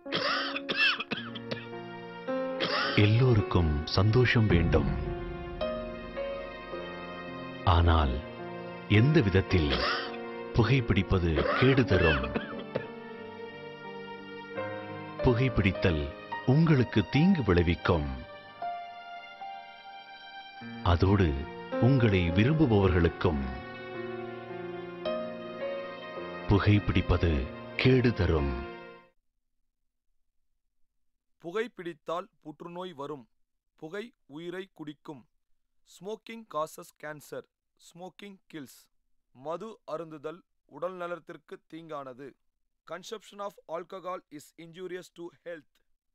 எல்லோருக்கும் சந்தோஷம் வேண்டும் ஆனால் எந்த விதத்தில் புகைப்பிடிப்பது கேடு தரும் புகைப்பிடித்தல் உங்களுக்கு தீங்கு விளைவிக்கும் அதோடு உங்களை விரும்புபவர்களுக்கும் புகைப்பிடிப்பது கேடு தரும் புகைப்பிடித்தால் புற்றுநோய் வரும் புகை உயிரை குடிக்கும் smoking causes cancer smoking kills மது அருந்துதல் உடல் நலத்திற்கு தீங்கானது consumption of alcohol is injurious to health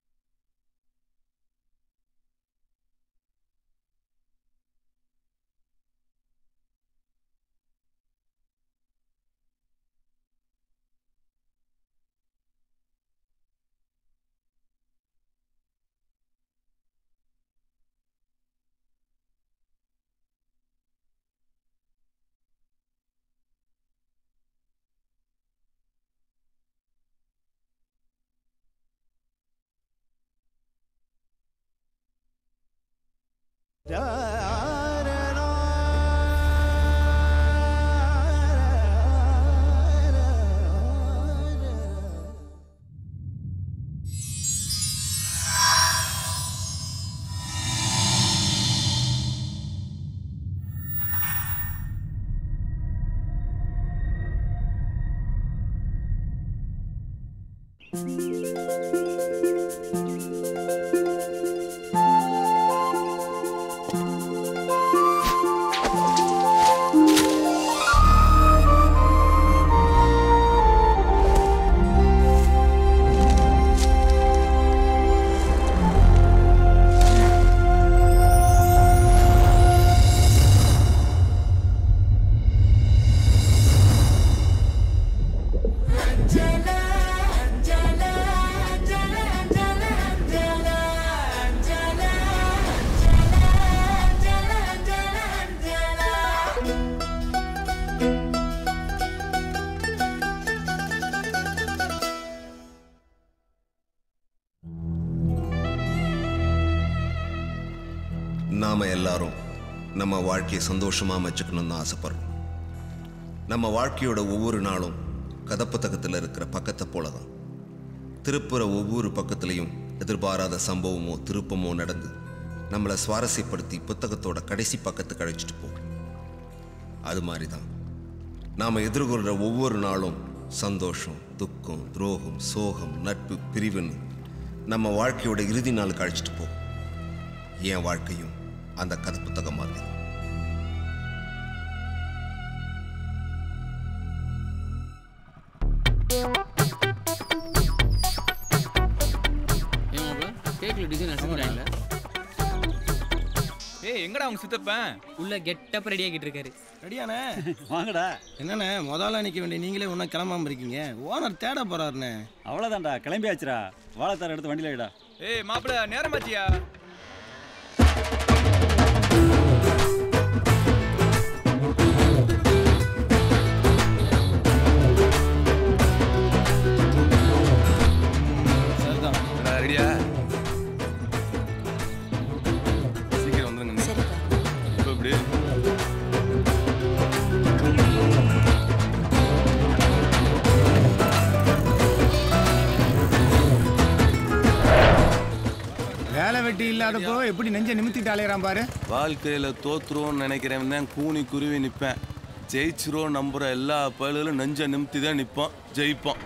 நாம எல்லாரும் நம்ம வாழ்க்கையை சந்தோஷமா அமைச்சுக்கணும்னு ஆசைப்படுறோம் நம்ம வாழ்க்கையோட ஒவ்வொரு நாளும் கதை புத்தகத்தில் இருக்கிற பக்கத்தை போல தான் திருப்புற ஒவ்வொரு பக்கத்துலையும் எதிர்பாராத சம்பவமோ திருப்பமோ நடந்து நம்மளை சுவாரஸ்யப்படுத்தி புத்தகத்தோட கடைசி பக்கத்துக்கு அழைச்சிட்டு போகும் அது மாதிரி தான் நாம் எதிர்கொள்கிற ஒவ்வொரு நாளும் சந்தோஷம் துக்கம் துரோகம் சோகம் நட்பு பிரிவுன்னு நம்ம வாழ்க்கையோட இறுதி நாளுக்கு அழைச்சிட்டு போகும் என் வாழ்க்கையும் அந்த கதை புத்தகம் மாதிரி தான். கேக்ல டிசைன் அசைக்கிறாங்களா ஏய் எங்கடா உங்க சித்தப்பன் உள்ள கெட்டப் ரெடி ஆகிட்டு இருக்காரு ரெடியாண்ணே வாங்கடா என்னண்ணே முதல்ல நிற்க வேண்டிய நீங்களே ஒன்றும் கிளம்பாம இருக்கீங்க ஓனர் தேட போறாருண்ணே அவ்வளோதான்டா கிளம்பியாச்சுடா வாழைத்தார் எடுத்து வண்டியில் வைடா ஏய் மாப்பிள நேரமாச்சியா சரிதான் ரெடியா சீக்கிரம் வந்துருங்க இப்போ இப்படி வேலை வெட்டி இல்லாதப்போ எப்படி நெஞ்ச நிமித்திட்டு அலையறான் பாரு வாழ்க்கையில தோத்துருவோம்னு நினைக்கிறவன் தான் கூனி குருவி நிப்பேன் ஜெயிச்சிருவோம் நம்புற எல்லா பயல்களும் நெஞ்ச நிமித்தி தான் நிப்போம் ஜெயிப்போம்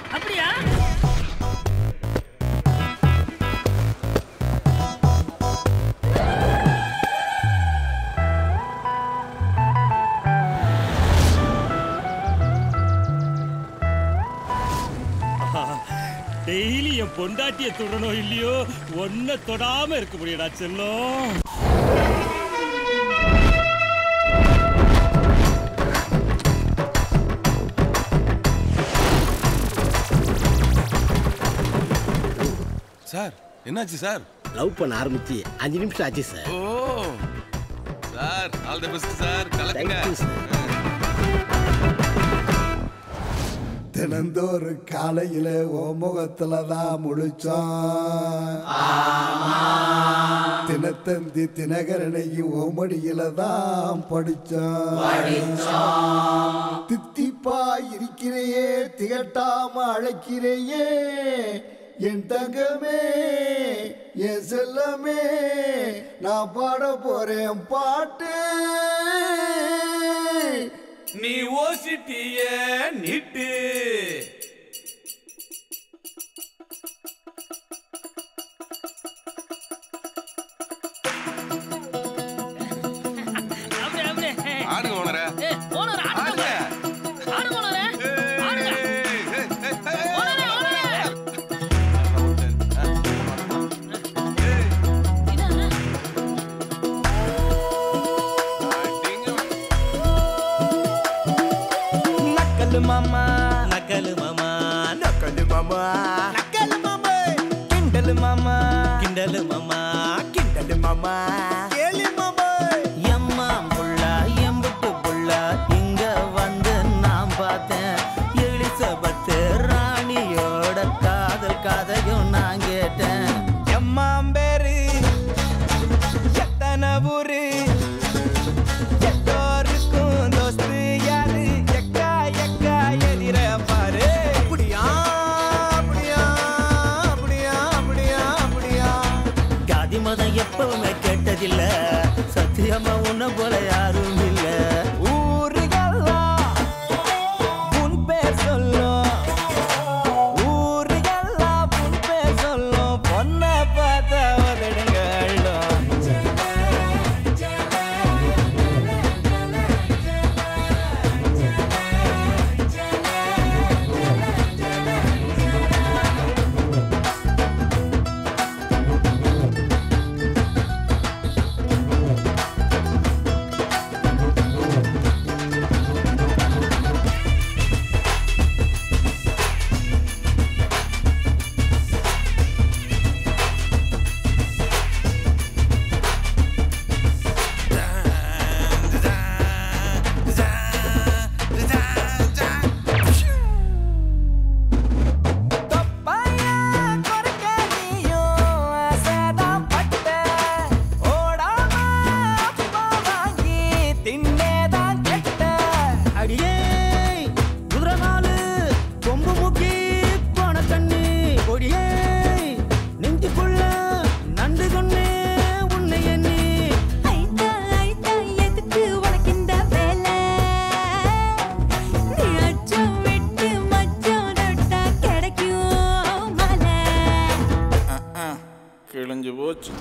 டெய்லி என் பொண்டாட்டிய தொடணும் இல்லையோ ஒன்ன தொடாம இருக்க முடியடா செல்லம் சார் என்னாச்சு சார் லவ் பண்ண ஆரம்பிச்சு அஞ்சு நிமிஷம் ஆச்சு சார் ஓ sir all the best sir கலக்குங்க தேங்க்யூ சார் தினந்தோறும் காலையில ஓ முகத்துல தான் முழிச்சோம் தினத்தந்தி தினகரனையும் ஓமடியில தான் படிச்சோம் தித்திப்பா இருக்கிறையே திகட்டாம அழைக்கிறையே என் தங்கமே என் செல்லமே நான் பாட போறேன் பாட்டு நீ ஓசிட்டிய நிட்டு அப்படியே அப்படியே ஆடுங்க ஓனர ஏய், ஓனர் ஆடுங்க ஆடுங்க ஓனரே ஆடுங்க ஓனரே ஓனரே இதானே நக்கலு மாமா நக்கலு மாமா நக்கலு மாமா நக்கலு மாமா கிண்டலு மாமா கிண்டலு மாமா கிண்டலு மாமா கேலி மாமா எம்மா புள்ள எம்புட்டு புள்ள இங்க வந்து நான் பார்த்தேன் எலிசபத்து ராணியோட காதல் கதையும் நான் கேட்டேன் எம்மாம்பேரு எத்தனை ஊரு எல்லோருக்கும் தோஸ்து யாரு எக்கா எக்கா எதிர பாரு அப்படியா அப்படியா அப்படியா அப்படியா அப்படியா ஜாதி மதம் எப்பவுமே கேட்டதில்ல சத்தியமா உன்ன போல யாரும் இல்ல ஊருகெல்லாம் உன் பேர் சொல்லும் ஊருகெல்லாம் உன் பேர் சொல்லும் பொண்ணை பார்த்த உதடுங்க அள்ளும் நண்டு கொன்னே உன்னை எண்ணி ஐட்டா ஐட்டா எதுக்கு உனக்கு இந்த வேலை நீ அச்சம் விட்டு மச்சம் நட்டா கிடைக்கும் மலை கிழிஞ்சு போச்சு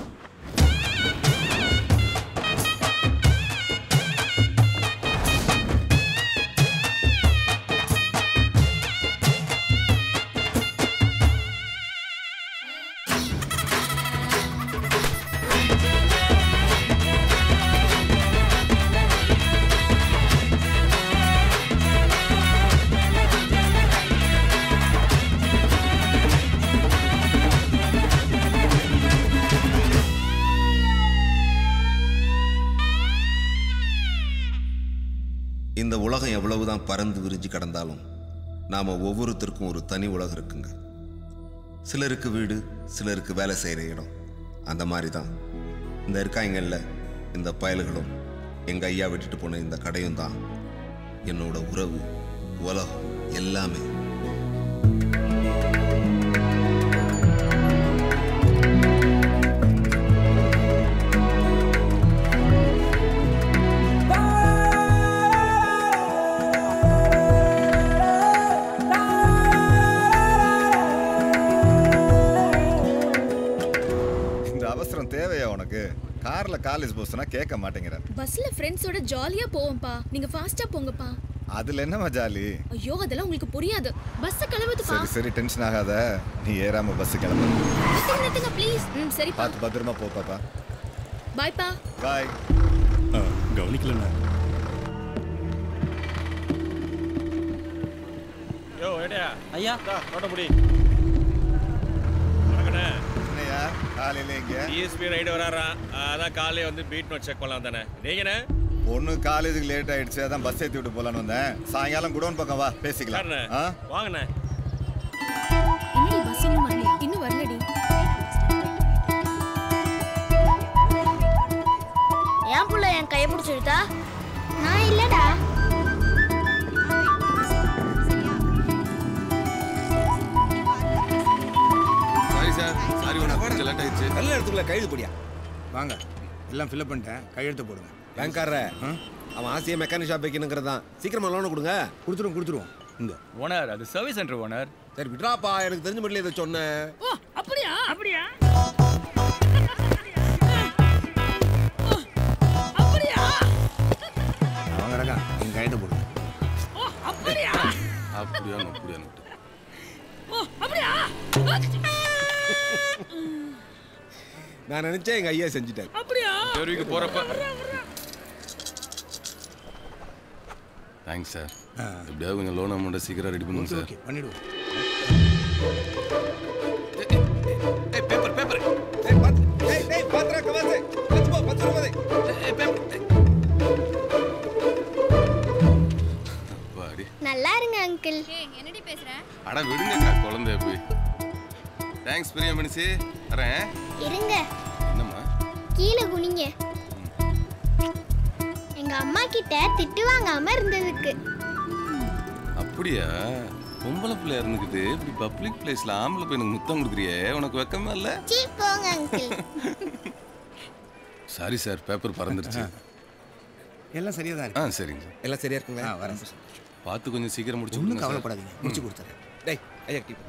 இந்த உலகம் எவ்வளவுதான் பறந்து விரிஞ்சு கடந்தாலும் நாம ஒவ்வொருத்தருக்கும் ஒரு தனி உலகம் இருக்குங்க சிலருக்கு வீடு சிலருக்கு வேலை செய்கிற இடம் அந்த மாதிரி தான் இந்த இருக்காங்கல்ல இந்த பயல்களும் எங்கள் ஐயா விட்டுட்டு போன இந்த கடையும் தான் என்னோட உறவு உலகம் எல்லாமே இந்த அவசரம் தேவையா உனக்கு கார்ல காலேஜ் போஸ்னா கேட்க மாட்டேங்கிற பஸ்ல ஃப்ரெண்ட்ஸோட ஜாலியா போவோம்ப்பா நீங்க ஃபாஸ்டா போங்கப்பா அதுல என்னம்மா ஜாலி ஐயோ அதெல்லாம் உங்களுக்கு புரியாது பஸ் கிளம்புதுப்பா சரி சரி டென்ஷன் ஆகாத நீ ஏறாம பஸ் கிளம்பு நிறுத்துங்க நிறுத்துங்க ப்ளீஸ் ம் சரிப்பா பார்த்து பத்திரமா போ பாப்பா பாய்ப்பா பாய் கவனிக்கலண்ணா யோ ஏடியா ஐயா நோட்ட முடி என்னையா காலையில இங்க டிஎஸ்பி ரைடு வராராம் அதான் காலையில வந்து பீட் நோட் செக் பண்ணலாம் தானே நீங்கண்ணே பொண்ணு காலேஜுக்கு லேட் ஆயிடுச்சு அதான் பஸ் ஏற்றி விட்டு போலான்னு வந்தேன் சாயங்காலம் குடோன் பக்கம் வா பேசிக்கலாம் ஆ வாங்கண்ணே என்னடி பஸ் இன்னும் வரலையா இன்னும் வரலடி ஏன் புள்ள என் கையை பிடிச்சிருத்தா நான் இல்லடா சாரி சார் சாரி ஒன்று கொஞ்சம் லேட் ஆயிடுச்சு நல்ல இடத்துக்குள்ள கைது போடியா வாங்க எல்லாம் ஃபில்அப் பண்ணிட்டேன் கையெழுத்து போடுங்க பேங்க்காரர அவன் ஆசையை மெக்கானிக் ஷாப் வைக்கணுங்கிறது தான் சீக்கிரமா லோன் கொடுங்க கொடுத்துருவோம் கொடுத்துருவோம் இங்க ஓனர் அது சர்வீஸ் சென்டர் ஓனர் சரி விட்றாப்பா எனக்கு தெரிஞ்ச மட்டும் இதை சொன்னேன் ஓ அப்படியா அப்படியா அப்படியா அவங்க ரகா எங்க கையெழுத்து போடுங்க ஓ அப்படியா அப்படியா அப்படியா ஓ அப்படியா நான் நினைச்சேன் எங்க ஐயா செஞ்சுட்டாரு அப்படியா தெருவுக்கு போறப்ப தேங்க்ஸ் சார் எப்படியாவது கொஞ்சம் லோன் அமௌண்ட்டை சீக்கிரம் ரெடி பண்ணுங்க சார் ஓகே பண்ணிடுவோம் பேப்பர் பேப்பர் ஏய் பாத்து ஏய் டேய் பாத்துறா கவாசே பத்து போ பத்து ரூபாய் ஏய் பேப்பர் வாடி நல்லா இருங்க அங்கிள் என்னடி பேசுற அட விடுங்கக்கா குழந்தைய போய் தேங்க்ஸ் பிரியா மனுஷி வரேன் இருங்க என்னம்மா கீழே குனிங்க எங்க அம்மா கிட்ட திட்டு வாங்காம இருந்ததுக்கு அப்படியா பொம்பளை பிள்ளை இருந்துக்கிட்டு இப்படி பப்ளிக் பிளேஸ்ல ஆம்பளை பையனுக்கு முத்தம் கொடுக்குறியே உனக்கு வெக்கமே இல்ல சீ போங்க அங்கிள் சாரி சார் பேப்பர் பறந்துருச்சு எல்லாம் சரியா தான் ஆ இருக்கு சரிங்க சார் எல்லாம் சரியா இருக்குங்களா ஆ வரேன் சார் பார்த்து கொஞ்சம் சீக்கிரம் முடிச்சு ஒன்றும் கொடுங்க சார். கவலைப்படாதீங்க முடிச்சு கொடுத்துறேன் டேய் ஐயா கிட்ட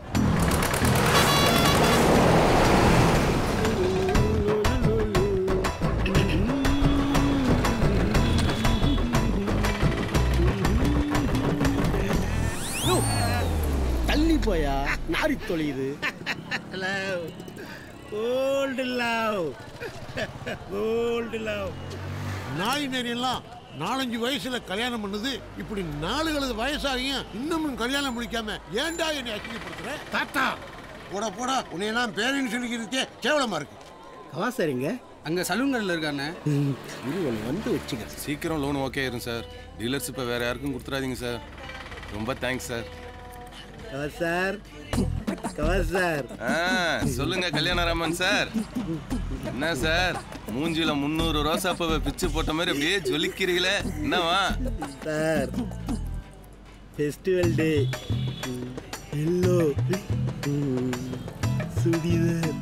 தள்ளி போயா நாரி தொலையுது love gold love gold love நாய் நெறியெல்லாம் நாலஞ்சு வயசுல கல்யாணம் பண்ணுது இப்படி நாலு கழுது வயசாகியும் இன்னமும் கல்யாணம் முடிக்காம ஏன்டா என்னை அசிங்கப்படுத்துற தாத்தா போடா போடா உன்னையெல்லாம் பேரன்னு சொல்லிக்கிறதுக்கே கேவலமா இருக்கு கவாசரிங்க அங்க சலூன் கடையில் இருக்கானே இரு ஒன்று வந்து வச்சுக்கிறேன் சீக்கிரம் லோன் ஓகே ஆயிரும் சார் டீலர்ஸ் இப்போ வேற யாருக்கும் கொடுத்துறாதீங்க சார் ரொம்ப தேங்க்ஸ் சார் கவாஸ் சார் கவாஸ் சார் ஆ சொல்லுங்க கல்யாணராமன் சார் என்ன சார் மூஞ்சில முந்நூறு ரோசாப்பூவை பிச்சு போட்ட மாதிரி அப்படியே ஜொலிக்கிறீங்களே என்னவா sir festival day yellow churidar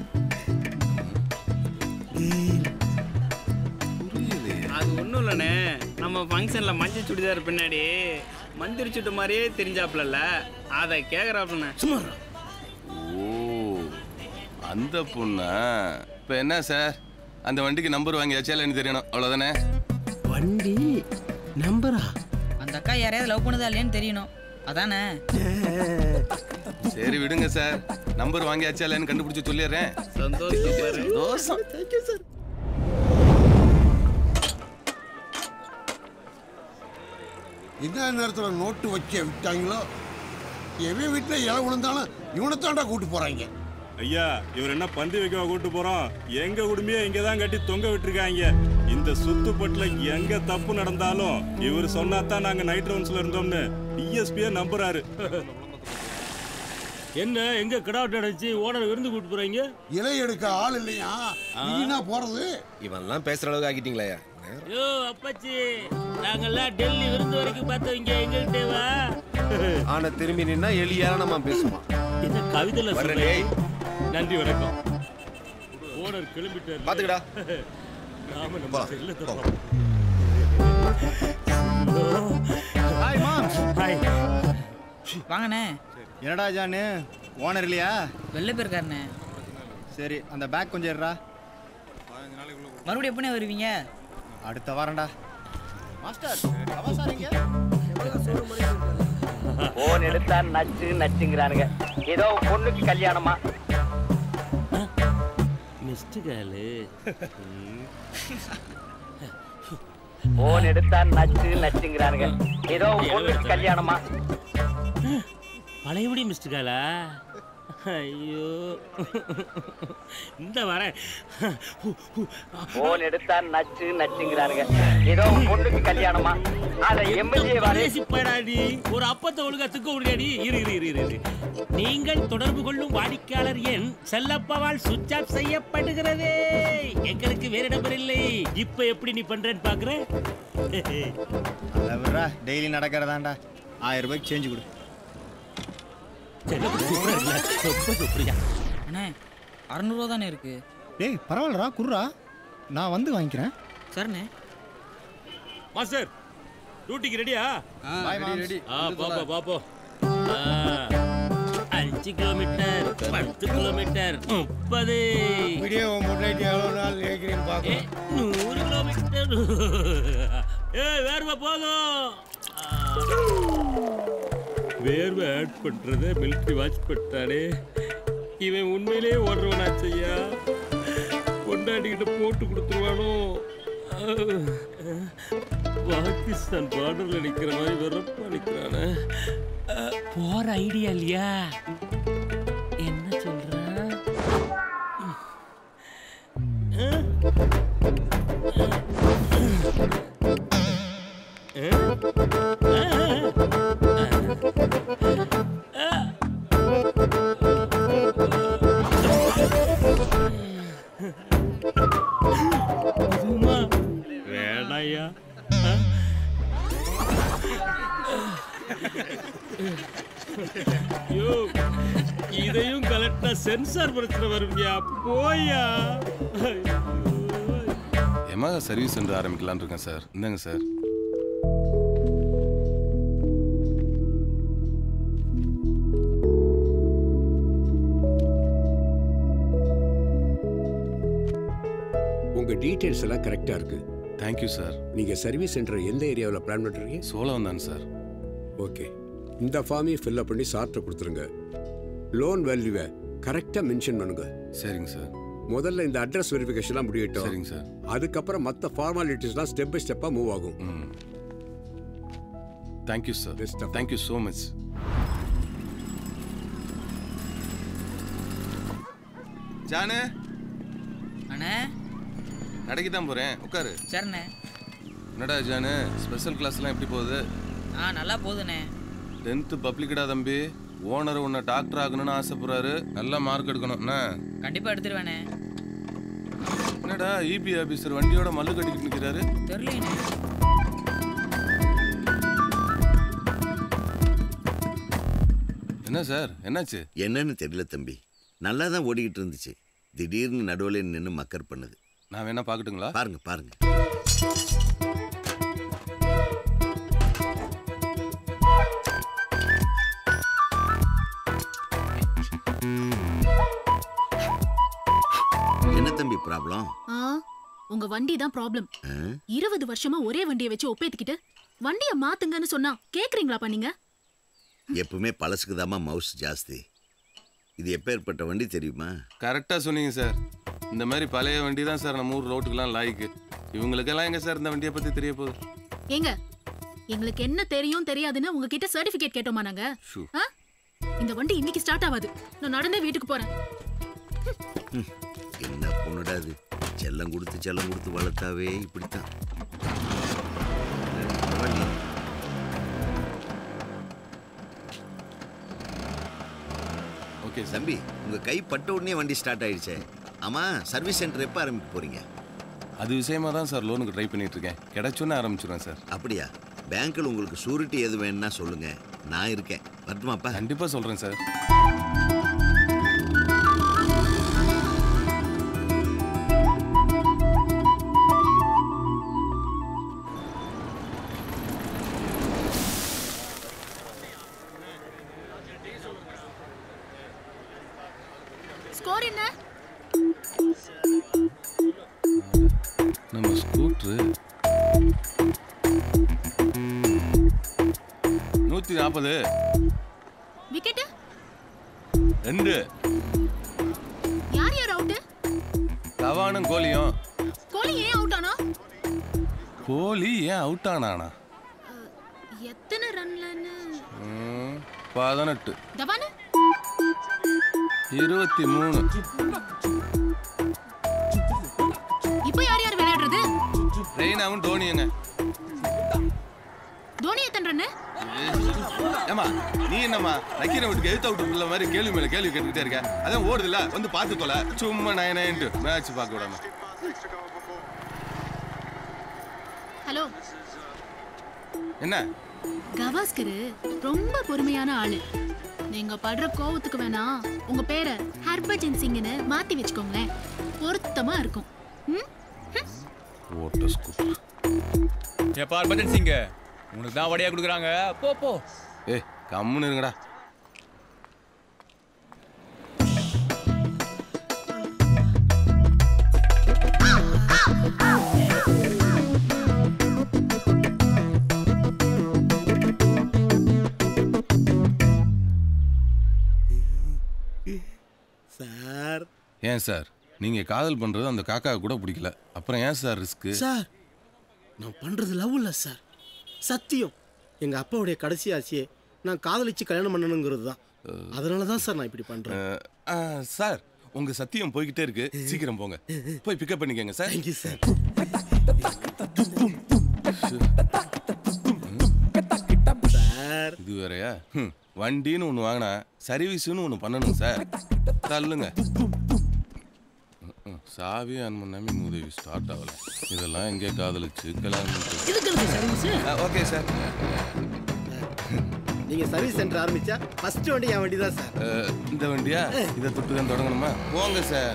அது ஒன்றும் இல்லைண்ணே நம்ம ஃபங்க்ஷனில் மஞ்சள் சுடிதார் பின்னாடி மந்திரி சுட்டு மாதிரியே தெரிஞ்சாப்புலல்ல அதை கேட்குறாப்புலண்ணே சும்மா ஓ அந்த பொண்ணா இப்போ என்ன சார் அந்த வண்டிக்கு நம்பர் வாங்கியாச்சால எனக்கு தெரியணும் அவ்வளோதானே வண்டி நம்பரா அந்த அக்கா யாரையாவது லவ் பண்ணுதா இல்லையான்னு தெரியணும் அதானே சரி விடுங்க சார் நம்பர் வாங்கியாச்சாலன்னு கண்டுபிடிச்சு சொல்லிடுறேன் சந்தோஷம் பாரு. சந்தோஷம் தேங்க்யூ சார் என்ன நேரத்தில் நோட்டு வைக்க விட்டாங்களோ எவன் வீட்டில் இலை விழுந்தாலும் இவனைத்தாண்டா கூட்டு போறாங்க ஐயா இவர் என்ன பந்தி வைக்க கூட்டு போறோம் எங்க குடும்பிய இங்க தான் கட்டி தொங்க விட்டுருக்காங்க இந்த சுத்துப்பட்டுல எங்க தப்பு நடந்தாலும் இவர் சொன்னா தான் நாங்க நைட் ரவுண்ட்ஸ்ல இருந்தோம்னு டிஎஸ்பியே நம்புறாரு என்ன எங்க கிடாவட் அடைச்சு ஓனர் விருந்து கூட்டு போறீங்க இலை எடுக்க ஆள் இல்லையா நீனா போறது இவன்லாம் பேசுற அளவுக்கு ஆக்கிட்டீங்களா யோ அப்பாச்சி நாங்கெல்லாம் டெல்லி விருந்து வரைக்கும் பார்த்தவங்க எங்ககிட்ட வா ஆனா திரும்பி நின்னா எளியானமா பேசுவான் இந்த கவிதையில வர்றேன் சொல்றேன் டேய். நன்றி வணக்கம் ஓனர் கிளம்பிட்டார் பாத்துக்கடா. நாம நம்ம போலாம். செல்லத்தை போ. பார்ப்போம். ஹாய் மாம் ஹாய் வாங்கண்ணே என்னடா ஜானு ஓனர் இல்லையா வெளில போயிருக்காருண்ணே சரி அந்த பேக் கொஞ்சம் எடுறா மறுபடியும் எப்படிண்ணே வருவீங்க அடுத்த வாரம்டா மாஸ்டர் அவசாரிங்க போன் எடுத்தா நச்சு நச்சுங்கிறானுங்க ஏதோ பொண்ணுக்கு கல்யாணமா மிஸ்டு காலு போன் எடுத்தா நச்சு நச்சுங்கிறானுங்க ஏதோ பொண்ணுக்கு கல்யாணமா பழையபடி மிஸ்டு காலா ஐயோ இந்த வரேன் போன் எடுத்தா நச்சு நச்சுங்கிறானுங்க ஏதோ பொண்ணுக்கு கல்யாணமா அத எம்எல்ஏ பேசிப்படாடி ஒரு அப்பத்தை ஒழுங்கா துக்க முடியாடி இரு இரு இரு இரு, இரு நீங்கள் தொடர்பு கொள்ளும் வாடிக்கையாளர் எண் செல்லப்பாவால் சுவிட்ச் ஆஃப் செய்யப்படுகிறது எங்களுக்கு வேற நம்பர் இல்லை இப்ப எப்படி நீ பண்றேன்னு பாக்குற அதை விட்றா டெய்லி நடக்கிறதாண்டா ஆயிரம் ரூபாய்க்கு சேஞ்சு கொடு சூப்பரா இருக்குல்ல ரொம்ப சூப்பரியா அண்ணே அறநூறுவா தானே இருக்கு டேய் பரவாயில்லடா குர்ரா நான் வந்து வாங்கிக்கிறேன் சரிண்ணே மாஸ்டர் டியூட்டிக்கு ரெடியா Bye, மாம்ஸ். ready. ஆ பாப்போ பாப்போ ஆ, அஞ்சு கிலோமீட்டர் பத்து கிலோமீட்டர் முப்பது வீடியோ முன்னாடி எவ்வளோ நாள் கேட்குறீன்னு பார்க்கலாம் நூறு கிலோமீட்டர் ஏ வேர்வை போதும் ஆ. வேர்வை ஆட் பண்றத மிலிட்ரி வாட்ச் பண்ணிட்டானே இவன் உண்மையிலே ஓடுறவனாச்சையா கொண்டாடிக்கிட்ட போட்டு கொடுத்துருவானோ பாகிஸ்தான் பார்டர்ல நிக்கிற மாதிரி வெறப்பா நிக்கிறானே அஹ், போற ஐடியா இல்லையா என்ன சொல்ற வேணாயா யோ இதையும் கலெக்டா சென்சார் பிரச்சனை வரும்யா போயா எமகா சர்வீஸ் சென்டர் ஆரம்பிக்கலாம்னு இருக்கேன் சார் இந்தாங்க சார் உங்க டீடைல்ஸ் எல்லாம் கரெக்டா இருக்கு தேங்க்யூ சார் நீங்க சர்வீஸ் சென்டர் எந்த ஏரியாவில் பிளான் பண்றீங்க சோழம் தான் சார் ஓகே இந்த ஃபார்மையும் ஃபில்அப் பண்ணி சார்ட்ட கொடுத்துருங்க லோன் வேல்யூவை கரெக்டாக மென்ஷன் பண்ணுங்க சரிங்க சார் முதல்ல இந்த அட்ரஸ் வெரிஃபிகேஷன்லாம் முடியட்டும் சரிங்க சார் அதுக்கப்புறம் மற்ற ஃபார்மாலிட்டிஸ்லாம் ஸ்டெப் பை ஸ்டெப்பாக மூவ் ஆகும் thank you sir thank you so much Janu அண்ணே கடைக்கு தான் போகிறேன் உட்காரு சரிண்ணே என்னடா ஜானு ஸ்பெஷல் கிளாஸ்லாம் எப்படி போகுது ஆ நல்லா போகுதுண்ணே டென்த்து பப்ளிக்கடா தம்பி ஓனர் உன்னை டாக்டர் ஆகணும்னு ஆசைப்படுறாரு நல்லா மார்க் எடுக்கணும் என்ன கண்டிப்பா எடுத்துருவேண்ணே என்னடா இபி ஆபீசர் வண்டியோட மல்லு கட்டிக்கிட்டு நிற்கிறாரு தெரியலண்ணே என்ன சார் என்னாச்சு என்னன்னு தெரியல தம்பி நல்லா தான் ஓடிக்கிட்டு இருந்துச்சு திடீர்னு நடுவில் நின்று மக்கர் பண்ணுது நான் வேணா பார்க்கட்டுங்களா பாருங்க பாருங்க என்ன தம்பி ப்ராப்ளம் ஆ உங்க வண்டி தான் ப்ராப்ளம் இருபது வருஷமா ஒரே வண்டியை வச்சு ஒப்பேத்திக்கிட்டு வண்டியை மாத்துங்கன்னு சொன்னா கேக்குறீங்களாப்பா நீங்க எப்பவுமே பழசுக்கு தாம்மா மவுஸ் ஜாஸ்தி இது எப்பேற்பட்ட வண்டி தெரியுமா கரெக்டாக சொன்னீங்க சார் இந்த மாதிரி பழைய வண்டி தான் சார் நம்ம ஊர் ரோட்டுக்கெல்லாம் லாய்க்கு இவங்களுக்கெல்லாம் எங்க சார் இந்த வண்டியை பற்றி தெரிய போகுது ஏங்க எங்களுக்கு என்ன தெரியும் தெரியாதுன்னு உங்ககிட்ட சர்டிபிகேட் கேட்டோமா நாங்க ஷூ. ஆ? இந்த வண்டி இன்னைக்கு ஸ்டார்ட் ஆகாது நான் நடந்தே வீட்டுக்கு போறேன் ம், என்ன பொண்ணுடா இது செல்லம் கொடுத்து செல்லம் கொடுத்து வளர்த்தாவே இப்படித்தான் வண்டி ஓகே தம்பி உங்க கை பட்ட உடனே வண்டி ஸ்டார்ட் ஆயிடுச்சே ஆமா சர்வீஸ் சென்டர் எப்போ ஆரம்பிக்க போறீங்க அது விஷயமா தான் சார் லோனுக்கு ட்ரை பண்ணிட்டு இருக்கேன் கிடைச்சோன்னே ஆரம்பிச்சிடுவேன் சார் அப்படியா பேங்க்கில் உங்களுக்கு சூரிட்டி எது வேணும்னா சொல்லுங்க நான் இருக்கேன் வரட்டுமாப்பா கண்டிப்பாக சொல்கிறேன் சார் ஸ்கோர் என்ன நம்ம ஸ்கூட்ரு நூற்றி நாற்பது விக்கெட் ரெண்டு யார் யார் அவுட் தவானும் கோலியும் கோலி ஏன் அவுட் ஆனா கோலி ஏன் அவுட் ஆனானா எத்தனை ரன்லன்னு ம், பதினெட்டு தவானு இருபத்தி மூணு இப்போ யார் யார் விளையாடுறது ரெய்னாவும் டோனியுங்க தோனி எத்தனை ரன்னு ஏமா நீ என்னம்மா நக்கீரன் வீட்டுக்கு எழுத்த விட்டு உள்ள மாதிரி கேள்வி மேல கேள்வி கேட்டுக்கிட்டே இருக்க அதான் ஓடுதுல வந்து பார்த்து தொலை சும்மா நயன் நயன்ட்டு மேட்ச் பார்க்க விடாம ஹலோ என்ன கவாஸ்கர் ரொம்ப பொறுமையான ஆளு நீங்க படுற கோவத்துக்கு வேணா உங்க பேரை ஹர்பஜன் சிங்னு மாத்தி வச்சுக்கோங்களேன் பொருத்தமா இருக்கும் ம்? ஓட்ட ஸ்கூட்டர் ஏப்பா பட்டன் சிங்க உனக்கு தான் வடையா கொடுக்குறாங்க போ போ ஏ கம்முன்னு இருங்கடா சார் ஏன் சார் நீங்க காதல் பண்றது அந்த காக்கா கூட பிடிக்கல அப்புறம் ஏன் சார் ரிஸ்க் சார் நான் பண்றது லவ் இல்ல சார் சத்தியம் எங்க அப்பாவுடைய கடைசி ஆசையே நான் காதலிச்சு கல்யாணம் பண்ணணுங்கிறது தான் அதனால தான் சார் நான் இப்படி பண்றேன் சார் உங்க சத்தியம் போய்கிட்டே இருக்கு சீக்கிரம் போங்க போய் பிக்கப் பண்ணிக்கங்க சார் தேங்க்யூ சார் சார் இது வேறயா ஹம், வண்டின்னு ஒன்று வாங்கினா சர்வீஸ்னு ஒன்று பண்ணணும் சார் தள்ளுங்க ம், ம், சாவி ஆன் பண்ணாம மூதேவி ஸ்டார்ட் ஆகல இதெல்லாம் எங்கே காதலிச்சு கல்யாணம் இதுக்கு சர்வீஸ் ஓகே சார் நீங்க சர்வீஸ் சென்டர் ஆரம்பிச்சா ஃபர்ஸ்ட் வண்டி என் வண்டி தான் சார் அஹ், இந்த வண்டியா இதை தொட்டு தான் தொடங்கணுமா போங்க சார்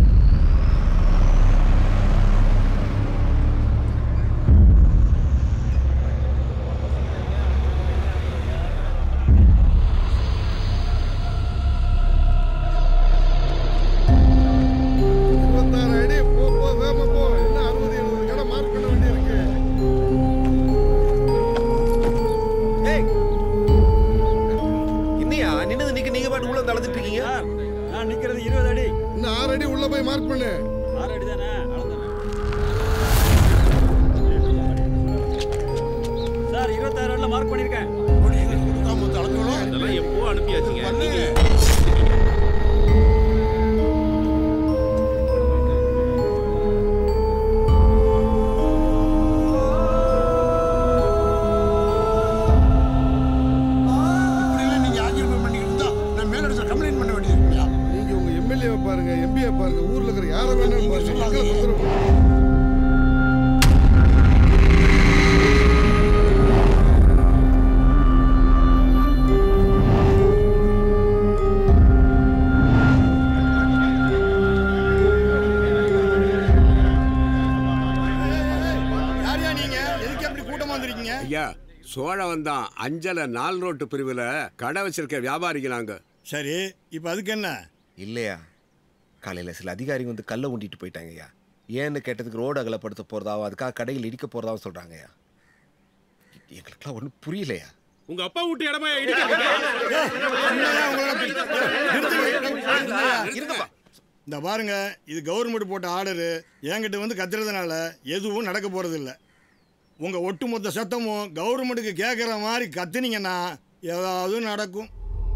இருபத்தாறு அடி போ போ வேகமா போ இன்னும் அறுபது எழுபது கடை மார்க் பண்ண வேண்டி இருக்கு இன்னையா நின்னது நிக்க நீங்க பாட்டு உள்ள தளர்ந்துட்டு இருக்கீங்க நான் நிக்கிறது இருபது அடி இன்னும் ஆறு அடி உள்ள போய் மார்க் பண்ணு ஆறு அடி தானே சார் இருபத்தாறு ரன்ல மார்க் பண்ணிருக்கேன் அதெல்லாம் எப்போ அனுப்பியாச்சுங்க நீங்க இப்படிலாம் நீங்க ஆர்கியூமெண்ட் பண்ணிட்டு இருந்தா நான் மேலிடத்துல கம்ப்ளைண்ட் பண்ண வேண்டியது இருக்குயா நீங்க உங்க எம்எல்ஏ பாருங்க எம்பியை பாருங்க ஊர்ல இருக்கிற யாரை வேணாலும் பாருங்க மக்களை தொந்தரவு பண்ணாதீங்க. யாரையா நீங்க எதுக்கு அப்படி கூட்டமா வந்திருக்கீங்க ஐயா சோழவன் தான் அஞ்சல நால் ரோட்டு பிரிவில் கடை வச்சிருக்க வியாபாரிங்க நாங்க சரி இப்போ அதுக்கு என்ன இல்லையா காலையில் சில அதிகாரிங்க வந்து கல்லை ஊண்டிட்டு போயிட்டாங்கய்யா ஏன்னு கேட்டதுக்கு ரோடு அகலப்படுத்த போகிறதாவும் அதுக்காக கடையில் இடிக்க போகிறதாவும் சொல்கிறாங்கய்யா எங்களுக்குலாம் ஒன்றும் புரியலையா உங்க அப்பா வீட்டு இடமா இருங்கப்பா இந்த பாருங்க இது கவர்மெண்ட் போட்ட ஆர்டரு என்கிட்ட வந்து கத்துறதுனால எதுவும் நடக்க போறது இல்ல உங்க ஒட்டுமொத்த சத்தமும் கவர்மெண்ட்டுக்கு கேட்குற மாதிரி கத்துனீங்கன்னா ஏதாவது நடக்கும்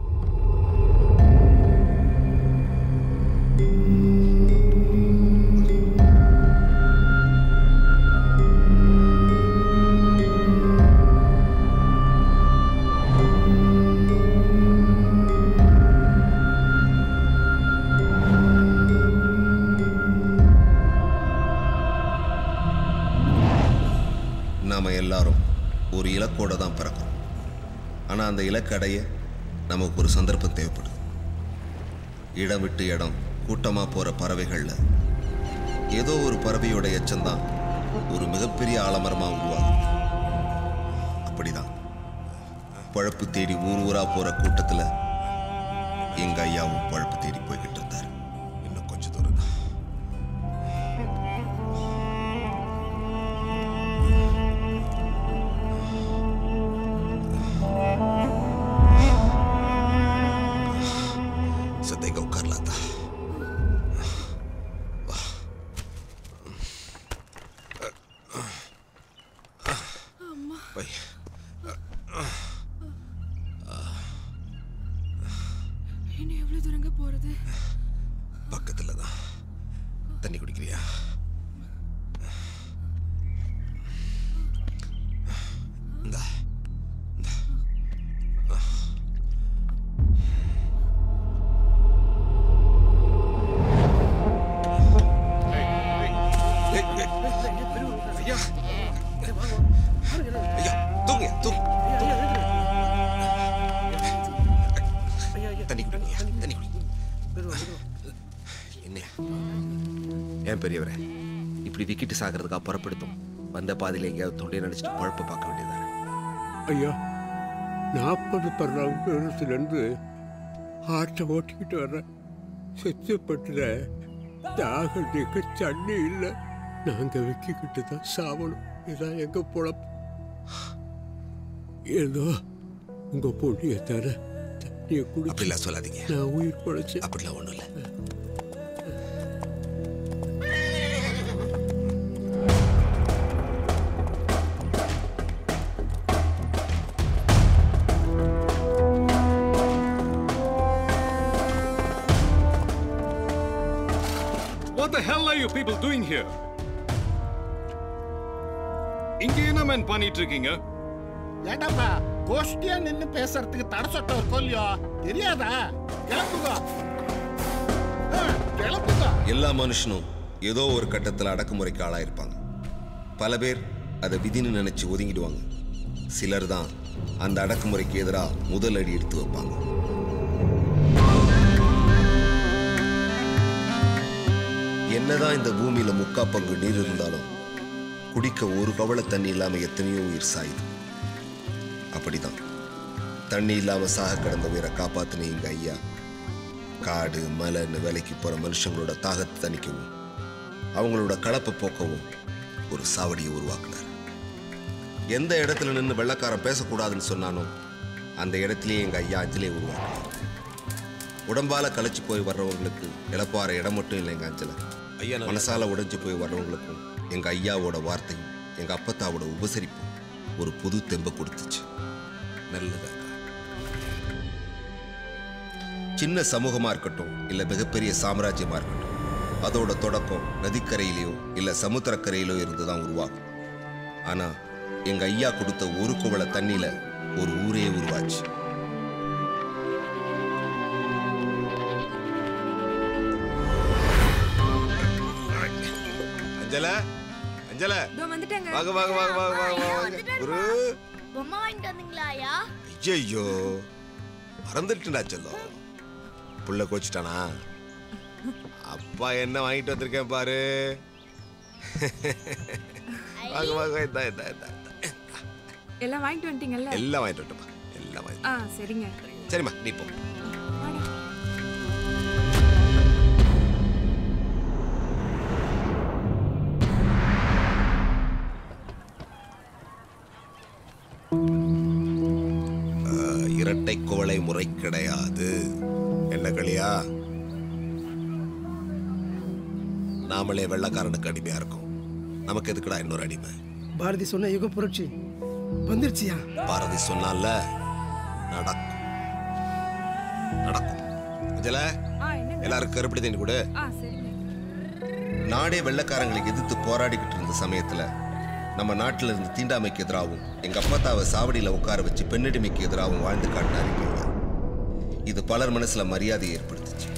நாம எல்லாரும் ஒரு இலக்கோட தான் பிறக்கிறோம் ஆனால் அந்த இலக்கு அடைய நமக்கு ஒரு சந்தர்ப்பம் தேவைப்படுது இடம் விட்டு இடம் கூட்டமாக போகிற பறவைகளில் ஏதோ ஒரு பறவையோட எச்சம்தான் ஒரு மிகப்பெரிய ஆலமரமாக உருவாகும் அப்படிதான் பழப்பு தேடி ஊர் ஊரா போற கூட்டத்துல எங்க ஐயாவும் பழப்பு தேடி போய்கிட்டு இருந்தார் இன்னும் கொஞ்ச தூரம் தான் सदैव कर लाता भाई இன்னும் எவ்வளவு தூரங்க போறது தண்ணி குடிக்கிறியா இந்தா ஐயா ஐயா தூங்க தூங்க தண்ணி குடிங்க தண்ணி குடி என்ன ஏன் பெரியவரே இப்படி விக்கிட்டு சாகிறதுக்கா புறப்படுத்தும் வந்த பாதையில் எங்கேயாவது தொண்டையை நினைச்சிட்டு பழப்ப பார்க்க வேண்டியதானே ஐயா நாற்பது பன்னெண்டு வருஷத்துலேருந்து ஆட்டை ஓட்டிக்கிட்டு வர்றேன் செத்துப்பட்டுற தாகத்துக்கு தண்ணி இல்லை நாங்கள் விக்கிக்கிட்டு தான் சாவணும் இதான் எங்க பொழப்பு ஏதோ உங்க பொண்ணிய தர தண்ணியை குடி அப்படிலாம் சொல்லாதீங்க நான் உயிர் பொழைச்சேன் அப்படிலாம் ஒன்றும் இல்லை What the hell are you people doing here? இங்க என்ன மேன் பண்ணிட்டு இருக்கீங்க ஏண்டாப்பா கோஷ்டியா நின்னு பேசுறதுக்கு தடை சட்டம் இருக்கோ இல்லையோ தெரியாதா கிளம்புங்க ஆ, கிளம்புங்க எல்லா மனுஷனும் ஏதோ ஒரு கட்டத்தில் அடக்குமுறைக்கு ஆளாயிருப்பாங்க பல பேர் அதை விதின்னு நினைச்சு ஒதுங்கிடுவாங்க சிலர் தான் அந்த அடக்குமுறைக்கு எதிராக முதல் அடி எடுத்து வைப்பாங்க என்னதான் இந்த பூமியில முக்கா பங்கு நீர் இருந்தாலும் குடிக்க ஒரு கவள தண்ணி இல்லாம எத்தனையோ உயிர் சாயுது அப்படிதான் தண்ணி இல்லாம சாக கிடந்த உயிரை காப்பாத்தின எங்க ஐயா காடு மலைன்னு வேலைக்கு போற மனுஷங்களோட தாகத்தை தணிக்கவும் அவங்களோட கலப்பை போக்கவும் ஒரு சாவடியை உருவாக்குனார் எந்த இடத்துல நின்று வெள்ளக்காரன் பேசக்கூடாதுன்னு சொன்னானோ அந்த இடத்துலயே எங்க ஐயா அஞ்சலியை உருவாக்கினார் உடம்பால களைச்சு போய் வர்றவங்களுக்கு இழப்பாற இடம் மட்டும் இல்லை எங்க அஞ்சலை ஐயா மனசால உடைஞ்சு போய் வர்றவங்களுக்கும் எங்க ஐயாவோட வார்த்தையும் எங்க அப்பத்தாவோட உபசரிப்பும் ஒரு புது தெம்பை கொடுத்துச்சு நல்லதா சின்ன சமூகமா இருக்கட்டும் இல்ல மிகப்பெரிய சாம்ராஜ்யமா இருக்கட்டும் அதோட தொடக்கம் நதிக்கரையிலயோ இல்ல சமுத்திரக்கரையிலோ இருந்து தான் உருவாகும் ஆனா எங்க ஐயா கொடுத்த ஒரு குவளை தண்ணியில ஒரு ஊரே உருவாச்சு அஞ்சல அஞ்சல இதோ வந்துட்டேங்க வாங்க வாங்க வாங்க வாங்க வாங்க வாங்க குரு பொம்மை வாங்கிட்டு வந்தீங்களா ஐயா ஐயோ மறந்துட்டுடா செல்லம் புள்ள கோச்சிட்டானா அப்பா என்ன வாங்கிட்டு வந்திருக்கேன் பாரு வாங்க வாங்க இந்தா இந்தா இந்தா எல்லாம் வாங்கிட்டு வந்துட்டீங்கல்ல எல்லாம் வாங்கிட்டு வரட்டுமா எல்லாம் வாங்கிட்டு ஆ சரிங்க சரிம்மா நீ போ ஆஹ், இரட்டை குவளை முறை கிடையாது என்ன களியா நாமளே வெள்ளக்காரனுக்கு அடிமையா இருக்கோம் நமக்கு எதுக்குடா இன்னொரு அடிமை பாரதி சொன்ன யுக புரட்சி வந்துருச்சியா பாரதி சொன்னால நடக்கும் நடக்கும் அஞ்சல எல்லாருக்கும் கருப்படி தண்ணி கொடு ஆ சரிங்க நாடே வெள்ளக்காரங்களுக்கு எதிர்த்து போராடிக்கிட்டு இருந்த சமயத்துல நம்ம நாட்டில் இருந்து தீண்டாமைக்கு எதிராகவும் எங்க அப்பத்தாவை சாவடியில உட்கார வச்சு பெண்ணடிமைக்கு எதிராகவும் வாழ்ந்து காட்டினாரு எங்க ஐயா. இது பலர் மனசுல மரியாதையை ஏற்படுத்துச்சு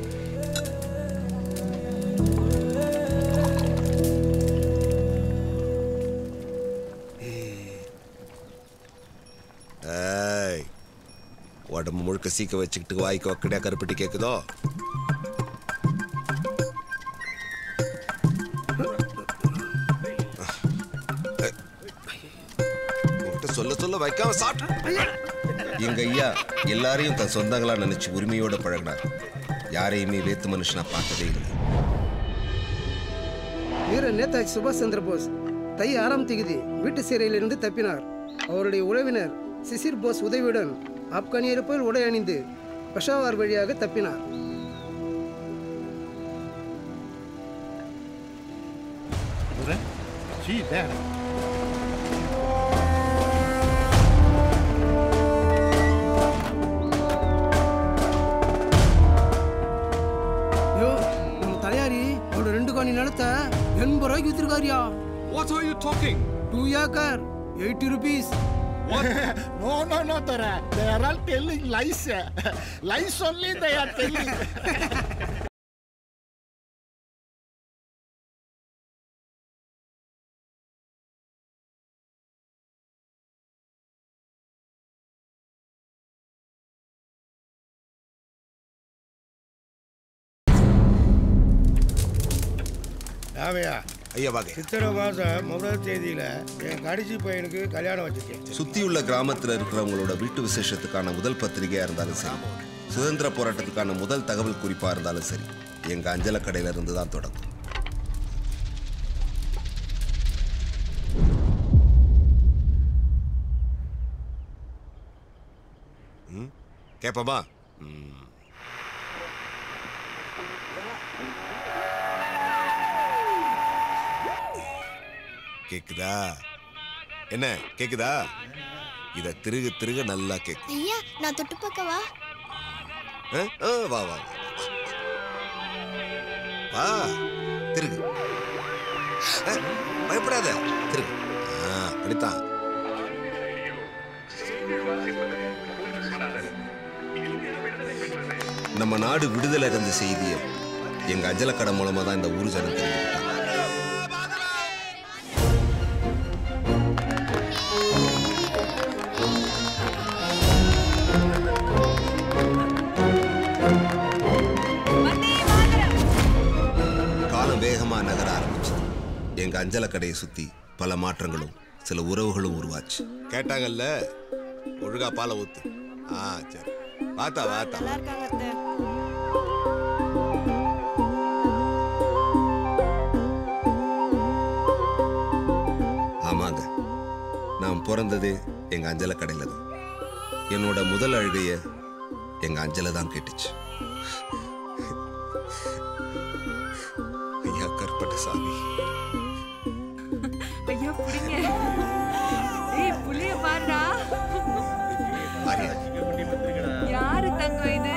ஏய் உடம்பு முழுக்க சீக்க வச்சுக்கிட்டு வாய்க்கு வக்கடியா கருப்பட்டி கேக்குதோ உன்கிட்ட சொல்ல சொல்ல வைக்காம சாப்பிட்டு எங்க ஐயா எல்லாரையும் தன் சொந்தங்களா நினைச்சு உரிமையோட பழகினார் யாரையுமே வேத்து மனுஷனா பார்த்ததே இல்லை வீர நேதாஜி சுபாஷ் சந்திர போஸ் தை ஆறாம் தேதி வீட்டு சிறையிலிருந்து தப்பினார் அவருடைய உறவினர் சிசிர் போஸ் உதவியுடன் ஆப்கானியரை போல் உடை அணிந்து பெஷாவார் வழியாக தப்பினார் See that? ஐயோ நம்ம தலையாரி அவரோட ரெண்டு காணி நிலத்தை எண்பது ரூபாய்க்கு வித்துருக்காருயா What are you talking? Two acre eighty rupees no, no, no, Tara. They are all telling lies. lies only they are telling. Ramaiah ஐயா வாங்க சித்திரை மாதம் முதல் தேதியில் என் கடைசி பையனுக்கு கல்யாணம் வச்சிருக்கேன் சுத்தியுள்ள கிராமத்தில் இருக்கிறவங்களோட வீட்டு விசேஷத்துக்கான முதல் பத்திரிகையா இருந்தாலும் சரி சுதந்திர போராட்டத்துக்கான முதல் தகவல் குறிப்பா இருந்தாலும் சரி எங்க அஞ்சல கடையில இருந்து தான் தொடங்கும் ம், கேப்பமா ம். கேக்குதா என்ன கேக்குதா இத திருக திருக நல்லா கேக்கு ஐயா நான் தொட்டு பார்க்கவா ஆ? ஆ, வா வா வா. வா திருகு ஆ, பயப்படாத திருகு ஆ, அப்படித்தான் நம்ம நாடு விடுதலை இருந்த செய்தியை எங்க அஞ்சலக்கடை மூலமா தான் இந்த ஊர் ஜனம் தெரிஞ்சுக்கிட்டாங்க காலம் வேகமா நகர ஆரம்பிச்சது எங்க அஞ்சல கடையை சுத்தி பல மாற்றங்களும் சில உறவுகளும் உருவாச்சு கேட்டாங்கல்ல ஒழுங்கா பாலை ஊத்து ஆ சரி வாத்தா வாத்தா ஆமாங்க நான் பிறந்ததே எங்க அஞ்சல கடையில தான் என்னோட முதல் அழுகைய எங்க அஞ்சல தான் கேட்டுச்சு ஐயா கற்பட்ட சாமி ஐயா புடிங்க ஏய் புளிய பாருடா யாரு தங்கம் இது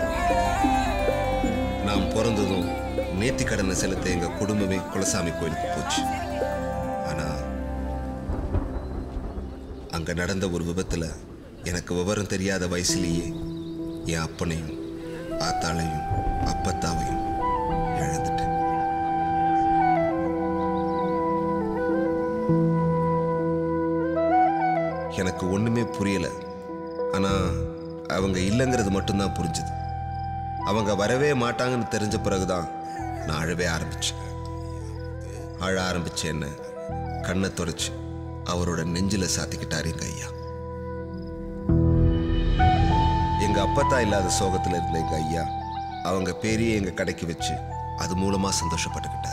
நான் பிறந்ததும் நேர்த்தி கடனை செலுத்த எங்க குடும்பமே குலசாமி கோயிலுக்கு போச்சு ஆனா அங்க நடந்த ஒரு விபத்துல எனக்கு விவரம் தெரியாத வயசுலேயே என் அப்பனையும் ஆத்தாளையும் அப்பத்தாவையும் இழந்துட்டேன் எனக்கு ஒண்ணுமே புரியல ஆனா அவங்க இல்லைங்கிறது மட்டும்தான் புரிஞ்சுது அவங்க வரவே மாட்டாங்கன்னு தெரிஞ்ச பிறகுதான் நான் அழவே ஆரம்பிச்சேன் அழ ஆரம்பிச்ச என்ன கண்ணை துடைச்சு அவரோட நெஞ்சில சாத்திக்கிட்டாரு எங்க ஐயா எங்க அப்பத்தா இல்லாத சோகத்துல இருந்த எங்க ஐயா அவங்க பேரையே எங்க கடைக்கு வச்சு அது மூலமா சந்தோஷப்பட்டுக்கிட்டாரு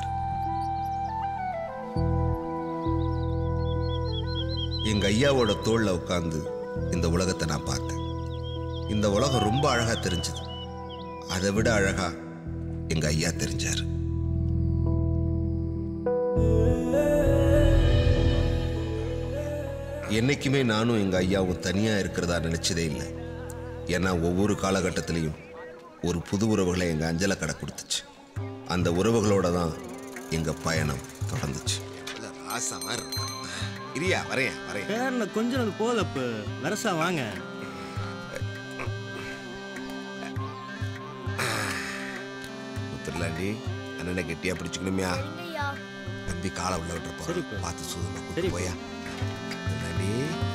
எங்க ஐயாவோட தோல்ல உட்கார்ந்து இந்த உலகத்தை நான் பார்த்தேன் இந்த உலகம் ரொம்ப அழகா தெரிஞ்சது அதை விட அழகா எங்க ஐயா தெரிஞ்சார் என்னைக்குமே நானும் எங்க ஐயாவும் தனியா இருக்கிறதா நினைச்சதே இல்லை ஏன்னா ஒவ்வொரு காலகட்டத்திலையும் ஒரு புது உறவுகளை எங்க அஞ்சல கடை கொடுத்துச்சு அந்த உறவுகளோட தான் எங்க பயணம் தொடர்ந்துச்சு இரியா வரேன் வரேன் பேரில் கொஞ்சம் அது போதப்பு வரசா வாங்க முத்துலாண்டி அண்ணனை கெட்டியா பிடிச்சுக்கணுமியா தம்பி காலை உள்ள விட்டுற போறோம் பார்த்து சூதமா கூட்டு போயா முத்துலாண்டி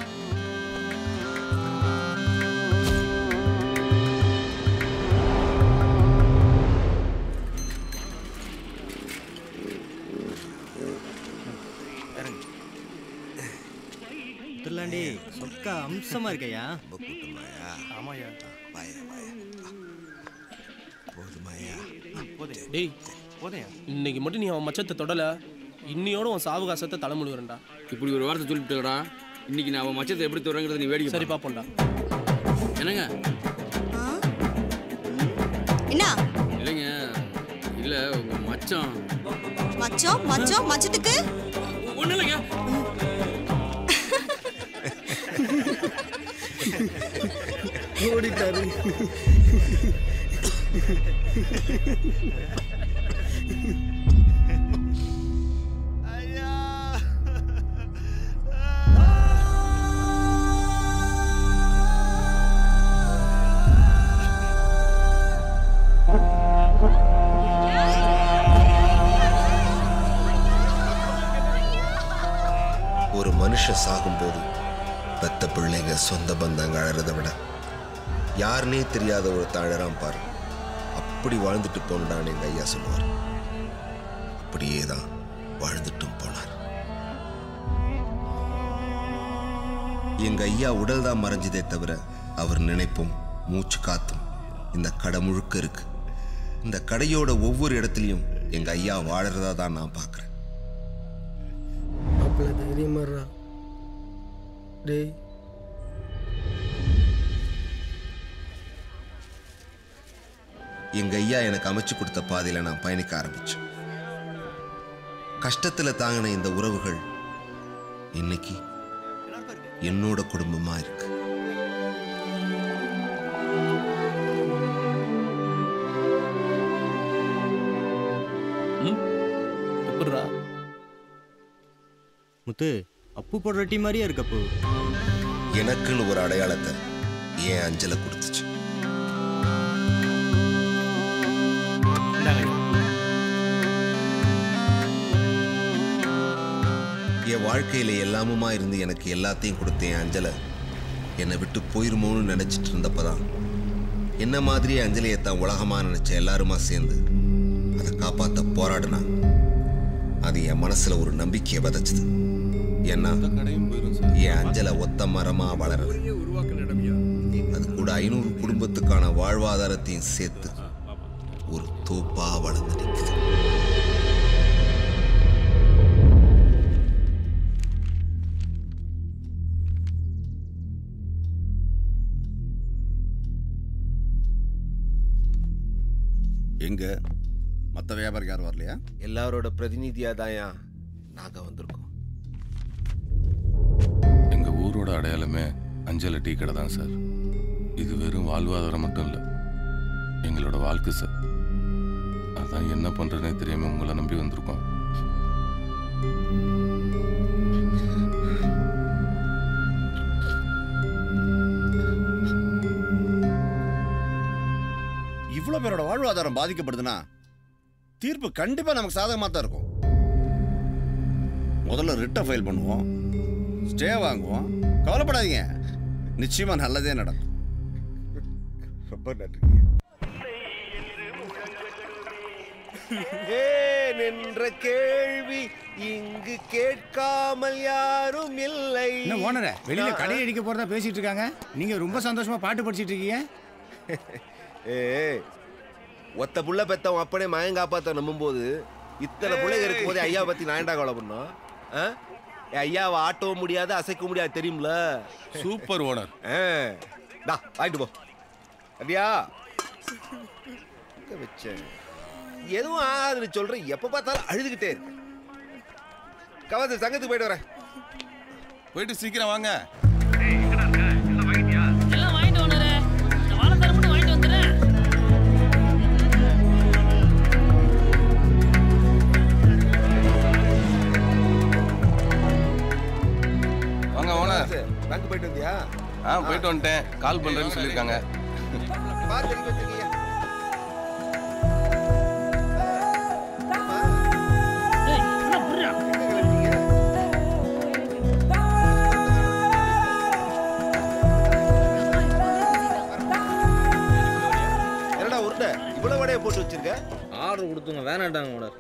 திருலாண்டி சொக்கா அம்சமா இருக்கையா ஆமாயா வாயா வாயா போதுமாயா டேய் போதையா இன்னைக்கு மட்டும் நீ அவன் மச்சத்தை தொடல இன்னியோட உன் சாவகாசத்தை தலைமுழுகிறேன்டா இப்படி ஒரு வார்த்தை சொல்லிட்டுடா இன்னைக்கு நான் அவன் மச்சத்தை எப்படி தொடங்குறது நீ வேடிக்கை சரி பாப்போம்டா என்னங்க என்ன இல்லைங்க இல்ல உங்க மச்சான் மச்சம் மச்சம் மச்சத்துக்கு ஒண்ணு இல்லைங்க ஓடிட்டாரு ஒரு மனுஷன் சாகும்போது பெத்த பிள்ளைங்க சொந்த பந்தங்க அழறதை விட யாருனே தெரியாத ஒரு தழறான் பாரு அப்படி வாழ்ந்துட்டு போனடான்னு எங்க ஐயா சொல்லுவார் அப்படியே தான் வாழ்ந்துட்டும் போனார் எங்க ஐயா உடல் தான் மறைஞ்சதே தவிர அவர் நினைப்பும் மூச்சு காத்தும் இந்த கடை முழுக்க இருக்கு இந்த கடையோட ஒவ்வொரு இடத்துலையும் எங்க ஐயா வாழறதா தான் நான் பார்க்கறேன் மாப்பிள்ள தைரியமாடுறா டேய் எங்க ஐயா எனக்கு அமைச்சு கொடுத்த பாதையில நான் பயணிக்க ஆரம்பிச்சேன் கஷ்டத்துல தாங்கின இந்த உறவுகள் இன்னைக்கு என்னோட குடும்பமா இருக்கு எப்படிரா முத்து அப்பு போடுற டீ மாதிரியே இருக்கு அப்பு எனக்குன்னு ஒரு அடையாளத்தை ஏன் அஞ்சலை கொடுத்துச்சு என் வாழ்க்கையில எல்லாமுமா இருந்து எனக்கு எல்லாத்தையும் கொடுத்த என் அஞ்சலை என்னை விட்டு போயிருமோன்னு நினைச்சிட்டு இருந்தப்பதான் என்ன மாதிரியே அஞ்சலியை தான் உலகமா நினைச்ச எல்லாருமா சேர்ந்து அதை காப்பாத்த போராடினா அது என் மனசுல ஒரு நம்பிக்கையை விதைச்சது ஏன்னா என் அஞ்சலை ஒத்த மரமா வளரல அது கூட ஐநூறு குடும்பத்துக்கான வாழ்வாதாரத்தையும் சேர்த்து ஒரு தோப்பா வளர்ந்து நிற்குது எங்க மற்ற வியாபாரி யாரும் வரலையா எல்லாரோட பிரதிநிதியா தாயா நாங்க வந்திருக்கோம் எங்க ஊரோட அடையாளமே அஞ்சல டீ கடை தான் சார் இது வெறும் வாழ்வாதாரம் மட்டும் இல்லை எங்களோட வாழ்க்கை சார் அதான் என்ன பண்றதுனே தெரியாம உங்களை நம்பி வந்திருக்கோம் இவ்வளோ பேரோட வாழ்வாதாரம் பாதிக்கப்படுதுன்னா தீர்ப்பு கண்டிப்பா நமக்கு சாதகமாக தான் இருக்கும் முதல்ல ரிட்டை ஃபைல் பண்ணுவோம் ஸ்டே வாங்குவோம் கவலைப்படாதீங்க நிச்சயமா நல்லதே நடக்கும் ரொம்ப நன்றி ஏன் என்ற கேள்வி இங்கு கேட்காமல் யாரும் இல்லை என்ன ஓனரே வெளியில கடை அடிக்க போறதா பேசிட்டு இருக்காங்க நீங்க ரொம்ப சந்தோஷமா பாட்டு படிச்சிட்டு இருக்கீங்க ஏய் ஒத்த புள்ள பெத்தவன் அப்பனே மயம் காப்பாத்த நம்பும்போது இத்தனை பிள்ளைங்க இருக்கும்போது ஐயா பத்தி நான் ஏன்டா கவலை பண்ணோம் ஆ? என் ஐயாவை ஆட்டவும் முடியாது அசைக்க முடியாது தெரியும்ல சூப்பர் ஓனர் டா வாங்கிட்டு போ அப்படியா எங்க வச்சேன் எதுவும் ஆகாதுன்னு சொல்றேன் எப்ப பார்த்தாலும் அழுதுகிட்டே இருக்கு கவாது சங்கத்துக்கு போயிட்டு வரேன் போயிட்டு சீக்கிரம் வாங்க எல்லாம் வாங்கிட்டு ஓனரே இந்த வாழைத்தாரம் மட்டும் வாங்கிட்டு வந்துடுறேன் வாங்க ஓனர் பேங்க் போயிட்டு வந்தியா ஆ போயிட்டு வந்துட்டேன் கால் பண்றேன்னு சொல்லியிருக்காங்க பார்த்து எங்க வச்சிருக்கீங்க என்னடா உருண்டை இவ்வளவு வடையை போட்டு வச்சிருக்க ஆர்டர் கொடுத்துங்க வேணாட்டாங்க ஓனர்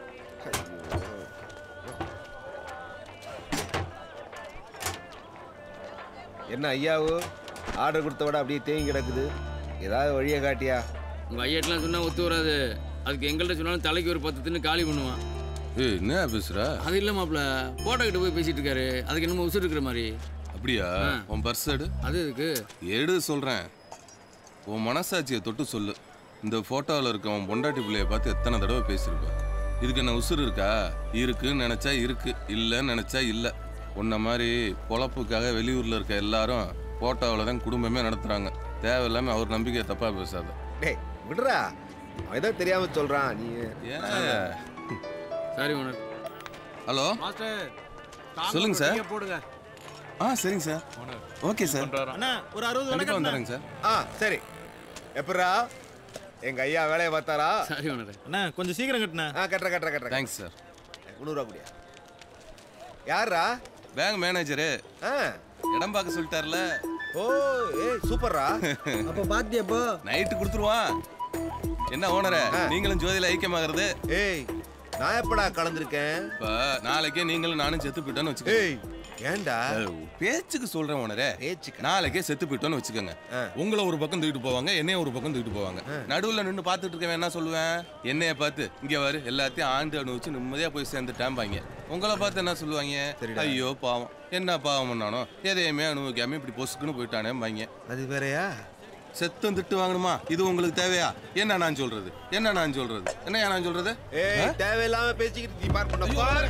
என்ன ஐயாவு ஆர்டர் கொடுத்த விட அப்படியே தேங்கி கிடக்குது ஏதாவது வழியை காட்டியா உங்க ஐயாட்டெல்லாம் சொன்னா ஒத்து வராது அதுக்கு எங்கள்கிட்ட சொன்னாலும் தலைக்கு ஒரு பத்து தின்னு காலி பண்ணுவான் ஏய் என்ன பேசுற அது இல்ல மாப்ள போட்டோ கிட்ட போய் பேசிட்டு இருக்காரு அதுக்கு என்னமோ உசுறு இருக்கிற மாதிரி அப்படியா ஆ. உன் பர்ஸ் எடு அது எதுக்கு எடு சொல்றேன் உன் மனசாட்சியை தொட்டு சொல்லு இந்த போட்டோவில் இருக்க உன் பொண்டாட்டி பிள்ளைய பார்த்து எத்தனை தடவை பேசியிருப்ப இதுக்கு என்ன உசுறு இருக்கா இருக்குன்னு நினைச்சா இருக்கு இல்லைன்னு நினைச்சா இல்லை உன்ன மாதிரி பொழப்புக்காக வெளியூர்ல இருக்க எல்லாரும் போட்டோவில் தான் குடும்பமே நடத்துறாங்க தேவையில்லாம அவர் நம்பிக்கையை தப்பா பேசாத டேய் விடுறா அவன் ஏதோ தெரியாம சொல்றான் நீ ஏன் சாரி ஓனர் ஹலோ மாஸ்டர் சொல்லுங்க சார். நீங்க போடுங்க ஆ சரிங்க சார் ஓகே சார் அண்ணா ஒரு அறுபது கண்டிப்பாக வந்துடுறேங்க சார் ஆ சரி எப்படா எங்க ஐயா வேலையை பார்த்தாரா சரி ஓனர் அண்ணா கொஞ்சம் சீக்கிரம் கட்டுண்ணா ஆ கட்டுற கட்டுற கட்டுற தேங்க்ஸ் சார் முந்நூறுவா குடியா யாரா பேங்க் மேனேஜரு ஆ இடம் பார்க்க சொல்லிட்டார்ல ஓ ஏய் சூப்பர்ரா அப்போ பாத்தியப்போ நைட்டு கொடுத்துருவான் என்ன ஓனரே நீங்களும் ஜோதியில ஐக்கியமாகிறது ஏய் நான் எப்படா கலந்துருக்கேன் இப்ப நாளைக்கே நீங்களும் நானும் செத்து போயிட்டோன்னு வச்சுக்கோ ஏய் ஏன்டா பேச்சுக்கு சொல்றேன் ஓனரே பேச்சுக்கு நாளைக்கே செத்து போயிட்டோன்னு வச்சுக்கோங்க உங்களை ஒரு பக்கம் தூக்கிட்டு போவாங்க என்னைய ஒரு பக்கம் தூக்கிட்டு போவாங்க நடுவுல நின்று பார்த்துட்டு இருக்கவன் என்ன சொல்லுவேன் என்னைய பார்த்து இங்க வரு எல்லாத்தையும் ஆண்டு அனுபவிச்சு நிம்மதியா போய் சேர்ந்துட்டாம்பாங்க உங்களை பார்த்து என்ன சொல்லுவாங்க ஐயோ பாவம் என்ன பாவம் பண்ணானோ எதையுமே அனுபவிக்காம இப்படி பொசுக்குன்னு போயிட்டானேம்பாங்க அது வேறயா செத்தம் திட்டு வாங்கணுமா இது உங்களுக்கு தேவையா என்ன நான் சொல்றது என்ன நான் சொல்றது என்ன நான் சொல்றது ஏய் தேவையில்லாம பேசிக்கிட்டு நீ பார் பண்ண பார்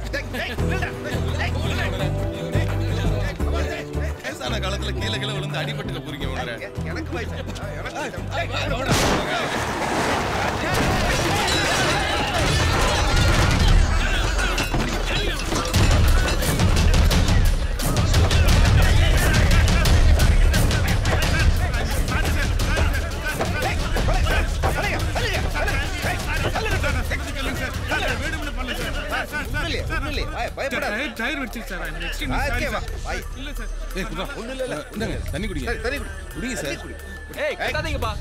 வயசான காலத்துல கீழே கீழே விழுந்து அடிபட்டுக்க போறீங்க உணர எனக்கு வயசு எனக்கு டயர் வச்சு சார் ஏய் குப்பா ஒண்ணு இல்ல இந்தாங்க தண்ணி குடிங்க சரி, தண்ணி குடி. குடிங்க சார் ஏய் கட்டாதீங்கப்பா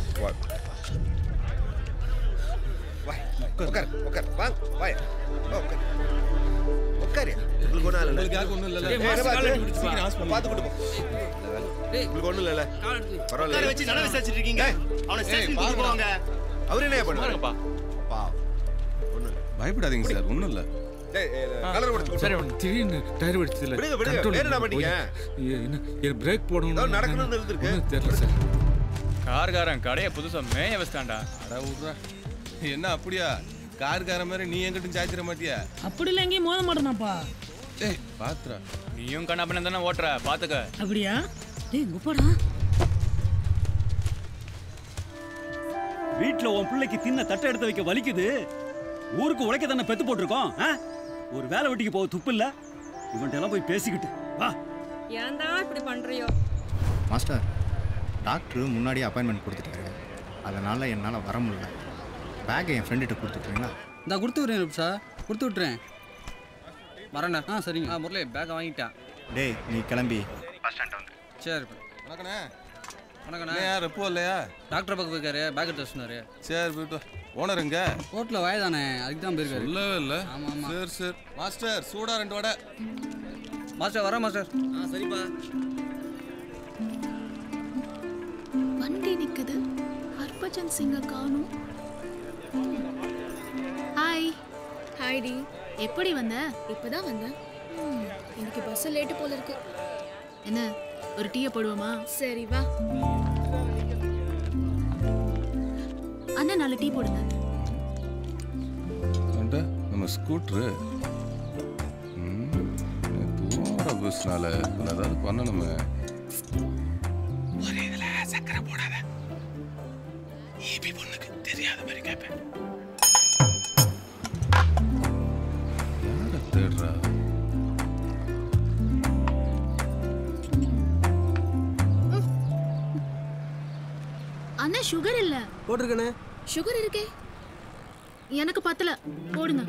உட்கார் உட்கார் வாங்க வாய் உட்கார் உட்காரு உங்களுக்கு ஒன்றும் இல்லை உங்களுக்கு யாருக்கும் ஒண்ணும் இல்லைல்ல? ஏய், ஏய், பார்த்து, காலை பிடிச்சு சீக்கிரம் hospital. பார்த்து கூட்டு போ உங்களுக்கு ஒன்றும் இல்லைல்ல பரவாயில்ல உட்கார வச்சு நட விசாரிச்சுட்டு இருக்கீங்க அவனை ஸ்டேஷன் பாருங்க. கூட்டு போவாங்க அவர் என்ன பண்ணுவாருப்பா பாருங்கப்பா பாவம் ஒன்றும் இல்லை பயப்படாதீங்க சார் ஒண்ணும் இல்ல டேய் கலர் கொடுத்து சரி அவன் திடீர்னு டயர் வெடிச்சதுல விடுங்க, விடுங்க. வேற என்ன பண்ணீங்க? என்ன பிரேக் போடணும் ஏதோ நடக்கணும்னு இருந்திருக்கு. ஒண்ணும் தெரியல சார் கார்காரன் கடையை புதுசா மேய வச்சிட்டான்டா அட விட்றா என்ன அப்படியா கார்கார மாதிரி நீ எங்கிட்டும் சாய்ச்சிட மாட்டியா அப்படிலாம் எங்கேயும் மோத மாட்டேனாப்பா ஏய் பாத்துறா நீயும் கண்ணாப்பண்ண தானே ஓட்டுற பாத்துக்க அப்படியா டேய் குப்பாடா வீட்ல உன் பிள்ளைக்கு தின்ன தட்டை எடுத்து வைக்க வலிக்குது ஊருக்கு உழைக்க தானே பெத்து போட்டிருக்கோம் ஆ? ஒரு வேலை வெட்டிக்கு போக துப்பு இல்ல இவன்ட்ட எல்லாம் போய் பேசிக்கிட்டு வா ஏன்டா இப்படி பண்றியோ மாஸ்டர் டாக்டர் முன்னாடியே அப்பாயின்மெண்ட் கொடுத்துட்டாரு அதனால் என்னால் வர முடியல பேக்கை என் ஃப்ரெண்டுகிட்ட கொடுத்துட்றீங்களா இந்த கொடுத்து விட்றேன் சார் கொடுத்து விட்றேன் வரேண்ணா ஆ சரிங்க ஆ முரளி பேக்கை வாங்கிட்டேன் டேய் நீ கிளம்பி சரி வணக்கண்ணே வணக்கண்ணா ஏன் யார் எப்போ இல்லையா டாக்டர் பக்கம் போயிருக்காரு பேக் எடுத்து சொன்னாரு சரி போயிட்டு ஓனர் எங்க ரோட்டில் வயதானே அதுக்கு தான் போயிருக்காரு சொல்லவே இல்ல ஆமாம் ஆமாம் சரி சரி மாஸ்டர் சூடா ரெண்டு வடை மாஸ்டர் வரேன் மாஸ்டர் ஆ சரிப்பா வண்டி நிக்குது ஹர்பஜன் சிங்க காணும் ஹாய் ஹாய் டி எப்படி வந்த இப்பதான் வந்தேன் ம், இன்னைக்கு பஸ் லேட்டு போல இருக்கு என்ன ஒரு டீயை போடுவோமா சரி வா அண்ணா நாலு டீ போடுங்க அண்ட நம்ம ஸ்கூட்ரு தூர பஸ்னால ஏதாவது பண்ணணுமே ஒரே இதுல சக்கரை போடாத ஈபி பொண்ணுக்கு தெரியாத மாதிரி கேட்பேன் யாரை தேடுறா அண்ணா சுகர் இல்ல போட்டிருக்கனே சுகர் இருக்கே எனக்கு பத்தல போடுங்க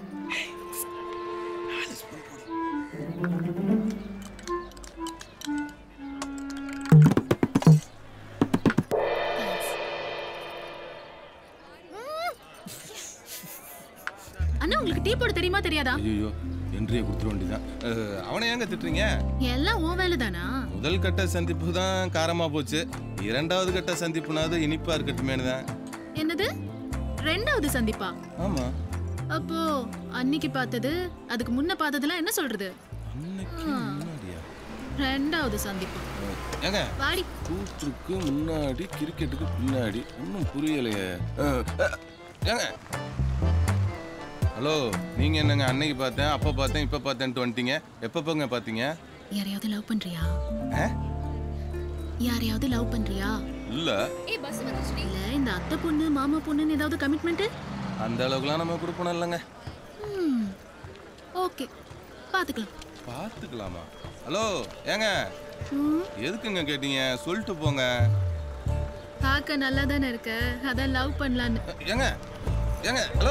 அண்ணா உங்களுக்கு டீ போட தெரியுமா தெரியாதா ஐயோ என்றியே கொடுத்துட வேண்டியதான் அஹ், அவனை ஏங்க திட்டுறீங்க எல்லாம் உன் வேலை தானா முதல் கட்ட சந்திப்பு தான் காரமா போச்சு இரண்டாவது கட்ட சந்திப்புனாவது இனிப்பா இருக்கட்டுமேனு தான் என்னது ரெண்டாவது சந்திப்பா ஆமா அப்போ அன்னைக்கு பார்த்தது அதுக்கு முன்ன பார்த்ததெல்லாம் என்ன சொல்றது ஆ, ரெண்டாவது சந்திப்பு ஏங்க வாடி கூற்றுக்கு முன்னாடி கிரிக்கெட்டுக்கு பின்னாடி ஒன்றும் புரியலையே அஹ், அஹ், ஏங்க ஹலோ நீங்க என்னங்க அன்னைக்கு பார்த்தேன் அப்ப பார்த்தேன் இப்ப பார்த்தேன்ட்டு வந்துட்டீங்க எப்ப போங்க பார்த்தீங்க யாரையாவது லவ் பண்றியா ஆ? யாரையாவது லவ் பண்றியா இல்ல இல்ல இந்த அத்தை பொண்ணு மாமா பொண்ணுன்னு ஏதாவது கமிட்மெண்ட் அந்த அளவுக்குலாம் நம்ம கொடுப்போம் இல்லைங்க ஓகே பார்த்துக்கலாம் பார்த்துக்கலாமா ஹலோ ஏங்க ம், எதுக்குங்க கேட்டீங்க சொல்லிட்டு போங்க பார்க்க நல்லா தானே இருக்க அதான் லவ் பண்ணலான்னு ஏங்க ஏங்க ஹலோ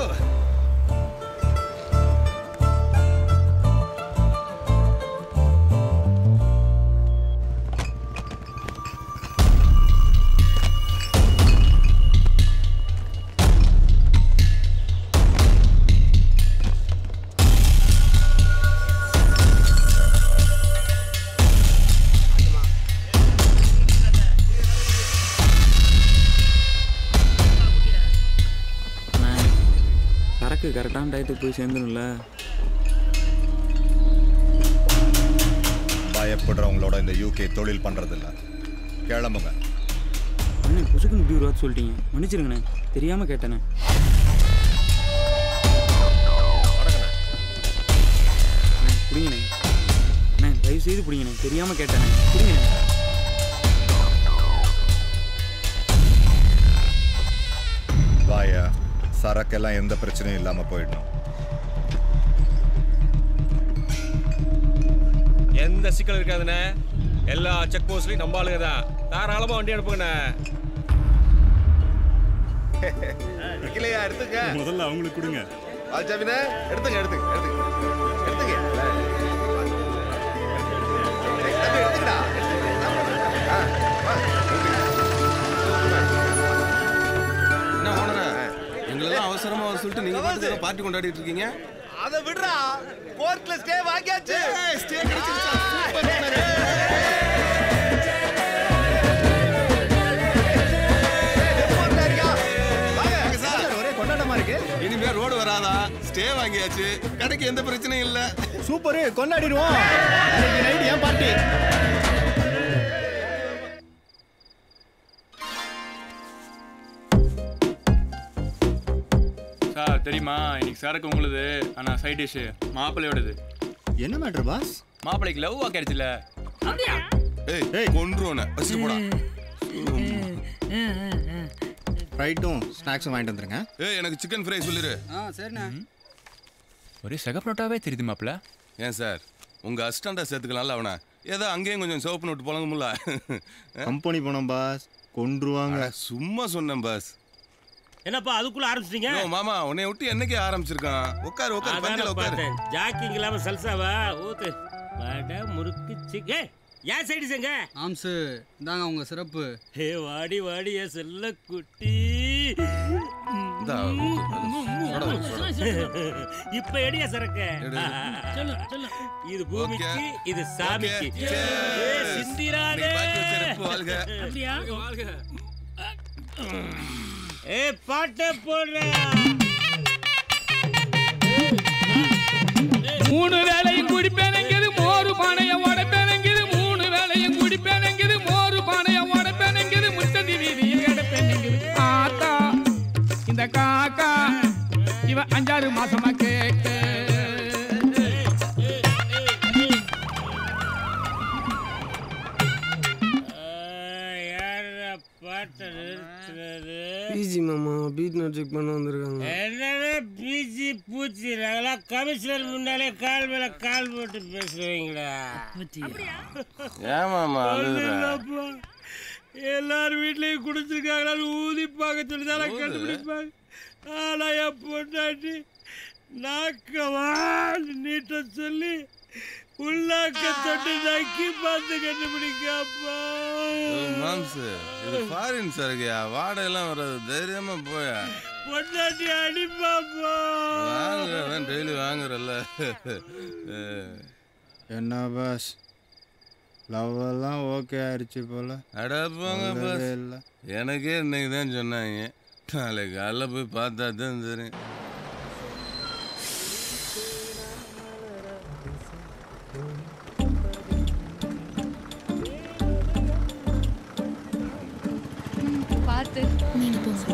சரக்கு கரெக்டான டயத்துக்கு போய் சேர்ந்துணும்ல பயப்படுறவங்களோட இந்த யூகே தொழில் பண்றதில்ல கிளம்புங்க அண்ணே புசுக்குன்னு இப்படி ஒரு வார்த்தை சொல்லிட்டீங்க மன்னிச்சிருங்கண்ணே தெரியாமல் கேட்டேண்ணே அண்ணே, பிடிங்கண்ணே அண்ணே தயவு செய்து பிடிங்கண்ணே தெரியாமல் கேட்டேண்ணே பிடிங்கண்ணே வாயா சரக்கெல்லாம் எந்த பிரச்சனையும் இல்லாம போயிடணும் எந்த சிக்கல் இருக்காதுண்ணே எல்லா செக் போஸ்ட்லையும் நம்ம ஆளுங்க தான் தாராளமாக வண்டி அனுப்புங்கண்ணே இல்லையா எடுத்துங்க முதல்ல அவங்களுக்கு கொடுங்க வால்சாமினே எடுத்துங்க எடுத்துங்க எடுத்துங்க எடுத்துங்க ஏய், தம்பி, எடுத்துக்கடா ஆ, வா, என்ன ஓனர எங்களெல்லாம் அவசரமா வர சொல்லிட்டு நீங்க பாட்டுக்கு ஏதோ பார்ட்டி கொண்டாடிட்டு இருக்கீங்க அதை விடுறா கோர்ட்ல ஸ்டே வாங்கியாச்சு ஸ்டே ஒரே கொண்டாட்டமா இருக்கு இனிமே ரோடு வராதா ஸ்டே வாங்கியாச்சு கடைக்கு எந்த பிரச்சனையும் இல்ல சூப்பர் கொண்டாடிடுவோம் இன்னைக்கு நைட் ஏன் பார்ட்டி சார் தெரியுமா இன்னைக்கு சரக்கு உங்களுது ஆனா சைட் டிஷ் மாப்பிள்ளையோடது என்ன மேட்ரு பாஸ் மாப்பிள்ளைக்கு லவ் ஆக்கிடுச்சுல ஏய் கொன்றுவன வச்சு போடா ரைட்டும் ஸ்நாக்ஸும் வாங்கிட்டு வந்துருங்க ஏய் எனக்கு சிக்கன் ஃப்ரை சொல்லிரு ஆ சரிண்ணே ஒரே சகப்ரோட்டாவே தெரியுது மாப்பிள்ள ஏன் சார் உங்க அசிஸ்டண்டா சேர்த்துக்கலாம்ல அவனை ஏதோ அங்கேயும் கொஞ்சம் சிவப்பு நோட்டு புழங்கும்ல கம்பெனி போனோம் பாஸ் கொன்றுவாங்க சும்மா சொன்னேன் பாஸ் என்னப்பா அதுக்குள்ள ஆரம்பிச்சிட்டீங்க யோ, மாமா உன்னை விட்டு என்னைக்கு ஆரம்பிச்சிருக்கான் உட்காரு உட்காரு பந்தில அதான உட்காரு பார்த்தேன் ஜாக்கிங் இல்லாம சல்சாவா ஊத்து வடை முறுக்கு சிக்கே ஏன் சைடு செங்க ஆம்சு இந்தாங்க உங்க சிறப்பு ஏ வாடி வாடி ஏ செல்ல குட்டி இந்தா, சோடா, சோடா. இப்ப எடியா சரக்கு எடு. இது பூமிக்கு இது சாமிக்கு Okay, cheers. ஏ சிந்திராதே நீ பாக்கி வச்சிருப்பு, வாழ்க. அப்படியா ஏ பாட்ட போடுற மூணு வேலையும் குடிப்பேனங்குது மோரு பானைய உடைப்பேனங்குது மூணு வேலையும் குடிப்பேனங்குது மோரு பானைய உடைப்பேனங்குது முத்ததி வீதியில் கிடப்பேனங்குது ஆத்தா இந்த காக்கா இவ அஞ்சாறு மாசமா கேட்க யாரா பாட்ட நிறுத்துறது பிஜி மாமா பீட் நட் செக் பண்ண வந்திருக்காங்க என்னடா பிஜி பூச்சி நாங்களாம் கமிஷனர் முன்னாலே கால் மேல கால் போட்டு பேசுறீங்களா ஏன் மாமா அழுகுற? இல்லப்பா. எல்லாரும் வீட்லயும் குடிச்சிருக்காங்களான்னு ஊதி பார்க்க சொல்லி தானே ஊது? கண்டுபிடிப்பாங்க ஆனா என் பொண்டாட்டி நாக்கவா நீட்ட சொல்லி உள்ளாக்க தொட்டு நக்கி பார்த்து கண்டுபிடிக்காப்பா ஓ, மாம்சு இது ஃபாரின் சரக்குயா வாடகைலாம் வராது தைரியமா போயா பொண்டாட்டி அடிப்பாப்பா வாங்குறேன் டெய்லி வாங்குறல்ல என்ன பாஸ் லவ் எல்லாம் ஓகே ஆயிடுச்சு போல அட போங்க சொல்லவே பாஸ் இல்ல. எனக்கே இன்னைக்கு தான் சொன்னாங்க நாளைக்கு காலைல போய் பார்த்தா தான் தெரியும் பார்த்து நீங்க போங்க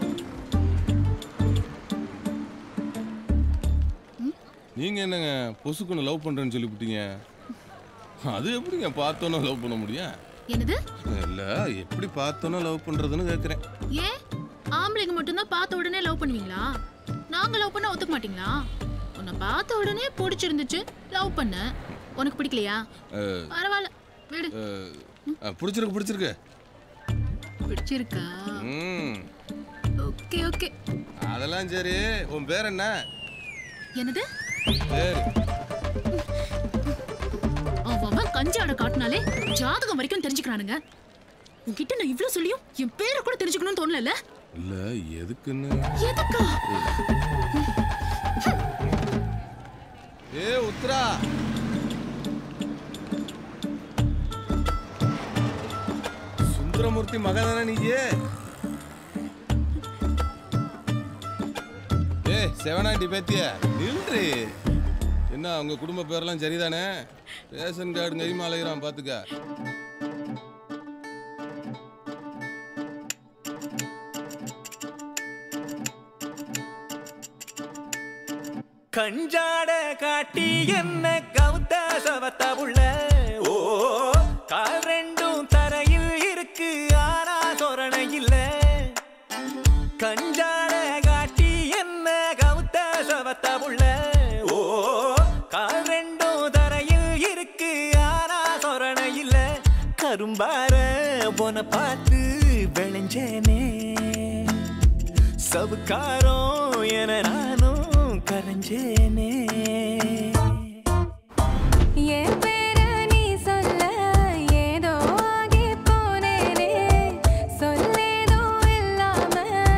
நீங்க என்னங்க பொசுக்குன்னு லவ் பண்றேன்னு சொல்லிவிட்டீங்க அது எப்படிங்க பார்த்தோன்னே லவ் பண்ண முடியும் என்னது இல்ல எப்படி பார்த்தோன்னே லவ் பண்றதுன்னு கேக்குறேன் ஏன் ஆம்பளைங்க மட்டும்தான் பார்த்த உடனே லவ் பண்ணுவீங்களா நாங்க லவ் பண்ணா ஒத்துக்க மாட்டீங்களா உன்னை பார்த்த உடனே பிடிச்சிருந்துச்சு லவ் பண்ண உனக்கு பிடிக்கலையா அஹ், பரவாயில்ல விடு அஹ், அஹ், பிடிச்சிருக்கு பிடிச்சிருக்கு பிடிச்சிருக்கா ம் ஓகே ஓகே அதெல்லாம் சரி உன் பேர் என்ன என்னது பேர் அவன் அவன் கஞ்சாட காட்டினாலே ஜாதகம் வரைக்கும் தெரிஞ்சுக்கிறானுங்க உன்கிட்ட நான் இவ்ளோ சொல்லியும் என் பேரை கூட தெரிஞ்சுக்கணும்னு தோணல இல்ல எதுக்குன்னு எதுக்கா ஏ உத்ரா சுந்தரமூர்த்தி மகதானே நீயே ஏ செவனாண்டி பேத்திய நில்றி என்ன உங்க குடும்ப பேரெல்லாம் சரிதானே ரேஷன் கார்டு கைமா அலைகிறான் பாத்துக்க கஞ்சாட காட்டி என்ன கவுத்த சவத்த புள்ள ஓ கால் ரெண்டும் தரையில் இருக்கு ஆனா சொரணை இல்ல கஞ்சாட காட்டி என்ன கவுத்த சவத்த புள்ள ஓ கால் ரெண்டும் தரையில் இருக்கு ஆனா சொரணை இல்ல கரும்பார போன பார்த்து விளைஞ்சேனே சவுக்காரம் என நானும் கரைஞ்சேனே என் பேர நீ சொல்ல ஏதோ ஆகி போனேனே சொல்லேதோ இல்லாம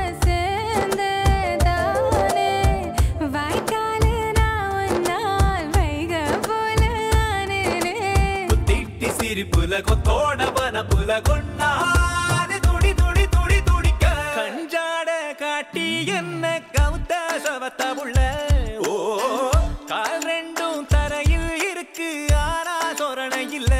சேர்ந்ததானே வாய்க்காலு நான் ஒன்னால் வைக போல ஆனேனே திட்டி சிரிப்புல கொத்தோட பனப்புல கொண்டாடு துடி துடி துடி துடிக்க கஞ்சாட காட்டி என்ன கவுத்த சவத்த புள்ள ஓ கால் ரெண்டும் தரையில் இருக்கு ஆனா சொரணை இல்ல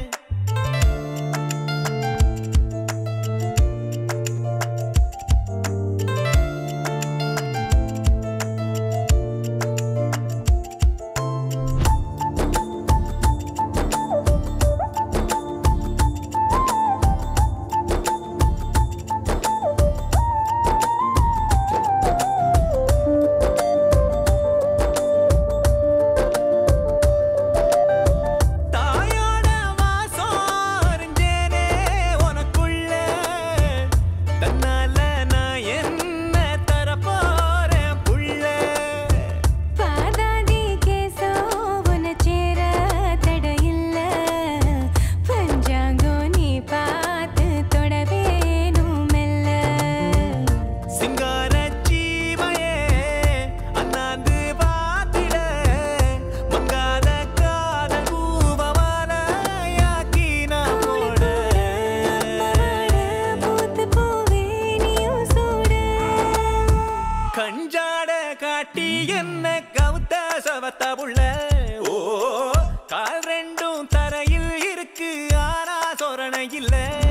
தாயோட வாசம் அறிஞ்சேனே உனக்குள்ள தன்னால நான் என்ன தரப்போறேன் புள்ள பாதாதி கேசோ உன சேர தடையில்ல பஞ்சாங்கோ நீ பார்த்து தொட வேணும் மெல்ல சிங்கார ஜீவையே அண்ணாந்து பாத்திட மங்காத காதல் பூவமாலையாக்கி நான் போட பூத்து போவே நீயும் சூட கஞ்சாட காட்டி என்ன கவுத்த சவத்த புள்ள ஓ கால் ரெண்டும் தரையில் இருக்கு ஆனா சொரணை இல்ல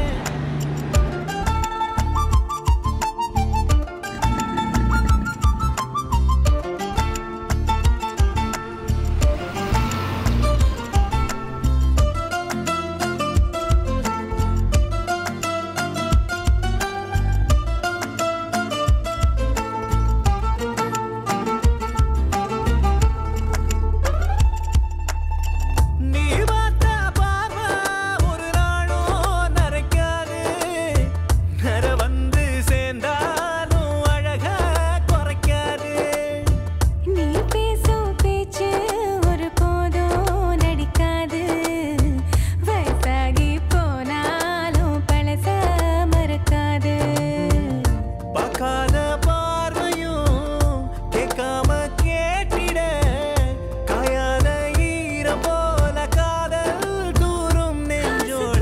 நீ பார்த்த பார்வை ஒரு நாளும் நரைக்காது நர வந்து சேர்ந்தாலும் அழகா குறைக்காது நீ பேசும் பேச்சு ஒரு போதும் நடிக்காது வயசாகி போனாலும் பழச மறக்காது பார்க்காத பார்வையும் கேட்காம கேட்டிட காயாத ஈரம் போல காதல் தூரும் நெஞ்சோட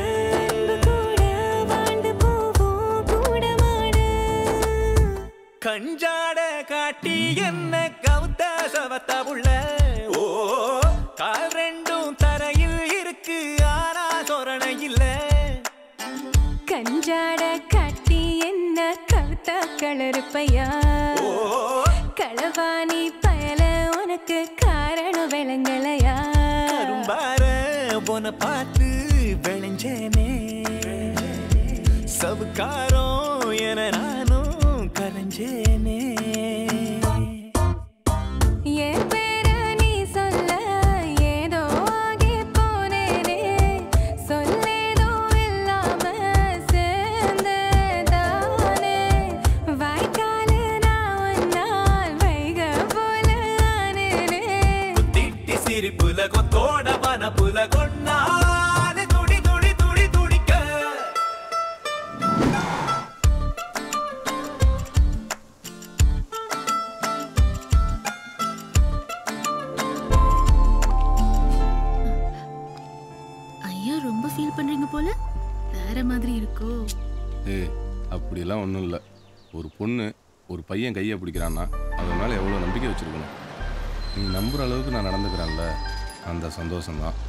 வாழ்ந்து போவோம் கூட மாட கஞ்சாட காட்டி என்ன கவுத்த சவத்த புள்ள ஓ கால் ரெண்டும் தரையில் இருக்கு ஆனா சொரணை இல்ல கஞ்சாட காட்டி என்ன கவுத்த கலருப்பையா களவாணி பயல உனக்கு காரணம் விளங்கலையா கரும்பார போன பார்த்து விளைஞ்சேனே சவுக்காரம் என நானும் கரைஞ்சேனே என் கொத்தோட பனப்புல கொண்டாலே துடி துடி துடி துடிக்க ஐயா ரொம்ப ஃபீல் பண்றீங்க போல வேற மாதிரி இருக்கோ ஏய் அப்படியெல்லாம் ஒன்றும் இல்லை ஒரு பொண்ணு ஒரு பையன் கையை பிடிக்கிறான்னா அவன் மேலே எவ்வளோ நம்பிக்கை வச்சுருக்கணும் நீ நம்புகிற அளவுக்கு நான் நடந்துக்கிறேன்ல அந்த சந்தோஷம்தான்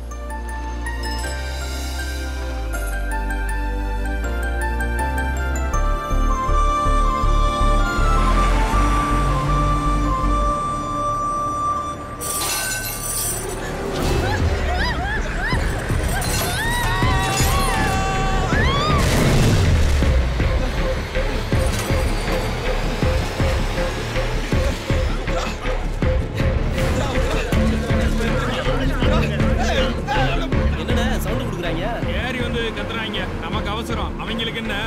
என்னண்ணே சவுண்ட் கொடுக்குறாங்க ஏறி வந்து கத்துறாங்க நமக்கு அவசரம் அவங்களுக்கு என்ன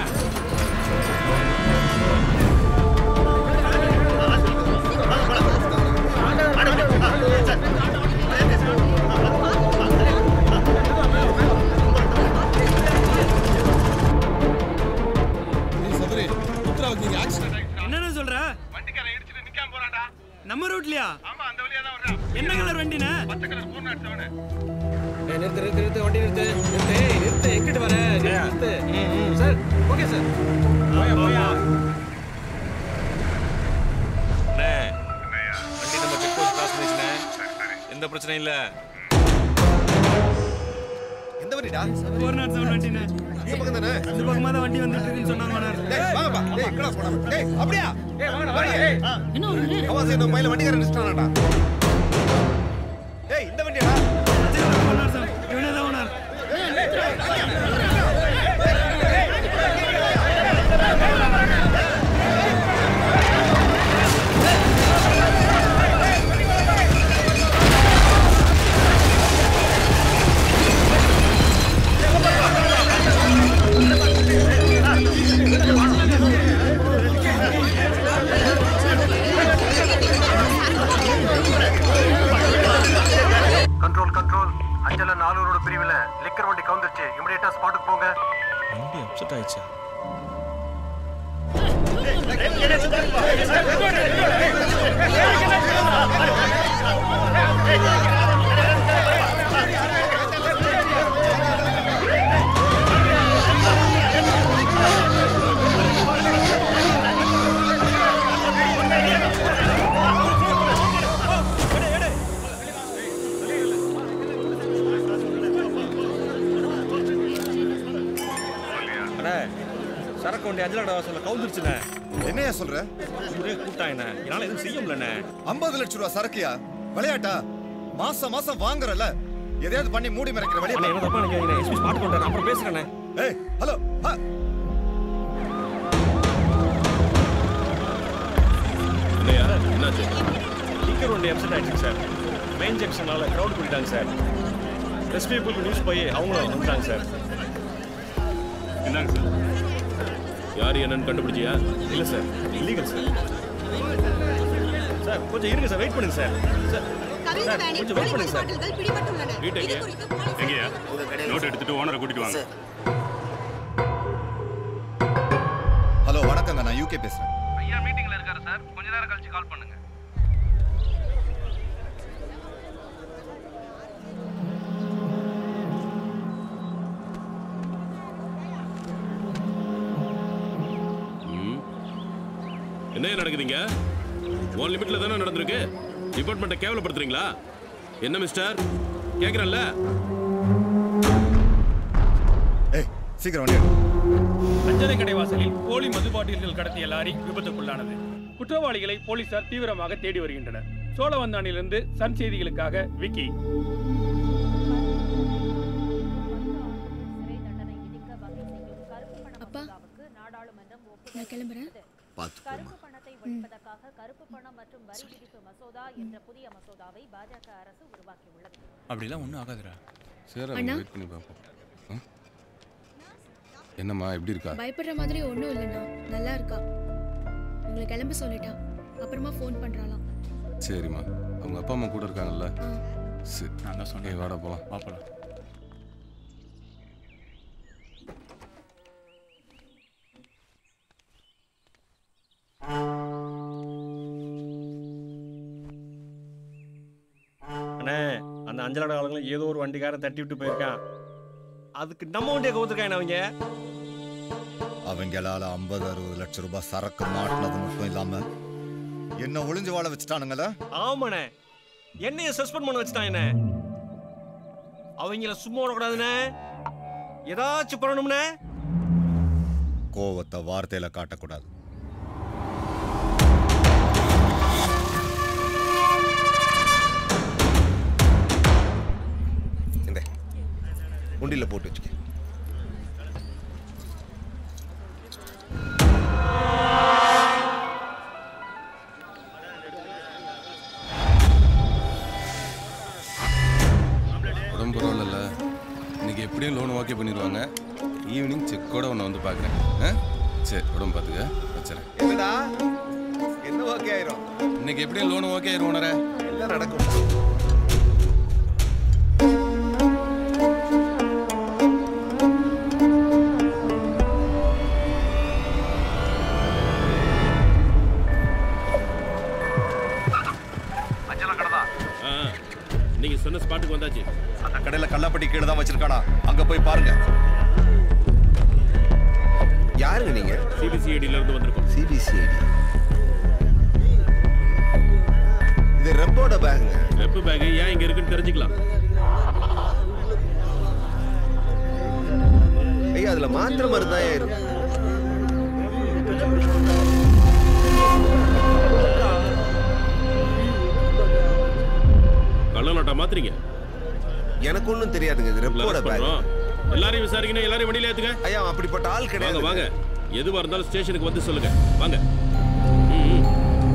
சபரி உத்தரவுக்கு நீங்க ஆக்சிடென்ட் என்னன்னு சொல்ற வண்டிக்காரன் இடிச்சிட்டு நிக்காம போறான்டா நம்ம ரோட்லயா ஆமா அந்த வழியா தான் வர்றான் என்ன கலர் வண்டினே பச்சை கலர் பூர்ண அடிச்சவனே நிறுத்து நிறுத்து நிறுத்து வண்டி நிறுத்து நிறுத்து ஏய், நிறுத்து எங்கிட்டு வர நிறுத்து சார் ஓகே சார் போயா போயா அண்ணே வண்டி நம்ம செக் போஸ்ட் கிராஸ் பண்ணிச்சுண்ணே எந்த பிரச்சனையும் இல்லை எந்த வண்டிடா ஒரு நாள் செவன் வண்டினே இந்த பக்கம் தானே இந்த பக்கமா தான் வண்டி வந்துட்டு இருக்குன்னு சொன்னாங்க டேய் வாங்கப்பா டேய் எங்கடா போடா டேய் அப்படியா ஏய் வாங்கடா வாடி, வாடி ஏய் என்ன ஒரு கவாசி இந்த மயில வண்டிக்காரன் நிறுத்தானடா டேய் இந்த வண்டியாடா இவனே தான் ஓனர் கண்ட்ரோல் கண்ட்ரோல் அஞ்சல நாலூரோட பிரிவில் லிக்கர் வண்டி கவுந்துருச்சு இமிடியேட்டா ஸ்பாட்டுக்கு போங்க வண்டி அப்செட் ஆயிடுச்சா அண்ணே சரக்கு வண்டி அஞ்சலடா வாசல்ல கவுந்துருச்சுண்ணே என்னையா சொல்ற ஊரே கூட்டாங்கண்ணே என்னால எதுவும் செய்ய முடியலண்ணே ஐம்பது லட்சம் ரூபா சரக்கியா விளையாட்டா மாசம் மாசம் வாங்குறல எதையாவது பண்ணி மூடி மறைக்கிற வெளியே அண்ணே என்ன தப்பா நினைக்காதீங்க எஸ்பி ஸ்பாட் கொண்டு வரேன் அப்புறம் பேசுறேண்ணே ஏய் ஹலோ இல்லையா என்னாச்சு லிக்கர் வண்டி அப்செட் ஆயிடுச்சு சார் மெயின் ஜங்ஷனால க்ரௌட் கூட்டிட்டாங்க சார் ரெஸ்ட் பீப்புளுக்கு நியூஸ் போய் அவங்களும் வந்துட்டாங்க சார் என்னங்க சார் யார் என்னன்னு கண்டுபிடிச்சியா இல்லை சார் இல்லீகல் சார் சார் கொஞ்சம் இருங்க சார் வெயிட் பண்ணுங்க சார் சார் சார் கொஞ்சம் வெயிட் பண்ணுங்க சார் வீட்டு எங்கேயா எங்கேயா நோட் எடுத்துட்டு ஓனரை கூட்டிட்டு வாங்க ஹலோ வணக்கங்க நான் யூகே பேசுறேன் ஐயா மீட்டிங்ல இருக்காரு சார் கொஞ்ச நேரம் கழிச்சு கால் பண்ணுங்க ம். என்ன நடக்குதுங்க உன் லிமிட்ல தானே நடந்திருக்கு டிபார்ட்மெண்ட்டை கேவலப்படுத்துறீங்களா என்ன மிஸ்டர் கேக்குறேன்ல ஏய் சீக்கிரம் வண்டி எடு. அஞ்சலை கடை வாசலில் போலி மது பாட்டில்கள் கடத்திய லாரி விபத்துக்குள்ளானது குற்றவாளிகளை போலீசார் தீவிரமாக தேடி வருகின்றனர் சோழவந்தானிலிருந்து சன் செய்திகளுக்காக விக்கி அப்பா நான் கிளம்புறேன் பார்த்து கருப்பு பணத்தை ஒழிப்பதற்காக கருப்பு பணம் மற்றும் வரி விதிப்பு மசோதா என்ற புதிய மசோதாவை பாஜக அரசு உருவாக்கியுள்ளது அப்படிலாம் ஒன்றும் ஆகாதுடா சரி அண்ணா. வெயிட் பண்ணி பார்ப்போம் ஆ? என்னம்மா எப்படி இருக்கா பயப்படுற மாதிரி ஒன்றும் இல்லைண்ணா நல்லா இருக்கா உங்களை கிளம்ப சொல்லிட்டா அப்புறமா ஃபோன் பண்றாளாம் சரிம்மா அவங்க அப்பா அம்மா கூட இருக்காங்கல்ல சரி நான் தான் சொன்னேன் ஏய் வாடா போலாம் வா போலாம் அண்ணே அந்த அஞ்சலோட ஆளுங்களும் ஏதோ ஒரு வண்டிக்காரன் தட்டி விட்டு போயிருக்கான் அதுக்கு நம்ம வண்டியை கவுத்துருக்காங்க அவங்க அவங்களால ஐம்பது அறுபது லட்சம் ரூபாய் சரக்கு மாட்டினது மட்டும் இல்லாம என்ன ஒளிஞ்சு வாழ வச்சுட்டானுங்களா ஆமாண்ணே என்னைய சஸ்பெண்ட் பண்ண வச்சுட்டான் என்ன அவங்கள சும்மா விடக்கூடாதுண்ணே ஏதாச்சும் பண்ணணும்னே கோவத்தை வார்த்தையில காட்டக்கூடாது இந்த உண்டியில் போட்டு வச்சுக்க உடம்பு பரவாயில்ல இன்னைக்கு எப்படியும் லோன் ஓகே பண்ணிடுவாங்க ஈவினிங் செக்கோட உன்னை வந்து பார்க்குறேன் ஆ சரி உடம்பு பார்த்துக்க வச்சுறேன் என்னடா என்ன ஓகே ஆயிரும் இன்னைக்கு எப்படியும் லோன் ஓகே ஆயிரும் உணர எல்லாம் நடக்கும் அஞ்சலா கடதா நீங்க சொன்ன ஸ்பாட்டுக்கு வந்தாச்சு அந்த கடையில கள்ளப்பட்டி கீழே தான் வச்சிருக்கானா அங்க போய் பாருங்க யாருங்க நீங்க சிபிசிஐடில இருந்து வந்திருக்கோம் சிபிசிஐடி இது ரெப்போட பேங்குங்க ரெப்பு பேக் ஏன் இங்க இருக்குன்னு தெரிஞ்சுக்கலாம் ஐயா அதுல மாத்திரை மருந்து தான் இருக்கும் கள்ள நோட்டா மாத்துறீங்க எனக்கு ஒன்றும் தெரியாதுங்க இது ரெப்போட arrest பேக் பண்றோம். எல்லாரையும் விசாரிக்கணும் எல்லாரையும் வண்டியில ஏத்துங்க ஐயா அப்படிப்பட்ட ஆள் வாங்க கிடையாது வாங்க எதுவா இருந்தாலும் ஸ்டேஷனுக்கு வந்து சொல்லுங்க வாங்க ம், ம்.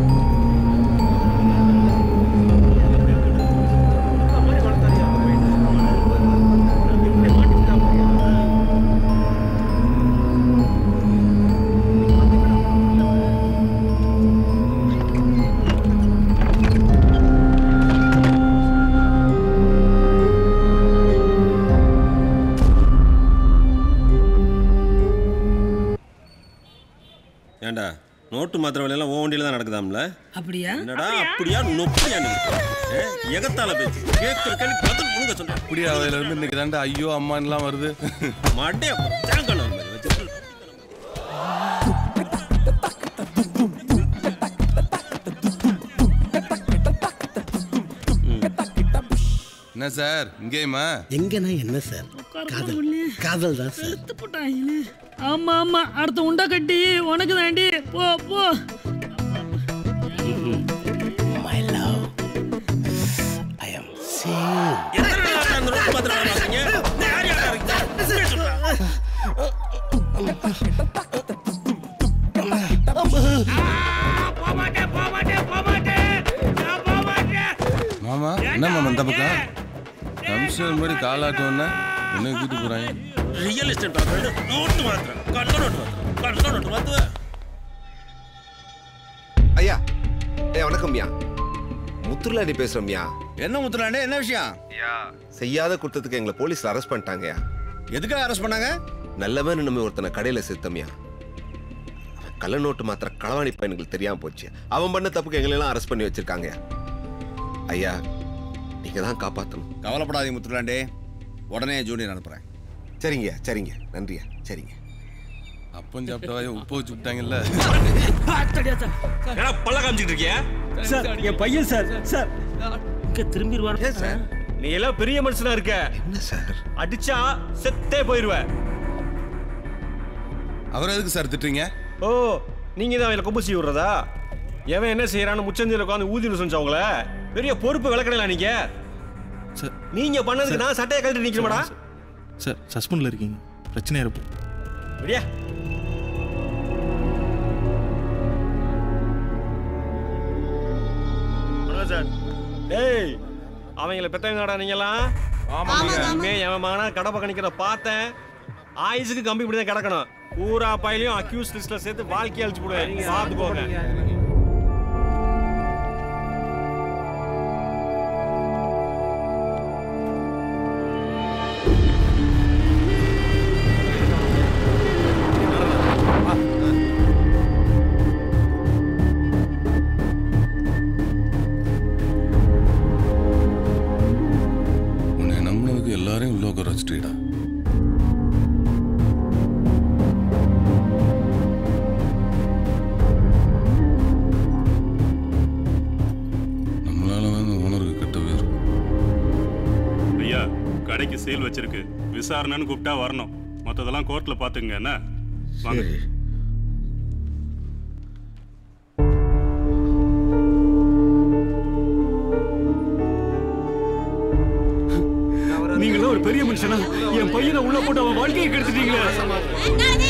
ஏண்டா நோட்டு மாத்திர வேலையெல்லாம் ஓ வண்டியில தான் நடக்குதாம்ல அப்படியா என்னடா அப்படியா நொப்படியா நீ ஏ, எகத்தால பேச்சு கேட்கிற கேள்வி பதில் முழுங்க சொல்றேன் அப்படியே அதுல இருந்து இன்னைக்கு தாண்டா ஐயோ அம்மான்லாம் வருது மண்டைய தேங்காய் மாதிரி வச்சுட்டு என்ன சார் இங்கேயுமா எங்கன்னா என்ன சார் காதல் காதல் தான் சார் செத்து போட்டாங்களே ஆமா ஆமா அடுத்த உண்டா கட்டி உனக்கு தாண்டி போ போ my love I am same எத்தனை நாள் அந்த நோட்டு மாத்திர வேலை பார்க்குறீங்க யார் யாரா இருக்கீங்க உண்மையை சொல்றா. மாமா என்ன மாமா இந்த பக்கம் கமிஷனர் மாதிரி காலாட்டோன்னா உன்னை கூட்டு போறாங்க ரியல் எஸ்டேட் பார்க்கறது நோட்டு மாத்திரம் கள்ள நோட்டு மாத்திரம் கள்ள நோட்டு மாத்துவேன் ஐயா ஏ வணக்கம்யா முத்துலாண்டி பேசுறோம்யா என்ன முத்துலாண்டே என்ன விஷயம் செய்யாத குற்றத்துக்கு எங்களை போலீஸ் அரெஸ்ட் பண்ணிட்டாங்கயா எதுக்காக அரெஸ்ட் பண்ணாங்க நல்லவன் நம்ம ஒருத்தனை கடையில சேர்த்தம்யா அவன் கள்ள நோட்டு மாத்திர களவாணி பையனுக்கு தெரியாம போச்சு அவன் பண்ண தப்புக்கு எங்களை எல்லாம் அரெஸ்ட் பண்ணி வச்சிருக்காங்க ஐயா நீங்க தான் காப்பாத்தணும் கவலைப்படாதீங்க முத்துலாண்டே உடனே ஜூனியர் அனுப்புறேன் சரிங்க சரிங்க நன்றியா சரிங்க அப்பம் சாப்பிட்டவா உப்பு வச்சு விட்டாங்கல்ல ஏடா பல்ல காமிச்சிட்டு இருக்கியா சார் என் பையன் சார் சார் இங்க திரும்பிடுவார் சார் நீ எல்லாம் பெரிய மனுஷனா இருக்க என்ன சார் அடிச்சா செத்தே போயிருவ அவர் எதுக்கு சார் திட்டுறீங்க ஓ நீங்க தான் அவங்கள கொம்பு செய்ய விடுறதா எவன் என்ன செய்யறான்னு முச்சந்தியில் உட்காந்து ஊதினு சொன்னவங்கள பெரிய பொறுப்பு விளக்கடலாம் நீங்க சார் நீங்க பண்ணதுக்கு நான் சட்டையை கழட்டி நிக்கணுமாடா சார் சஸ்பெண்டில் இருக்கீங்க பிரச்சனையாக இருக்கும் விடியா வணக்கம் சார் டேய் அவங்கள பெத்தவங்கடா நீங்களாம் இனிமே எவன் மகனா கடை பக்கம் நிக்கிறத பார்த்தேன் ஆயுசுக்கு கம்பி இப்படி தான் கிடக்கணும் பூரா பையிலையும் அக்யூஸ் லிஸ்ட்ல சேர்த்து வாழ்க்கை அழிச்சு போடுவேன் பார்த்துக்கோங்க தொலைச்சிட்டீடா நம்மளால தாங்க ஓனருக்கு கெட்ட பேர் ஐயா கடைக்கு சேல் வச்சிருக்கு விசாரணைன்னு கூப்பிட்டா வரணும் மற்றதெல்லாம் கோர்ட்டில் பார்த்துங்க என்ன வாங்க நீங்களும் ஒரு பெரிய மனுஷனா என் பையனை உள்ள போட்டு அவன் வாழ்க்கையை கெடுத்துட்டீங்களே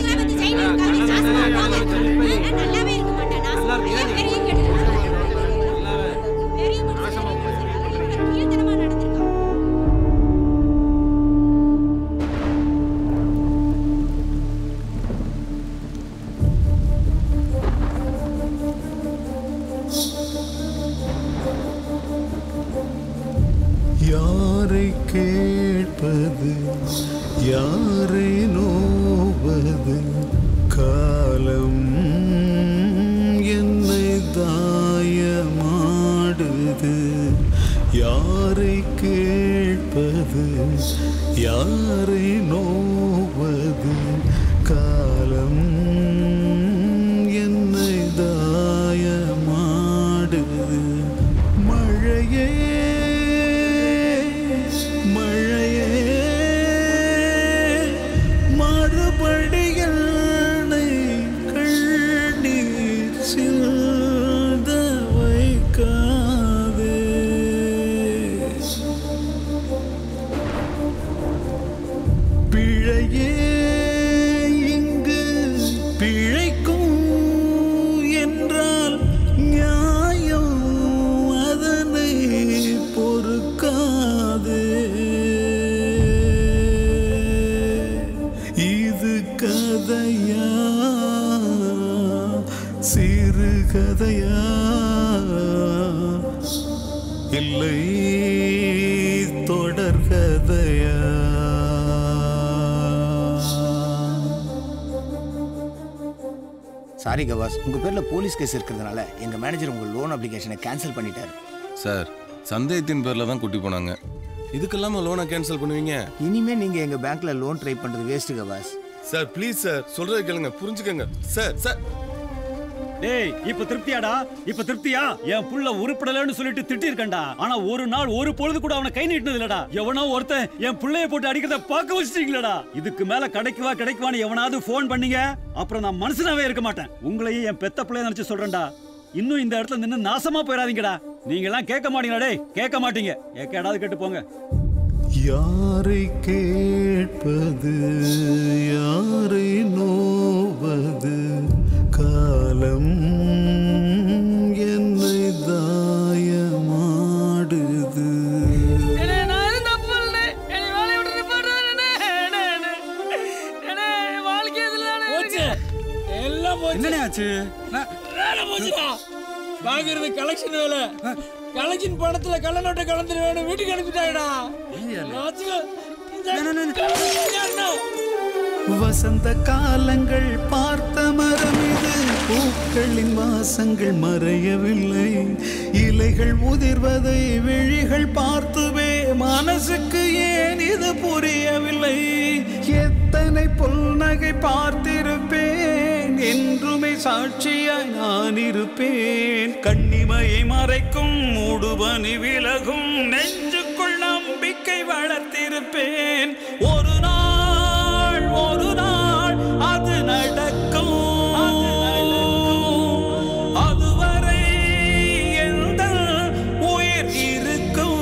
யாரை கேட்பது யாரை நோவது காலம் என்னை தாயமாடுது யாரை கேட்பது யாரை நோவது காலம் என்னை தாயமாடுது மழையே மழையே மறுபடியும் என்னை கண்ணீர் சிந்த வைக்காதே பிழையே இங்கு பிழைக்கும் என்றால் நியாயம் அதனை பொறுக்காதே இது கதையா சிறு கதையா இல்லை தொடர்கதையா சாரி கவாஸ் உங்க பேர்ல போலீஸ் கேஸ் இருக்கிறதுனால எங்க மேனேஜர் உங்க லோன் அப்ளிகேஷனை கேன்சல் பண்ணிட்டாரு சார் சந்தேகத்தின் பேர்ல தான் கூட்டி போனாங்க இதுக்கெல்லாம லோனை கேன்சல் பண்ணுவீங்க இனிமே நீங்க எங்க பேங்க்ல லோன் ட்ரை பண்றது வேஸ்ட் கவாஸ் சார் ப்ளீஸ் சார் சொல்றதை கேளுங்க புரிஞ்சுக்கங்க சார் சார் டேய் இப்ப திருப்தியாடா இப்ப திருப்தியா என் புள்ள உருப்படலன்னு சொல்லிட்டு திட்டி இருக்கேன்டா ஆனா ஒரு நாள் ஒரு பொழுது கூட அவனை கை நீட்டினது இல்லடா எவனோ ஒருத்தன் என் புள்ளைய போட்டு அடிக்கிறத பார்க்க வச்சிட்டீங்களடா இதுக்கு மேல கிடைக்குவா கிடைக்குவான்னு எவனாவது ஃபோன் பண்ணீங்க அப்புறம் நான் மனுஷனாவே இருக்க மாட்டேன் உங்களையும் என் பெத்த பிள்ளைய நினைச்சு சொல்றேன்டா இன்னும் இந்த இடத்துல நின்னு நாசமா போயிடாதீங்கடா நீங்க எல்லாம் கேட்க மாட்டீங்களா டேய் கேட்க மாட்டீங்க ஏக்காடாவது கேட்டு போங்க யாரை கேட்பது யாரை நோவது காலம் என்னை தாயமாடுது எல்லாம் போச்சு என்னண்ணே ஆச்சு வேலை போச்சுடா வாங்குறது கலெக்ஷன் வேலை கலெக்ஷன் பணத்துல கள்ள நோட்டை கலந்துட்டு வேணும் வீட்டுக்கு அனுப்பிட்டாங்கடா ஆச்சுக்கோ. இந்த கலெக்ஷன் வசந்த காலங்கள் பார்த்த மரம் இது பூக்களின் வாசங்கள் மறையவில்லை இலைகள் உதிர்வதை விழிகள் பார்த்துவே மனசுக்கு ஏன் இது புரியவில்லை எத்தனை புல்நகை பார்த்திருப்பேன் என்றுமே சாட்சியாய் நான் இருப்பேன் கண்ணிமையை மறைக்கும் மூடுபனி விலகும் நெஞ்சுக்குள் நம்பிக்கை வளர்த்திருப்பேன் ஒரு நாள் ஒரு நாள் அது நடக்கும் அதுவரை எந்த உயிர் இருக்கும்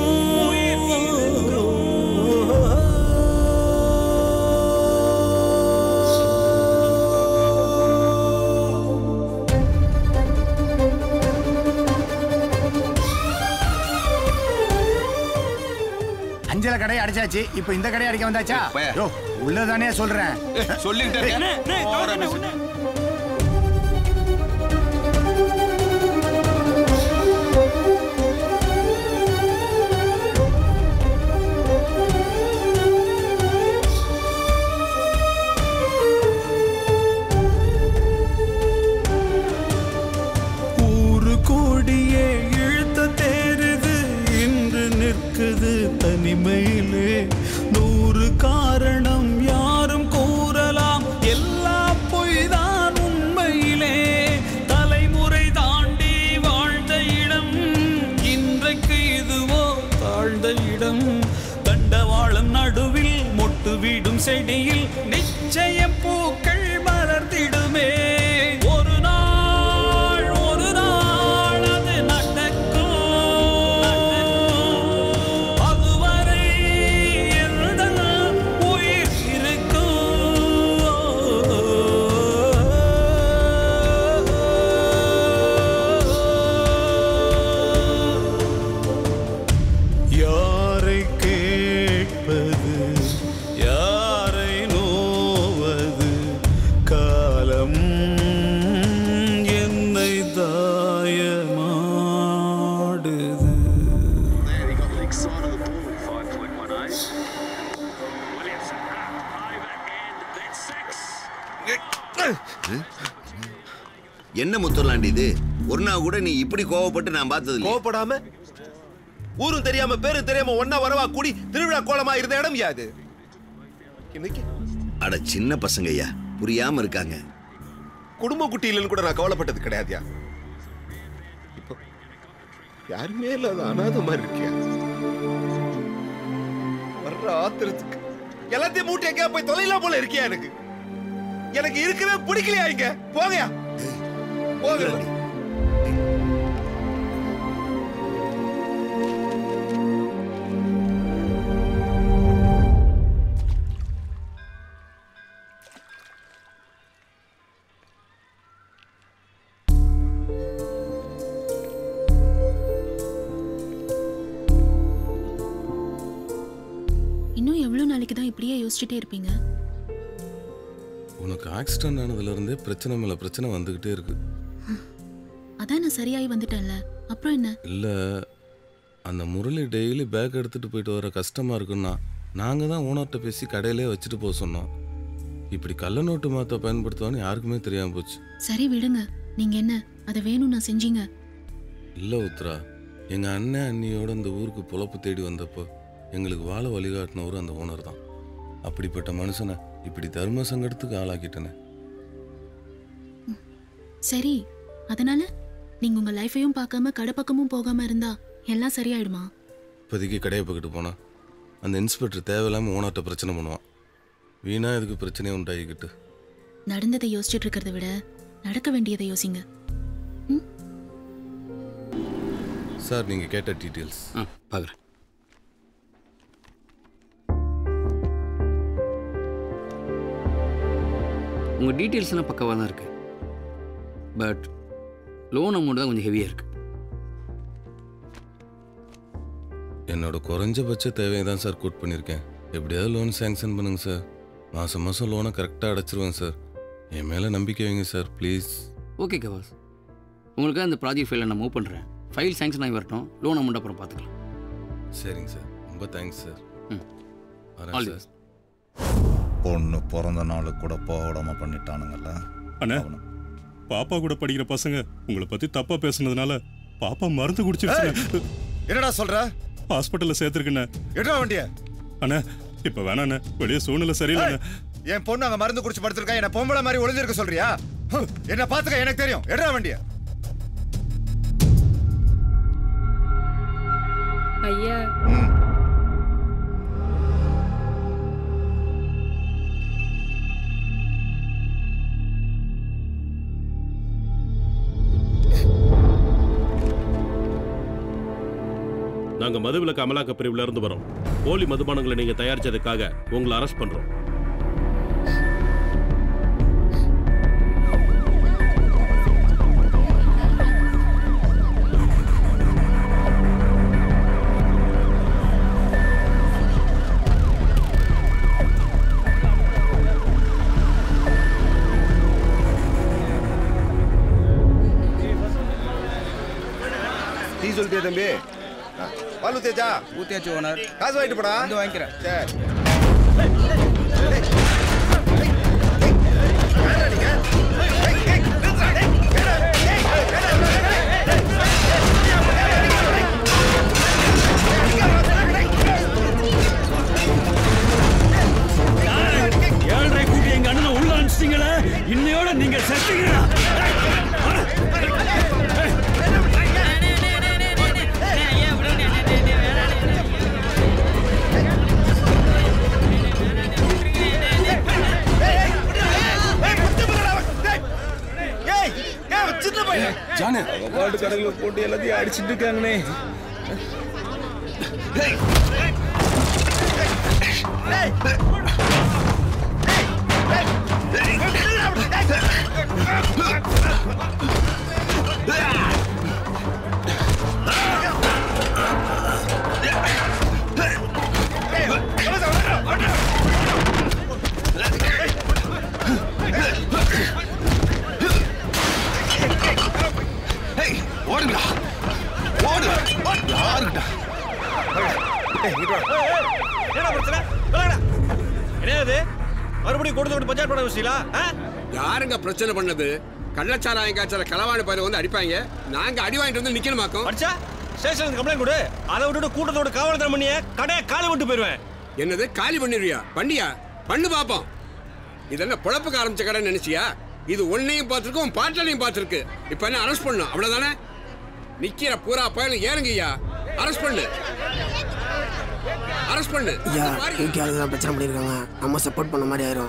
அஞ்சல கடையை அடைச்சாச்சு இப்போ இந்த கடையை அடிக்க வந்தாச்சா யோ உள்ளதானே சொல்றேன் சொல்லிக்கிட்டே ஊரு கோடியே இழுத்த தேருது இன்று நிற்குது தனிமையிலே நூறு இடம் தண்டவாளம் நடுவில் மொட்டு வீடும் செடியில் நிச்சயம் பூக்கள் மலர்ந்திடுமே ஒரு நாள் ஒரு நாள் அது நடக்கும் அதுவரை எந்த உயிர் யாரை கேட்பது யாரை நோவது காலம் என்னை தாயமாடுது என்ன முத்துலாண்டி இது ஒரு நாள் கூட நீ இப்படி கோவப்பட்டு நான் பார்த்தது இல்லையே. கோவப்படாம ஊரும் தெரியாம பேரும் தெரியாம ஒன்னா வரவா கூடி திருவிழா கோலமா இருந்த இடம் யாது இன்னைக்கு அட சின்ன பசங்க ஐயா புரியாம இருக்காங்க குடும்ப குட்டி இல்லைன்னு கூட நான் கவலைப்பட்டது கிடையாதுயா இப்போ யாருமே இல்லாத அனாத மாதிரி இருக்கியா வர்ற ஆத்திரத்துக்கு எல்லாத்தையும் மூட்டை எங்கேயா போய் தொலைலாம் போல இருக்கியா எனக்கு எனக்கு இருக்கவே பிடிக்கலையா இங்க போங்கயா போங்க இன்னும் எவ்வளோ நாளைக்கு தான் இப்படியே யோசிச்சுட்டே இருப்பீங்க உனக்கு ஆக்சிடென்ட் ஆனதுலேருந்தே பிரச்சனை மேலே பிரச்சனை வந்துக்கிட்டே இருக்கு அதான் நான் சரியாகி வந்துட்டேன்ல அப்புறம் என்ன இல்லை அந்த முரளி டெய்லி பேக் எடுத்துகிட்டு போயிட்டு வர கஷ்டமாக இருக்குன்னா நாங்கள் தான் ஓனர்கிட்ட பேசி கடையிலே வச்சுட்டு போக சொன்னோம் இப்படி கள்ள நோட்டு மாற்ற பயன்படுத்துவான்னு யாருக்குமே தெரியாமல் போச்சு சரி விடுங்க நீங்க என்ன அதை வேணும் நான் செஞ்சீங்க இல்லை உத்ரா எங்கள் அண்ணன் அண்ணியோட இந்த ஊருக்கு பொழப்பு தேடி வந்தப்போ எங்களுக்கு வாழ வழிகாட்டினவரும் அந்த ஓனர் தான் அப்படிப்பட்ட மனுஷனை இப்படி தர்ம சங்கடத்துக்கு ஆளாக்கிட்டேனே சரி அதனால நீங்க உங்க லைஃபையும் பார்க்காம கடை பக்கமும் போகாம இருந்தா எல்லாம் சரியாயிடுமா இப்போதைக்கு கடையை பக்கிட்டு போனால் அந்த இன்ஸ்பெக்டர் தேவையில்லாமல் ஓனர்கிட்ட பிரச்சனை பண்ணுவான் வீணா இதுக்கு பிரச்சனையை உண்டாகிக்கிட்டு நடந்ததை யோசிச்சுட்டு இருக்கிறத விட நடக்க வேண்டியதை யோசிங்க சார் நீங்கள் கேட்ட டீட்டெயில்ஸ் பார்க்குறேன் உங்கள் டீட்டெயில்ஸ்லாம் பக்கவாக தான் இருக்குது பட் லோன் அமௌண்ட் தான் கொஞ்சம் ஹெவியாக இருக்குது என்னோட குறைஞ்சபட்ச தேவையை தான் சார் கோட் பண்ணியிருக்கேன் எப்படியாவது லோன் சேங்ஷன் பண்ணுங்க சார் மாதம் மாதம் லோனை கரெக்டாக அடைச்சிருவேன் சார் என் மேலே நம்பிக்கை வைங்க சார் ப்ளீஸ் ஓகே கவாஸ் உங்களுக்கு அந்த ப்ராஜெக்ட் ஃபைலை நான் மூவ் பண்ணுறேன் ஃபைல் சேங்ஷன் ஆகி வரட்டும் லோன் அமௌண்ட் அப்புறம் பார்த்துக்கலாம் சரிங்க சார் ரொம்ப தேங்க்ஸ் சார் வரேன் All the சார் பொண்ணு பிறந்த நாளுக்கு கூட போக விடாம பண்ணிட்டானுங்கல்ல அண்ணா பாப்பா கூட படிக்கிற பசங்க உங்களை பத்தி தப்பா பேசுனதுனால பாப்பா மருந்து குடிச்சிருச்சு என்னடா சொல்ற ஹாஸ்பிட்டல்ல சேர்த்திருக்கேண்ணே எடுறா வண்டிய அண்ணா இப்ப வேணாண்ணே வெளியே சூழ்நிலை சரியில்லை என் பொண்ணு அங்க மருந்து குடிச்சு படுத்திருக்கா என்ன பொம்பளை மாதிரி ஒளிஞ்சிருக்க சொல்றியா ஹம், என்ன பாத்துக்க எனக்கு தெரியும் எடுறா வண்டிய ஐயா நாங்க மதுவிலக்கு அமலாக்க பிரிவுல இருந்து வரோம் போலி மதுபானங்களை நீங்க தயாரிச்சதுக்காக உங்களை அரெஸ்ட் பண்றோம் டீ சொல்லிட்டே தம்பி ஆ, பால் ஊத்தியாச்சா ஊத்தியாச்சு ஓனர் காசு வாங்கிட்டு போடா வந்து வாங்கிக்கிறேன் சரி ஏழரை கூட்டி எங்க அண்ணனை உள்ள அனுப்பிச்சிட்டீங்களே இன்னையோட நீங்க செத்தீங்களா பாட்டு கடைகளை போட்டு எல்லாத்தையும் அடிச்சிட்டு இருக்காங்கண்ணே ஓடுங்கடா ஓடு யாருடா என்ன பிரச்சனை விலகடா. என்னது மறுபடியும் கொடுத்து விட்டு பஞ்சாயத்து பண்ண வச்சீங்களா யாருங்க பிரச்சனை பண்ணது கள்ளச்சாராயம் காய்ச்சல களவாணி பயிர் வந்து அடிப்பாங்க நாங்க அடி வாங்கிட்டு வந்து நிக்கணுமாக்கும் அடிச்சா ஸ்டேஷனுக்கு கம்ப்ளைண்ட் கொடு அதை விட்டுட்டு கூட்டத்தோட காவல்துறை பண்ணிய கடையை காலி விட்டு போயிருவேன் என்னது காலி பண்ணிடுவியா பண்ணியா பண்ணு பாப்போம் இதென்ன பொழப்புக்கு ஆரம்பிச்ச கடை நினைச்சியா இது ஒன்னையும் பார்த்துருக்கு உன் பாட்டலையும் பார்த்துருக்கு இப்ப என்ன அரெஸ்ட் பண்ணும் அவ்வளவுதானே நிக்கிற பூரா பயலும் ஏறுங்கய்யா அரெஸ்ட் பண்ணு அரெஸ்ட் பண்ணு ஐயா யூகே ஆளுங்க தான் பிரச்சனை பண்ணியிருக்காங்க நம்ம சப்போர்ட் பண்ண மாதிரி ஆயிரும்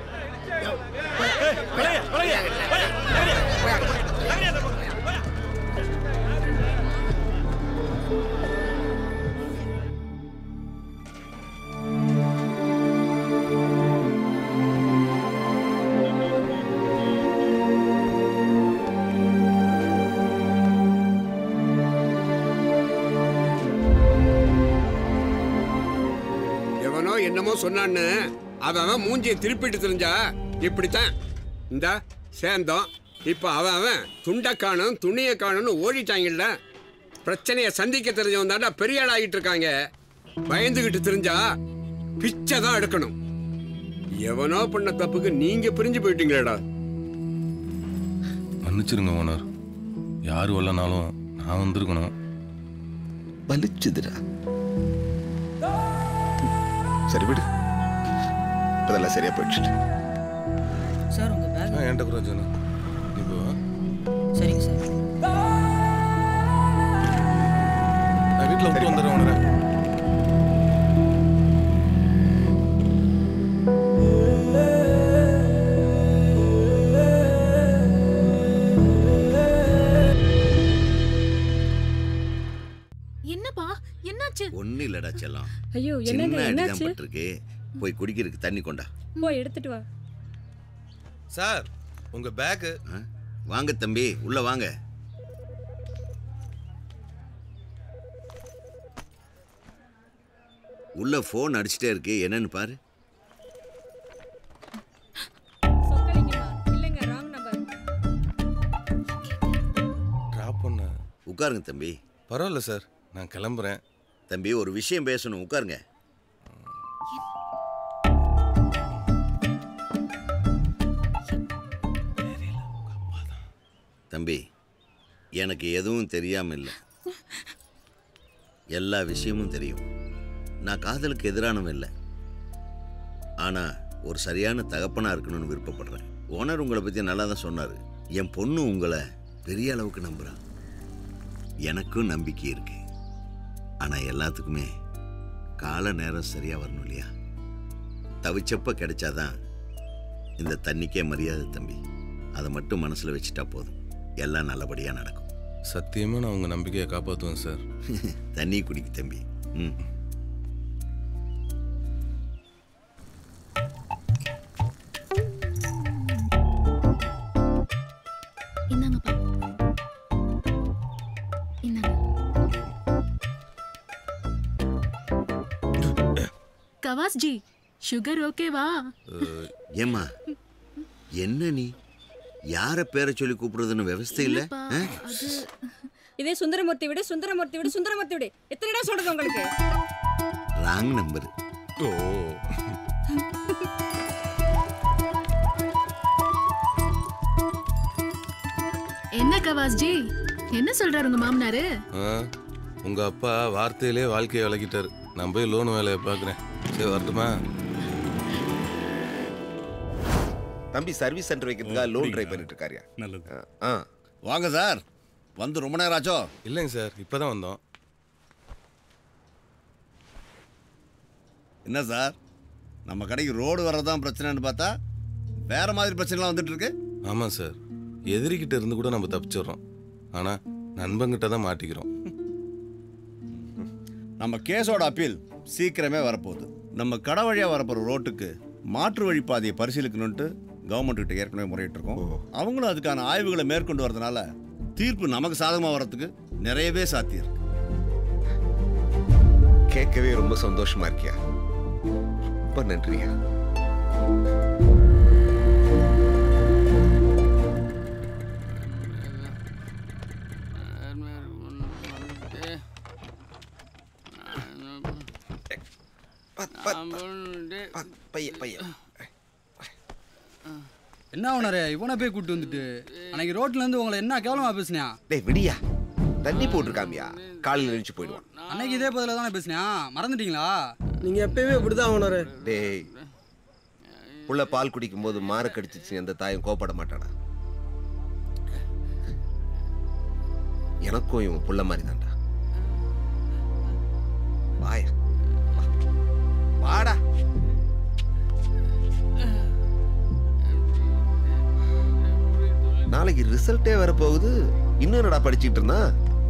எவனோ என்னமோ சொன்னான்னு அவன் அவன் மூஞ்சியை திருப்பிட்டு தெரிஞ்சா இப்படித்தான் இந்த சேர்ந்தோம் இப்ப அவன் அவன் துண்டை காணும் துணியை காணும்னு ஓடிட்டாங்கல்ல பிரச்சனையை சந்திக்க தெரிஞ்சவன் தாண்டா பெரிய ஆள் ஆகிட்டு இருக்காங்க பயந்துகிட்டு தெரிஞ்சா பிச்சை தான் எடுக்கணும் எவனோ பண்ண தப்புக்கு நீங்க பிரிஞ்சு போயிட்டீங்களேடா மன்னிச்சிருங்க ஓனர் யார் வரலனாலும் நான் வந்திருக்கணும் வலிச்சுதுடா சரி விடு இப்பதெல்லாம் சரியா போயிடுச்சு சார் உங்க பேக் ஆ என்கிட்ட கூட வச்சுக்கணும் இப்போ சரிங்க சார் நான் வீட்டில் விட்டு வந்துடுறேன் ஓனரை என்னப்பா என்னாச்சு ஒன்றும் இல்லடா செல்லம் ஐயோ, என்னங்க, சின்ன அடிதான் என்னாச்சு? பட்டிருக்கு போய் குடிக்கிறதுக்கு தண்ணி கொண்டா போய் எடுத்துட்டு வா சார் உங்க பேக்கு வாங்க தம்பி உள்ள வாங்க உள்ள ஃபோன் அடிச்சிட்டே இருக்கு என்னன்னு பாரு இல்லைங்க ராங் நம்பர் ட்ராப் பண்ண உட்காருங்க தம்பி பரவாயில்ல சார் நான் கிளம்புறேன் தம்பி ஒரு விஷயம் பேசணும் உட்காருங்க தம்பி எனக்கு எதுவும் தெரியாம இல்லை எல்லா விஷயமும் தெரியும் நான் காதலுக்கு எதிரானவன் இல்லை ஆனா ஒரு சரியான தகப்பனா இருக்கணும்னு விருப்பப்படுறேன் ஓனர் உங்களை பத்தி நல்லா தான் சொன்னாரு என் பொண்ணு உங்களை பெரிய அளவுக்கு நம்புறா எனக்கும் நம்பிக்கை இருக்கு ஆனா எல்லாத்துக்குமே கால நேரம் சரியா வரணும் இல்லையா தவிச்சப்ப கிடைச்சாதான் இந்த தண்ணிக்கே மரியாதை தம்பி அதை மட்டும் மனசுல வச்சுட்டா போதும் எல்லாம் நல்லபடியா நடக்கும் சத்தியமா நான் உங்க நம்பிக்கையை காப்பாற்றுவேன் சார் தண்ணி குடிக்கு தம்பி ம் இந்தாங்கப்பா இந்தாங்க கவாஸ் ஜி சுகர் ஓகேவா அஹ், ஏம்மா என்ன நீ யார பேரை சொல்லி கூப்பிடுறதுன்னு விவஸ்தை இல்ல இல்லப்பா, ஆ? அது இதே சுந்தரமூர்த்தி விடு சுந்தரமூர்த்தி விடு சுந்தரமூர்த்தி விடு எத்தனை இடம் சொல்றது உங்களுக்கு ராங் நம்பர் ஓ என்ன கவாஸ் ஜி என்ன சொல்றாரு உங்க மாமனாரு ஆ, உங்க அப்பா வார்த்தையிலே வாழ்க்கையை விளக்கிட்டாரு நான் போய் லோன் வேலையை பார்க்குறேன் சரி வரட்டுமா தம்பி சர்வீஸ் சென்டர் வைக்கிறதுக்காக லோன் ட்ரை பண்ணிட்டு இருக்காருயா நல்லது ஆ வாங்க சார் வந்து ரொம்ப நேரம் ஆச்சோ இல்லைங்க சார் இப்பதான் வந்தோம் என்ன சார் நம்ம கடைக்கு ரோடு வர்றதான் பிரச்சனைன்னு பார்த்தா வேற மாதிரி பிரச்சனைலாம் வந்துட்டு இருக்கு ஆமாம் சார் எதிரிக்கிட்ட இருந்து கூட நம்ம தப்பிச்சிடுறோம் ஆனால் நண்பங்கிட்ட தான் மாட்டிக்கிறோம் நம்ம கேஸோட அப்பீல் சீக்கிரமே வரப்போகுது நம்ம கடை வழியாக வரப்போகிற ரோட்டுக்கு மாற்று வழி பாதையை பரிசீலிக்கணுன்ட்டு கவர்மெண்ட் கிட்ட ஏற்கனவே முறையிட்டு இருக்கோம் அவங்களும் அதுக்கான ஆய்வுகளை மேற்கொண்டு வரதுனால தீர்ப்பு நமக்கு சாதகமாக வர்றதுக்கு நிறையவே சாத்தியம் கேட்கவே ரொம்ப சந்தோஷமா இருக்கியா ரொம்ப நன்றியா பைய பைய என்ன ஓனரே இவனை போய் கூட்டு வந்துட்டு அன்னைக்கு ரோட்ல இருந்து உங்களை என்ன கேவலமா பேசுனியா டேய் விடியா தண்ணி போட்டிருக்காமியா காலையில் நினைச்சு போயிடுவான் அன்னைக்கு இதே பதில தானே பேசுனியா மறந்துட்டீங்களா நீங்க எப்பயுமே இப்படிதான் ஓனரு டேய் புள்ள பால் குடிக்கும் போது மாறு கடிச்சிச்சு எந்த தாயும் கோபப்பட மாட்டாடா எனக்கும் இவன் புள்ள மாதிரி தான்டா வாயா வா. வாடா நாளைக்கு ரிசல்ட்டே வரப்போகுது இன்னும் என்னடா படிச்சுட்டு இருந்தா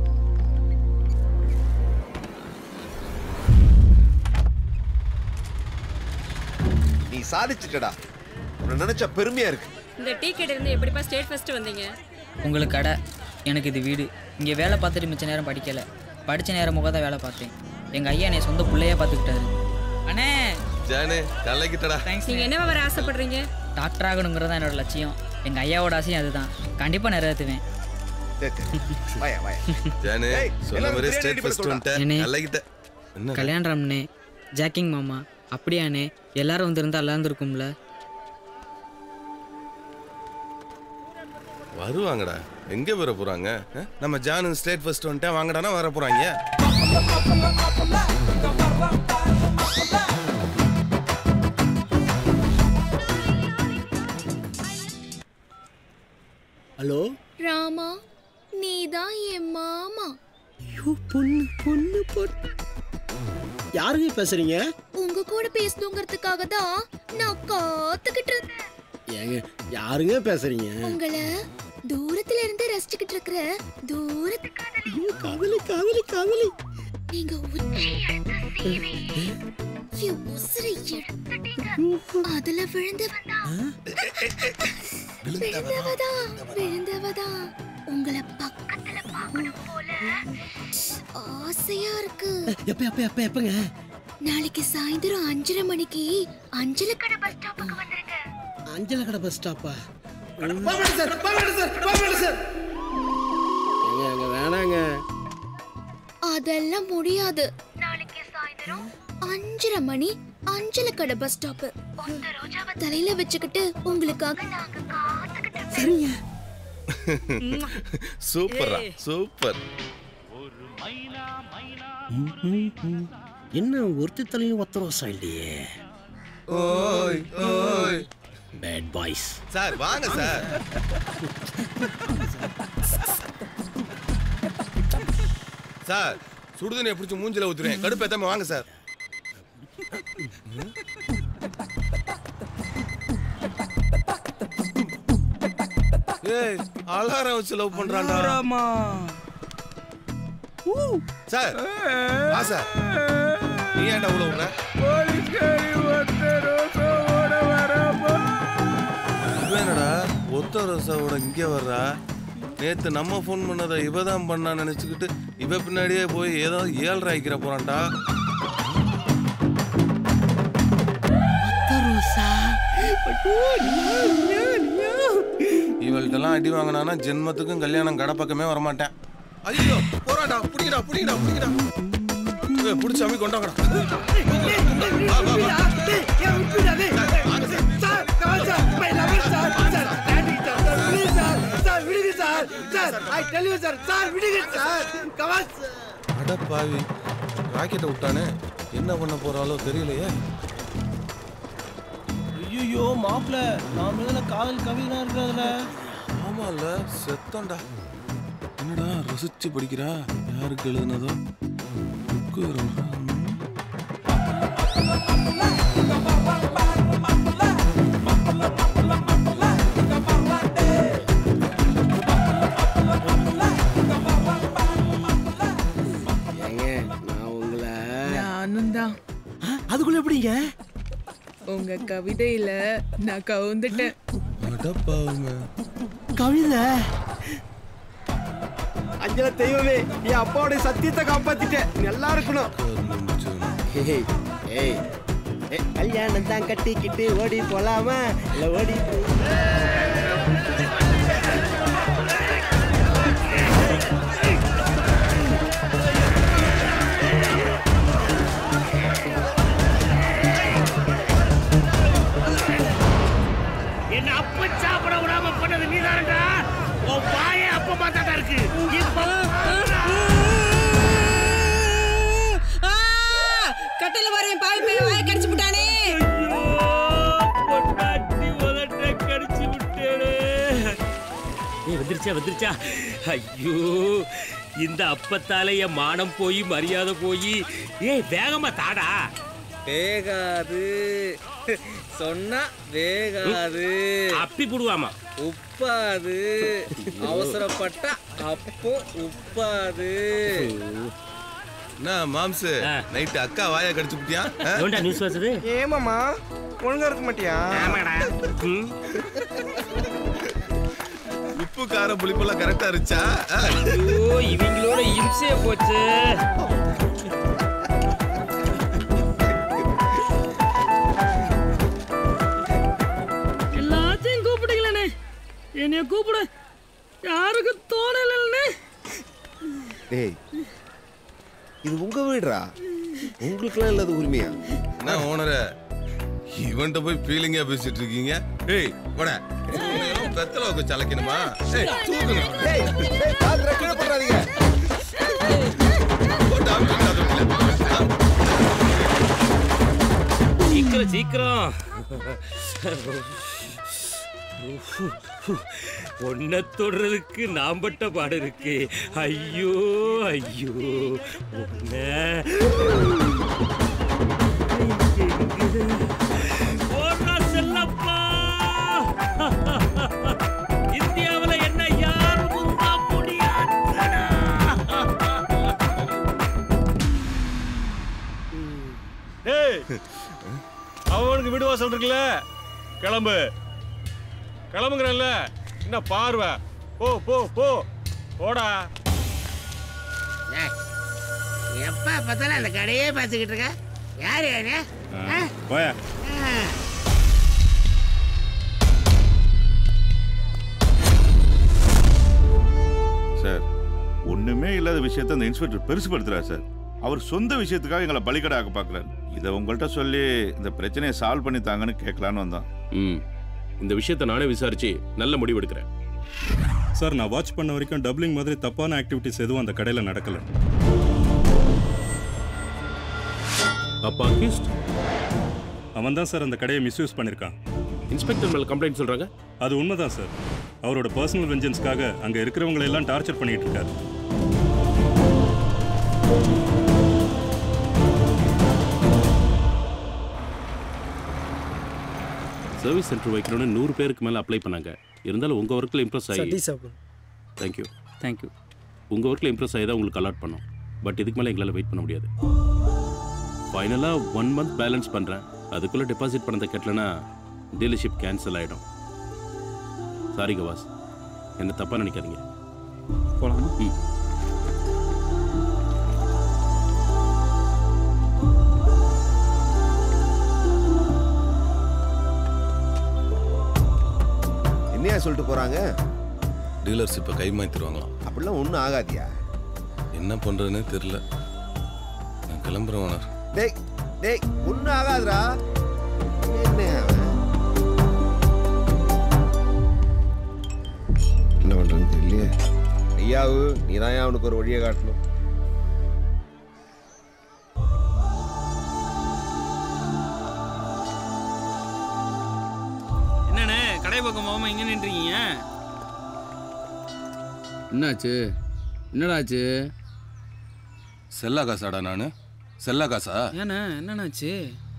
நீ சாதிச்சிட்டடா உன்னை நினைச்சா பெருமையா இருக்கு இந்த டீ கடையில இருந்து எப்படிப்பா ஸ்டேட் ஃபர்ஸ்ட் வந்தீங்க உங்களுக்கு கடை எனக்கு இது வீடு இங்கே வேலை பார்த்துட்டு மிச்ச நேரம் படிக்கலை படித்த நேரம் முக தான் வேலை பார்த்தேன் எங்கள் ஐயா என்னை சொந்த பிள்ளையா பார்த்துக்கிட்டாரு அண்ணே ஜானு கலக்கிட்டடா நீங்க என்னவா வர ஆசைப்படுறீங்க டாக்டர் ஆகணுங்கிறது தான் என்னோட லட்சியம் எங்கள் ஐயாவோட ஆசையும் அதுதான் கண்டிப்பாக நிறைவேற்றுவேன் வாயா வாயா ஜானு ஏய், சொன்ன எல்லாரும் மாதிரி பிரியாணி ஸ்டேட் ready ஃபர்ஸ்ட் பண்ண வந்துட்டேன் என்னே? கலக்கிட்ட என்ன கல்யாணராம்ண்ணே ஜாக்கிங் மாமா அப்படியாண்ணே எல்லாரும் வந்திருந்தா நல்லா இருந்திருக்கும்ல வருவாங்கடா எங்க வர போறாங்க அஹ்? நம்ம ஜானு ஸ்டேட் ஃபர்ஸ்ட் வந்துட்டேன் வாங்கடானா வர போறாங்க ஹலோ ராமா நீதான் என் மாமா ஐயோ பொண்ணு பொண்ணு பொண்ணு யாருங்க பேசுறீங்க உங்க கூட பேசணுங்கிறதுக்காக தான் நான் காத்துக்கிட்டு இருந்தேன் ஏங்க யாருங்க பேசுறீங்க உங்களை தூரத்துல இருந்து ரசிச்சுக்கிட்டு இருக்கிற தூரத்துக்கான காதலி காதலி காதலி நீங்க உச்சி எடுத்த சீவி என் உசுரை எடுத்துட்டீங்க அதுல விழுந்தவன் விழுந்தவதா விழுந்தவதா உங்களை பக்கத்துல பார்க்கணும் போல ஆசையா இருக்கு எப்ப எப்ப எப்ப எப்பங்க நாளைக்கு சாயந்தரம் அஞ்சரை மணிக்கு அஞ்சல கடை பஸ் ஸ்டாப்புக்கு வந்துருங்க அஞ்சல கடை பஸ் ஸ்டாப்பா சார் சார் சார் ஏங்க அங்க வேணாங்க அதெல்லாம் முடியாது நாளைக்கு சாயந்தரம் அஞ்சரை மணி அஞ்சல கடை பஸ் ஸ்டாப் அந்த ரோஜாவை தலையில வச்சுக்கிட்டு உங்களுக்காக நாங்க காத்துக்கிட்டு சரிங்க சூப்பரா சூப்பர் என்ன ஒருத்தி தலையும் ஒத்த ரோசா இல்லையே ஓய் ஓய் பேட் பாய்ஸ் சார் வாங்க சார் சார் சுடுதண்ணியை பிடிச்சி மூஞ்சில ஊத்துறேன் கடுப்பேத்தாம வாங்க சார் ஏய் அலாரம் வச்சு லவ் பண்றான்டா சார் வா சார் நீ ஏன்டா உள்ள விடுற இவன் என்னடா ஒத்த ரோசாவோட இங்க வர்றா நேத்து நம்ம ஃபோன் பண்ணதை இவ தான் பண்ணா நினைச்சுக்கிட்டு இவ பின்னாடியே போய் ஏதோ ஏழ்ரை ஆக்கிற போறான்டா இவள்கிட்டலாம் அடி வாங்கினானா ஜென்மத்துக்கும் கல்யாணம் கடை பக்கமே வரமாட்டேன் ஐயோ போறாடா புடிங்கடா புடிங்கடா புடிங்கடா ஏய், புடிச்சு அம்மி கொண்டாங்கடா வா, வா, வா. அட பாவி ராக்கெட்டை விட்டானே என்ன பண்ண போறாளோ தெரியலையே ஐயோ மாப்பிள்ள நான் மேல காதல் கவிதா இருக்கிறதுல ஆமால செத்தண்டா என்னடா ரசிச்சு படிக்கிறா யாருக்கு எழுதுனதோ புக்கு வேற வருதா? இந்தா அதுக்குள்ள எப்படிங்க உங்க கவிதையில நான் கவுந்துட்டேன் கவிதை அஞ்சல தெய்வமே என் அப்பாவுடைய சத்தியத்தை காப்பாத்திட்டேன் நல்லா இருக்கணும் ஏய் ஏய் ஏய், கல்யாணம் தான் கட்டிக்கிட்டு ஓடி போலாமா இல்ல ஓடி என்ன அப்ப சாப்பிட விடாம பண்ணது நீதானடா உன் வாய அப்ப பார்த்தாடா இருக்கு இப்போ கட்டையில வர என் பாவி பையன் வாயை கடிச்சு விட்டானே பொண்டாட்டி உதட்ட கடிச்சு விட்டேனே ஏய் வந்துருச்சா வந்துருச்சா ஐயோ இந்த அப்பத்தால என் மானம் போய் மரியாதை போய் ஏய் வேகமா தாடா வேகாது சொன்னா வேகாது அப்பி போடுவாமா உப்பாது அவசரப்பட்டா அப்போ உப்பாது என்ன மாம்சு நைட்டு அக்கா வாயை கடிச்சு விட்டியா ஏன்டா நியூஸ் வாசுது ஏமாமா ஒழுங்கா இருக்க மாட்டியா உப்பு கார புளிப்பெல்லாம் கரெக்டா இருந்துச்சா ஐயோ இவங்களோட இம்சைய போச்சு எல்லாத்தையும் கூப்பிடுங்களே என்னைய கூப்பிட யாருக்கும் தோணலன்னு டேய் இது உங்க வீடுடா உங்களுக்குலாம் இல்லாத உரிமையா என்ன ஓனர இவன்ட்ட போய் ஃபீலிங்கா பேசிட்டு இருக்கீங்க ஏய் வட பெத்தல உக்க சலைக்கணுமா ஏய் தூக்குங்க டேய் டேய் பாத்துற கீழ போடாதீங்க சீக்கிரம் சீக்கிரம் ஒன்ன தொடுறதுக்கு நாம் பட்ட பாடு இருக்கு ஐயோ ஐயோ ஒன்ன ஓடுறா செல்லப்பா இந்தியாவுல என்ன யாரும் முந்தா முடியாதுடா டேய் அவனுக்கு வீடு வாசல் இருக்குல்ல கிளம்பு கிளம்புங்கிறல்ல என்ன பார்வை போ போ போ போடா எப்ப பார்த்தாலும் அந்த கடையே பார்த்துக்கிட்டு இருக்க யாரு யாரு போயா சார் ஒண்ணுமே இல்லாத விஷயத்த அந்த இன்ஸ்பெக்டர் பெருசுபடுத்துறாரு சார் அவர் சொந்த விஷயத்துக்காக எங்களை பலிக்கடை ஆக்க பார்க்குறாரு இதை உங்கள்கிட்ட சொல்லி இந்த பிரச்சனையை சால்வ் பண்ணி தாங்கன்னு கேட்கலான்னு வந்தோம் ம் இந்த விஷயத்தை நானே விசாரிச்சு நல்ல முடிவு எடுக்கிறேன் சார் நான் வாட்ச் பண்ண வரைக்கும் டபுளிங் மாதிரி தப்பான ஆக்டிவிட்டிஸ் எதுவும் அந்த கடையில் நடக்கல அப்பா அக்யூஸ்ட் அவன் தான் சார் அந்த கடையை மிஸ்யூஸ் பண்ணியிருக்கான் இன்ஸ்பெக்டர் மேல கம்ப்ளைண்ட் சொல்றாங்க அது உண்மைதான் சார் அவரோட பர்சனல் வெஞ்சன்ஸ்க்காக அங்கே இருக்கிறவங்களை எல்லாம் டார்ச்சர் பண்ணிட்டு இருக்காரு சர்வீஸ் சென்டர் வைக்கணும்னு நூறு பேருக்கு மேலே அப்ளை பண்ணாங்க இருந்தாலும் உங்கள் ஒர்க்கில் இம்ப்ரெஸ் ஆகி சதீஷ் சார் தேங்க்யூ தேங்க்யூ உங்கள் ஒர்க்கில் இம்ப்ரெஸ் ஆகி தான் உங்களுக்கு அலாட் பண்ணோம் பட் இதுக்கு மேலே எங்களால் வெயிட் பண்ண முடியாது ஃபைனலாக ஒன் மந்த் பேலன்ஸ் பண்ணுறேன் அதுக்குள்ளே டெபாசிட் பண்ணதை கட்டலைன்னா டீலர்ஷிப் கேன்சல் ஆகிடும் சாரி கவாஸ் என்ன தப்பாக நினைக்காதீங்க போகலாமா ம் என்னையா சொல்லிட்டு போறாங்க டீலர்ஷிப்பை கைமாத்திடுவாங்களாம் அப்படிலாம் ஒன்றும் ஆகாதியா என்ன பண்றதுன்னே தெரியல நான் கிளம்புறேன் ஓனர் டேய் டேய் ஒன்றும் ஆகாதுடா என்ன அவன்? என்ன பண்றதுன்னு தெரியலையே ஐயாவு நீ தான் அவனுக்கு ஒரு வழியை காட்டணும் என்னண்ணே கடை பக்கம் போகாம இங்க நின்றீங்க என்னாச்சு என்னடாச்சு செல்லா காசாடா நான் செல்லா காசா ஏண்ணே என்னண்ணாச்சு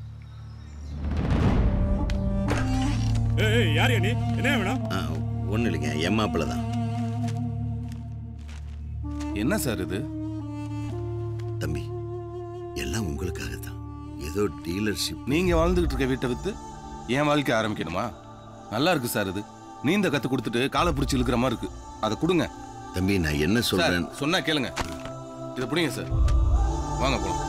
ஏய் யார் நீ என்ன வேணும் ஒன்றும் இல்லைங்க என் மாப்பிள்ள தான் என்ன சார் இது தம்பி எல்லாம் உங்களுக்காக தான் ஏதோ டீலர்ஷிப் நீங்க வாழ்ந்துகிட்டு இருக்க வீட்டை வித்து என் வாழ்க்கை ஆரம்பிக்கணுமா நல்லா இருக்கு சார் இது நீந்த கத்து கொடுத்துட்டு காலை பிடிச்சி இழுக்கிற மாதிரி இருக்கு அதை கொடுங்க தம்பி நான் என்ன சொல்றேன் சார், சொன்னா கேளுங்க இதை பிடிங்க சார் வாங்க போலாம்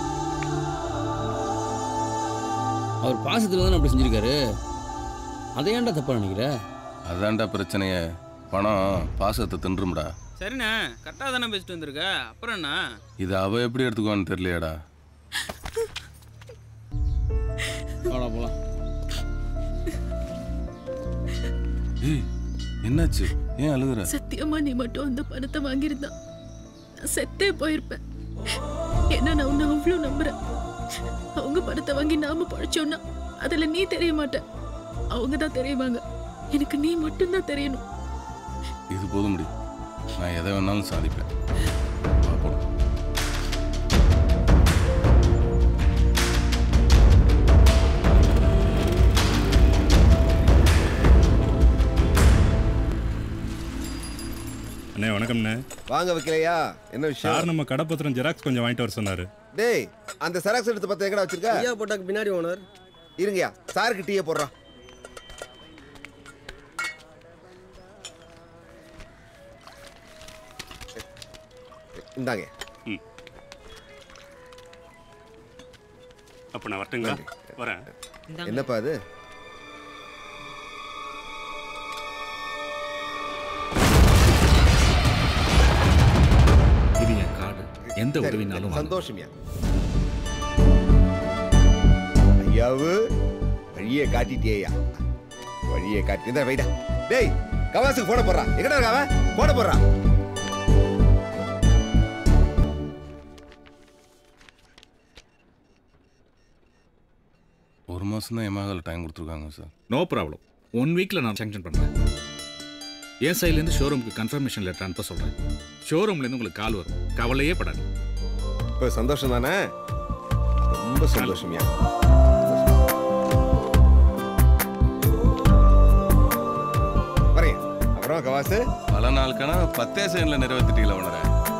அவர் பாசத்தில் தானே அப்படி செஞ்சிருக்காரு அதை ஏன்டா தப்பா நினைக்கிற அதான்டா பிரச்சனைய பணம் பாசத்தை தின்றும்டா சரிண்ணே கரெக்டாக தானே பேசிட்டு வந்திருக்க அப்புறம் என்ன இது அவ எப்படி எடுத்துக்குவான்னு தெரியலையாடா வாடா போலாம் ஏய் என்னாச்சு ஏன் அழுகுற சத்தியமா நீ மட்டும் அந்த பணத்தை வாங்கியிருந்தா நான் செத்தே போயிருப்பேன் ஏன்னா நான் உன்னை அவ்வளோ நம்புறேன் அவங்க பணத்தை வாங்கி நாம பழைச்சோன்னா அதுல நீ தெரிய மாட்ட அவங்க தான் தெரியுவாங்க எனக்கு நீ மட்டும்தான் தெரியணும் இது போதும் முடி நான் எதை வேணாலும் சாதிப்பேன் வா போலாம். அண்ணே வணக்கம்ண்ணே வாங்க வைக்கலையா என்ன விஷயம் சார் நம்ம கடப்பத்திரம் ஜெராக்ஸ் கொஞ்சம் வாங்கிட்டு வர சொன்னாரு டேய் அந்த செராக்ஸ் எடுத்து பத்து எங்கடா வச்சிருக்க ஐயா போட்டாக்கு பின்னாடி ஓனர் இருங்கயா சாருக்கு டீயை போடுறான் இந்தாங்க அப்போ நான் வரட்டுங்களா வரேன் என்னப்பா அது இது என் கார்டு எந்த உதவினாலும் வாங்க. சந்தோஷம்யா ஐயாவு வழியை காட்டிட்டியா வழியை காட்டி இந்த வைடா டேய் கவாசுக்கு போட போடுறான் எங்கடா இருக்க அவன் போட போடுறான் ஒரு மாசம் தான் எமகால டைம் கொடுத்துருக்காங்க சார் நோ ப்ராப்ளம் ஒன் வீக்கில் நான் சேங்ஷன் பண்ணுறேன் என் சைட்லேருந்து ஷோரூமுக்கு கன்ஃபர்மேஷன் லெட்டர் அனுப்ப சொல்கிறேன் ஷோரூம்லேருந்து உங்களுக்கு கால் வரும் கவலையே படாது இப்போ சந்தோஷம் தானே ரொம்ப சந்தோஷம்யா வரேன் அப்புறம் கவாசு பல நாள் கனவு பத்தே செகண்ட்ல நிறைவேற்றிட்டீங்களா உணர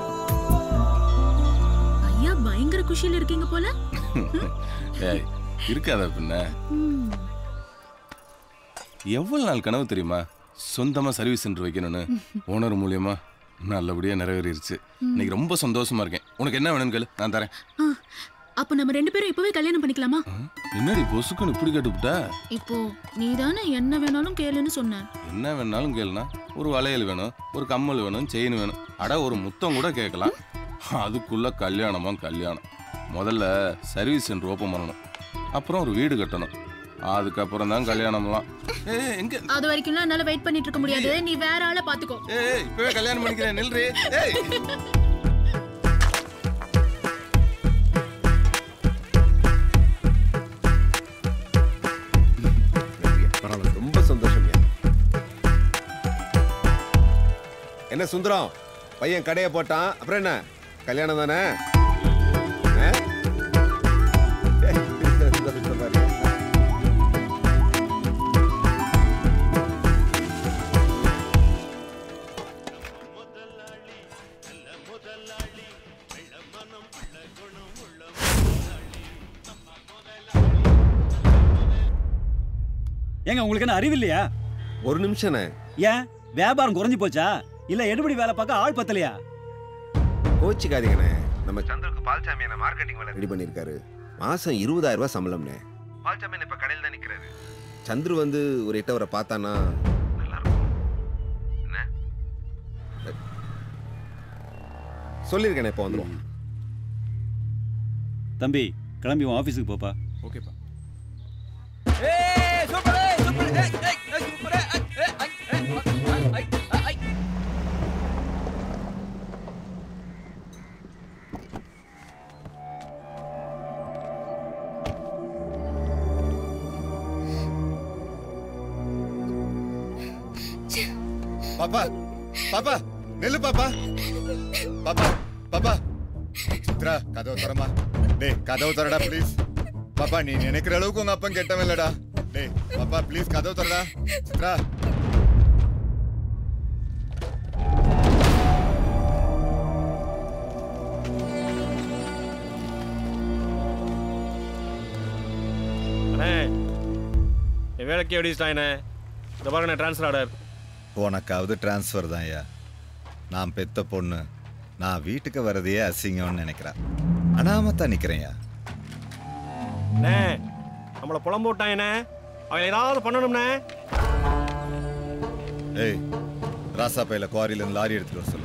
ஐயா பயங்கர குஷியில இருக்கீங்க போல ஏய் இருக்காதா பின்ன ம். எவ்வளவு நாள் கனவு தெரியுமா சொந்தமா சர்வீஸ் சென்டர் வைக்கணும்னு ஓனர் மூலியமா நல்லபடியா நிறைவேறிடுச்சு இன்னைக்கு ரொம்ப சந்தோஷமா இருக்கேன் உனக்கு என்ன வேணும்னு கேளு நான் தரேன் ஆ, அப்ப நம்ம ரெண்டு பேரும் இப்பவே கல்யாணம் பண்ணிக்கலாமா என்னடி பொசுக்குன்னு இப்படி கேட்டுவிட்டா இப்போ நீதானே என்ன வேணாலும் கேளுன்னு சொன்ன என்ன வேணாலும் கேளுனா ஒரு வளையல் வேணும் ஒரு கம்மல் வேணும் செயின் வேணும் அட ஒரு முத்தம் கூட கேட்கலாம் அதுக்குள்ள கல்யாணமா கல்யாணம் முதல்ல சர்வீஸ் சென்டர் ஓப்பன் பண்ணணும் அப்புறம் ஒரு வீடு கட்டணும் அதுக்கப்புறம் தான் கல்யாணம்லாம் ஏய் எங்க அது வரைக்கும் என்னால வெயிட் பண்ணிட்டு இருக்க முடியாது நீ வேற ஆளை பாத்துக்கோ ஏய் இப்பவே கல்யாணம் பண்ணிக்கிறேன் நில்றி ஏய் பரவாயில்ல ரொம்ப சந்தோஷம்யா என்ன சுந்தரம் பையன் கடையை போட்டான் அப்புறம் என்ன கல்யாணம் தானே ஆ? ஏய், சந்தோஷத்தை பாரு. ஏங்க உங்களுக்கு என்ன அறிவு இல்லையா ஒரு நிமிஷம்ண்ணே ஏன் வியாபாரம் குறைஞ்சு போச்சா இல்ல எடுபடி வேலை பார்க்க ஆள் பத்தலையா கோச்சிக்காதீங்கண்ணே நம்ம சந்திரக்கு பால்சாமி என்ன மார்க்கெட்டிங் வேலை ரெடி பண்ணியிருக்காரு மாசம் இருபதாயிரம் ரூபாய் சம்பளம்ண்ணே பால்சாமி இப்ப கடையில் தான் நிக்கிறாரு சந்துரு வந்து ஒரு எட்டவரை பார்த்தானா நல்லா இருக்கும் என்ன சொல்லியிருக்கேனே இப்போ வந்துடும் தம்பி கிளம்பி உன் ஆஃபீஸுக்கு போப்பா ஓகேப்பா பாப்பா பாப்பா நெல்லு பாப்பா பாப்பா பாப்பா சித்ரா கதவு தரமா டேய் கதவு தரடா ப்ளீஸ் பாப்பா நீ நினைக்கிற அளவுக்கு உங்க அப்பன் கெட்டவன் இல்லடா டேய் பாப்பா ப்ளீஸ் கதவு தரடா சித்ரா அண்ணே என் வேலைக்கு எப்படி ஸ்டாயினே இந்த பாருங்க ட்ரான்ஸ்ஃபர் ஆர்டர் உனக்காவது டிரான்ஸ்ஃபர் தான் ஐயா நான் பெத்த பொண்ணு நான் வீட்டுக்கு வரதையே அசிங்கம்னு நினைக்கிறேன் அனாமத்தா நிற்கிறேன்யா அண்ணே நம்மளை புலம்பு விட்டாங்கண்ணே அவன் ஏதாவது பண்ணணும்ண்ணே ஏய் ராசா பையில குவாரியிலேருந்து லாரி எடுத்துட்டு வர சொல்லு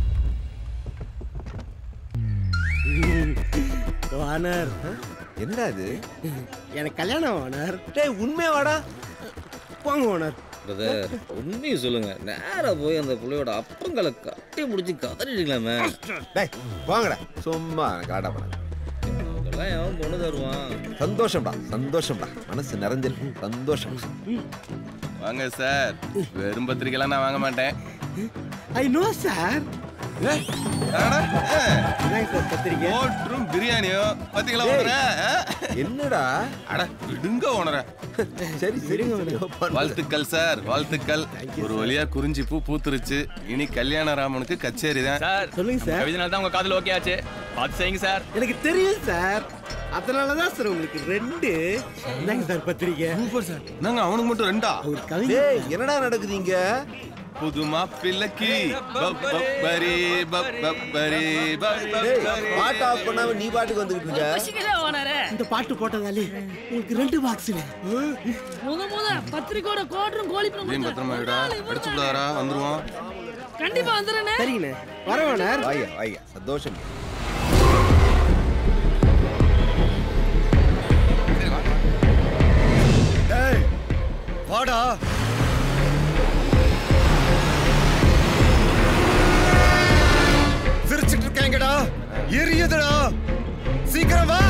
ஓனர் என்னடா இது எனக்கு கல்யாணம் ஓனர் டேய் உண்மையா வாடா போங்க ஓனர் பிரதர் உண்மையை சொல்லுங்க நேரா போய் அந்த புள்ளையோட அப்பங்களை கட்டி பிடிச்சி கதறிட்டீங்களாமே டேய் வாங்கடா சும்மா காடா பண்ண அதெல்லாம் எவன் பொண்ணு தருவான் சந்தோஷம்டா சந்தோஷம்டா மனசு நிறைஞ்சிருக்கு சந்தோஷம் வாங்க சார் வெறும் பத்திரிக்கைலாம் நான் வாங்க மாட்டேன் ஐ நோ சார் பத்திரிக்கை ஓட்டும் பிரியாணியோ பாத்தீங்களா ஏய், ஓனர என்னடா அட விடுங்க ஓனர சரி சரி வாழ்த்துக்கள் சார் வாழ்த்துக்கள் ஒரு வழியா குறிஞ்சி பூ பூத்துருச்சு இனி கல்யாண ராமனுக்கு கச்சேரி தான் சார் சொல்லுங்க சார் கவிதனால தான் உங்க காதுல ஓகே ஆச்சு பார்த்து செய்யுங்க சார் எனக்கு தெரியும் சார் அதனால தான் சார் உங்களுக்கு ரெண்டு இந்தாங்க சார் பத்திரிக்கை சூப்பர் சார் நாங்க அவனுக்கு மட்டும் ரெண்டா ஒரு கவிதை டேய் என்னடா நடக்குது இங்க புது மாப்பிள்ளைக்கு பப்பரி பப்பரி டேய் பாட்டு ஆஃப் பண்ணாம நீ பாட்டுக்கு வந்துகிட்டு இருக்க இந்த பாட்டு போட்டதாலே உங்களுக்கு ரெண்டு பாக்ஸ்ல முத முத பத்திரிக்கையோட கோட்டரும் கோழி இதே பத்திரமா விடா அடிச்சு விடாரா வந்துருவோம் கண்டிப்பா வந்துடுறேனே சரிங்கண்ணே வரவேணார் வாயா வாயா சந்தோஷம் ஏய் வாடா சிரிச்சிட்டு இருக்காங்கடா எரியுதுடா சீக்கிரம் வா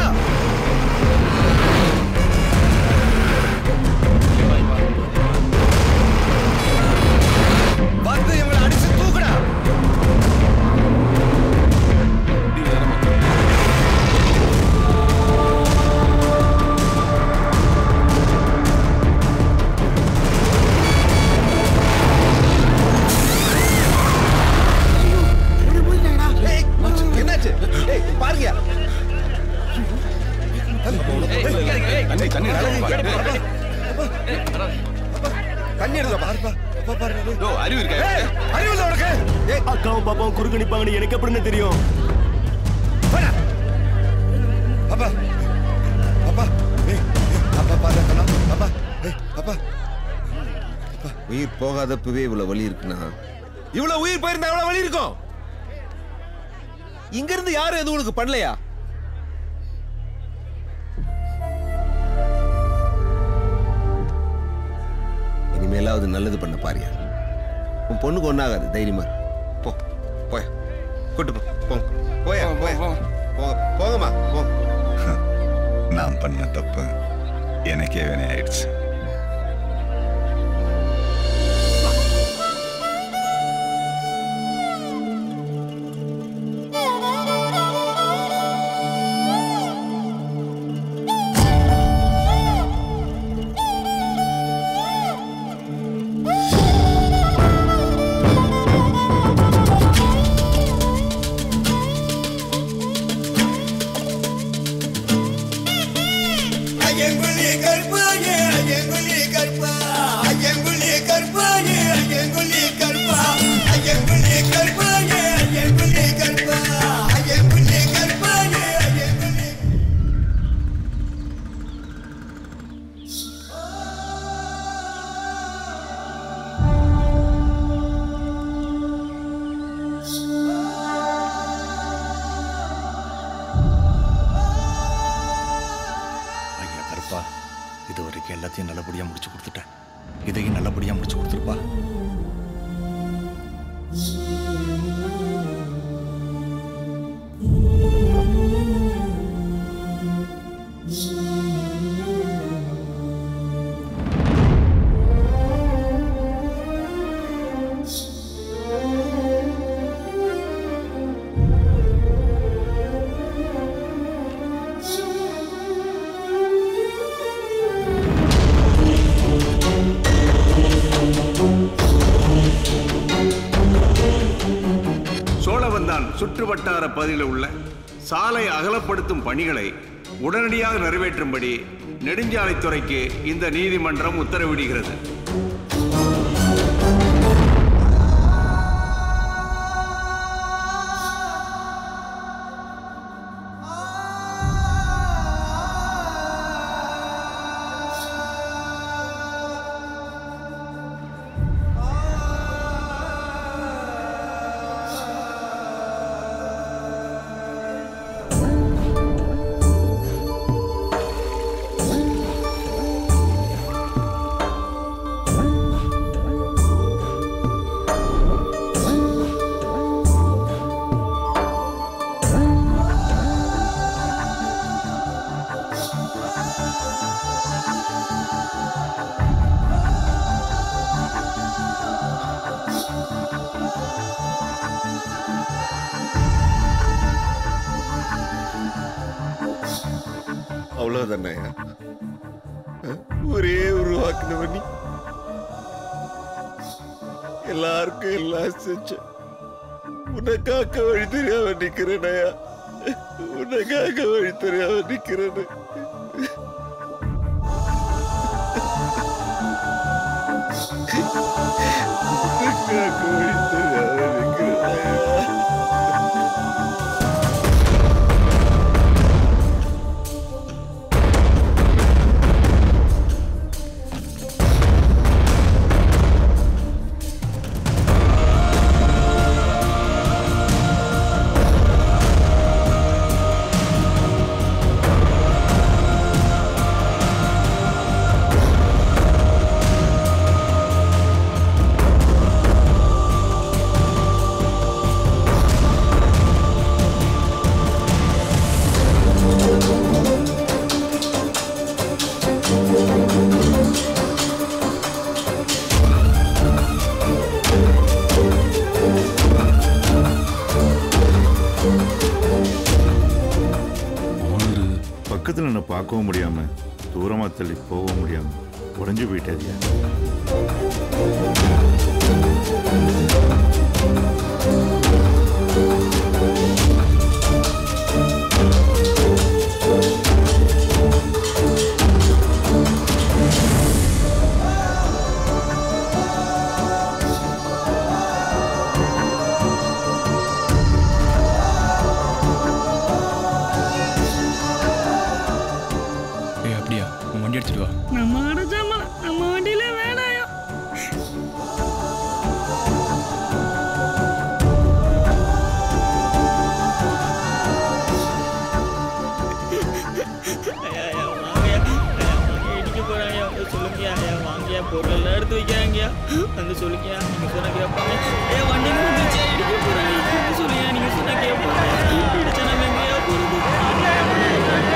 வந்து இவங்களை அடிச்சு தூக்குடா ஏய், என்னாச்சு ஏய் பாருங்க தண்ணி தண்ணி தண்ணி எடுத்து பாருப்பா அப்பா பாரு ஓ அறிவு இருக்கா அறிவு இல்ல உனக்கு ஏய் அக்காவும் பாப்பாவும் குறுக்கு நிப்பாங்கன்னு எனக்கு எப்படின்னு தெரியும் அப்பா அப்பா ஏய் ஏய், அப்பா பாரு கண்ணா அப்பா ஏய் அப்பா உயிர் போகாதப்பவே இவ்வளவு வலி இருக்குன்னா இவ்வளவு உயிர் போயிருந்தா எவ்வளவு வலி இருக்கும் இங்க இருந்து யாரும் எதுவும் உனக்கு பண்ணலையா இனிமேலாவது நல்லது பண்ண பாரியா உன் பொண்ணுக்கு ஒண்ணாகாது தைரியமா இரு. போ போய கூட்டு போ போங்க போயா போயா போங்க போங்கம்மா போ நான் பண்ண தப்பு எனக்கே வினை ஆயிடுச்சு ஐயங்குழி கருப்பாயே ஐயங்குழி கருப்பா ஐயங்குழி கருப்பாயே ஐயங்குழி கருப்பா ஐயங்குழி கருப்பாயே ஐயங்குழி கருப்பா ஐயங்குழி கருப்பாயே ஐயங்குழி ஐயா கருப்பா இது வரைக்கும் எல்லாத்தையும் நல்லபடியாக முடிச்சு கொடுத்துட்டேன் இதையும் நல்லபடியாக முடிச்சு கொடுத்துருப்பா சோழவந்தான் சுற்றுவட்டார பகுதியில் உள்ள சாலை அகலப்படுத்தும் பணிகளை உடனடியாக நிறைவேற்றும்படி நெடுஞ்சாலைத்துறைக்கு இந்த நீதிமன்றம் உத்தரவிடுகிறது அவ்வளவுதானயா ஒரே உருவாக்குனவ நீ எல்லாருக்கும் எல்லாம் செஞ்ச உனக்காக்க வழி தெரியாம நிக்கிறேனயா உனக்காக வழி தெரியாம நிக்கிறேன்னு உனக்காக வழி தெரியாம நிக்கிறேனயா பக்கத்தில் என்ன பார்க்கவும் முடியாம தூரமா தள்ளி போகவும் முடியாம உடஞ்சு போயிட்டாதியா ஏய் அப்படியா உன் வண்டி எடுத்துட்டு வா நம்ம அடைச்சாமல நம்ம வண்டியில வேணாயா இடிக்க போறாங்க வந்து சொல்லுங்க ஐயா வாங்கயா பொருள் எல்லாம் எடுத்து வைக்கிறாங்கயா வந்து சொல்லுங்க நீங்க சொன்ன கேட்பாங்க ஏ வண்டி வந்துச்சு இடிக்க போறாங்க இடிக்க சொல்லுங்க நீங்க சொன்ன கேட்பாங்க இடிச்சா நம்ம எங்கேயா போறது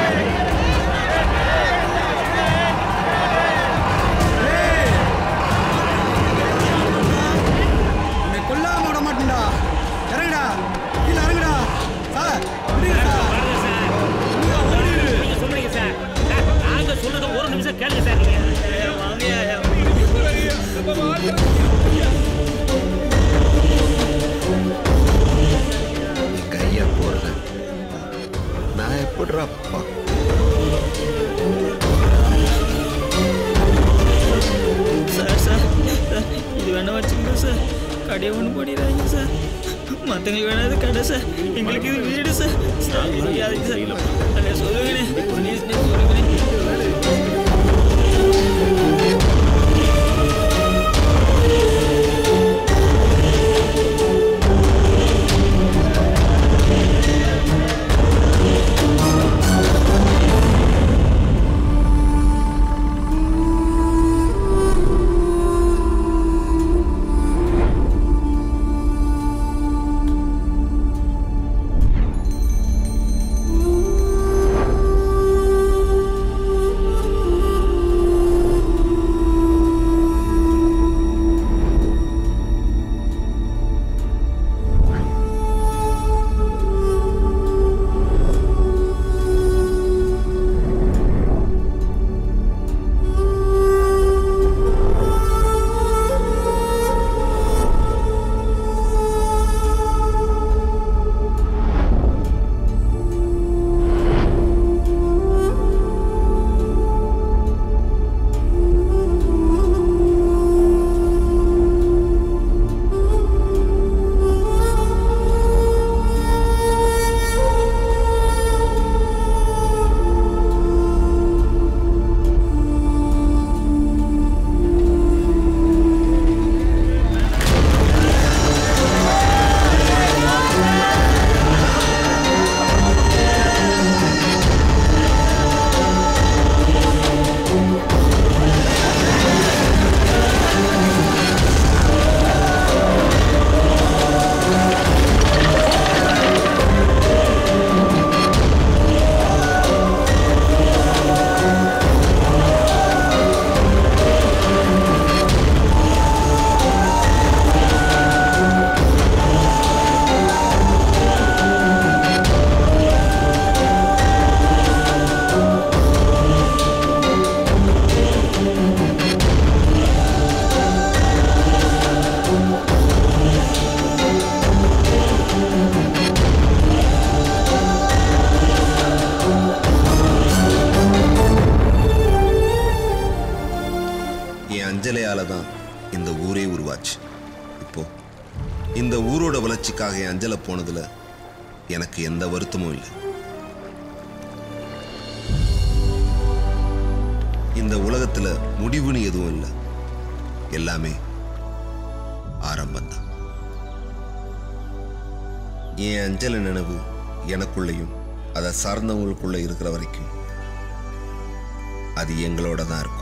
உன்னை கொல்லாம விட மாட்டேன்டா இறங்குடா கீழே இறங்குடா சார் விடுங்க சார் நீங்க சொல்றீங்க சார் நாங்க சொல்றத ஒரு நிமிஷம் கேளுங்க சார் நீங்க வாங்கயா எங்க ஐயா போறத நான் எப்படிடா அப்பா சார் சார் சார் இது வேணா வச்சுக்கோங்க சார் கடையை ஒன்று பண்ணிடுறாங்க சார் மற்றவங்களுக்கு வேணா இது கடை சார் எங்களுக்கு இது வீடு சார் சார் முடியாதுங்க சார் அதை சொல்லுங்கண்ணே ப்ளீஸ்ண்ணே சொல்லுங்கண்ணே ஆ தான் இந்த ஊரே உருவாச்சு இப்போ இந்த ஊரோட வளர்ச்சிக்காக என் அஞ்சலை போனதுல எனக்கு எந்த வருத்தமும் இல்லை இந்த உலகத்துல முடிவுன்னு எதுவும் இல்லை எல்லாமே ஆரம்பம்தான் என் அஞ்சல நினைவு எனக்குள்ளேயும் அதை சார்ந்தவங்களுக்குள்ள இருக்கிற வரைக்கும் அது எங்களோட தான் இருக்கும்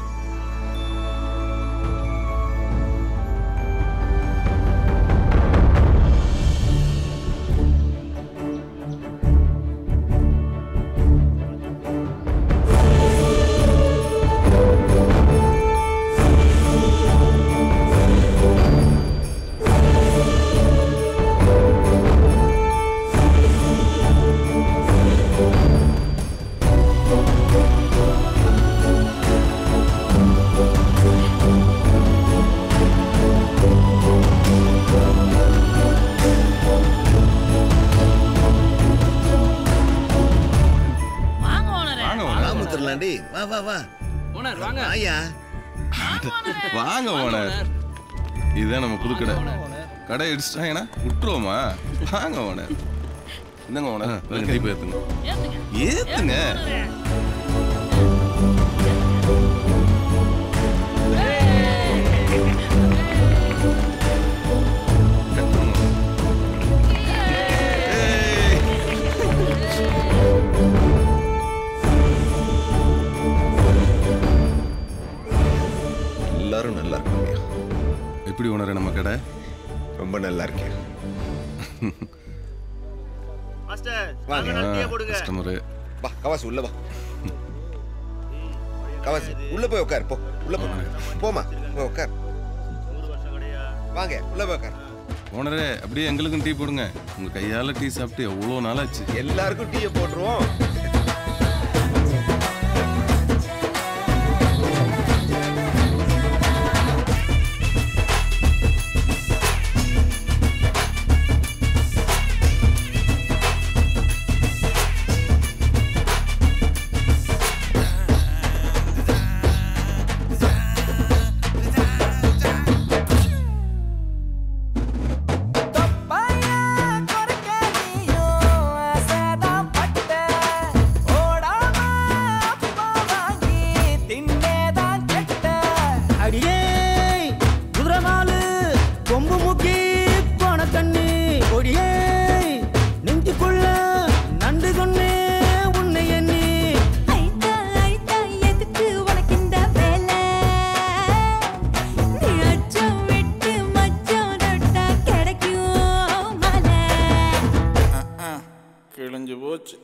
ராமுத்திரலாண்டி வா வா வா ஓனர் வாங்க ஐயா வாங்க ஓனர் இதுதான் நம்ம புது கடை கடை இடிச்சிட்டாங்கன்னா விட்டுருவோமா வாங்க ஓனர் இந்தாங்க ஓனர் கொஞ்சம் டீப் ஏத்துங்க ஏத்துங்க எல்லாரும் நல்லா இருக்காங்க எப்படி ஓனர் நம்ம கடை ரொம்ப நல்லா இருக்கேன் வாங்க கஸ்டமரு வா கவாசி உள்ள வா கவாசி உள்ள போய் உட்கார் போ உள்ள போ போமா போய் உட்கார் வாங்க உள்ள போய் உட்கார் ஓனரே அப்படியே எங்களுக்கும் டீ போடுங்க உங்க கையால டீ சாப்பிட்டு எவ்வளோ நாள் ஆச்சு எல்லாருக்கும் டீயை போட்டுருவோம் அடியே குதிரை நாலு கொம்பு முக்கி போன தண்ணி கொடியே நெஞ்சுக்குள்ள நண்டு கொன்னே உன்னை எண்ணி கிழிஞ்சு போச்சு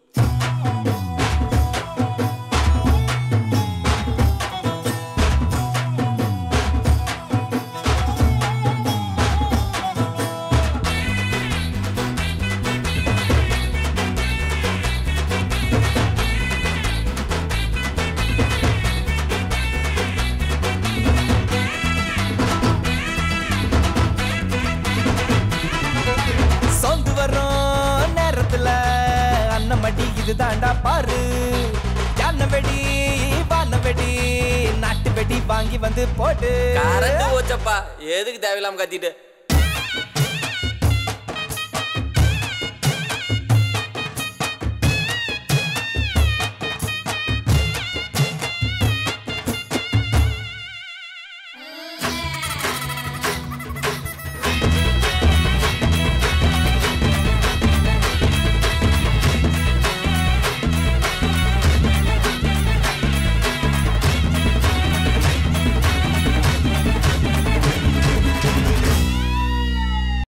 சோந்து வரும் நேரத்துல அண்ணன் மடி இது தாண்டா பாரு யானை வெடி வான வெடி நாட்டு வெடி வாங்கி வந்து போட்டு கரண்ட் போச்சப்பா எதுக்கு தேவையில்லாம கத்திட்டு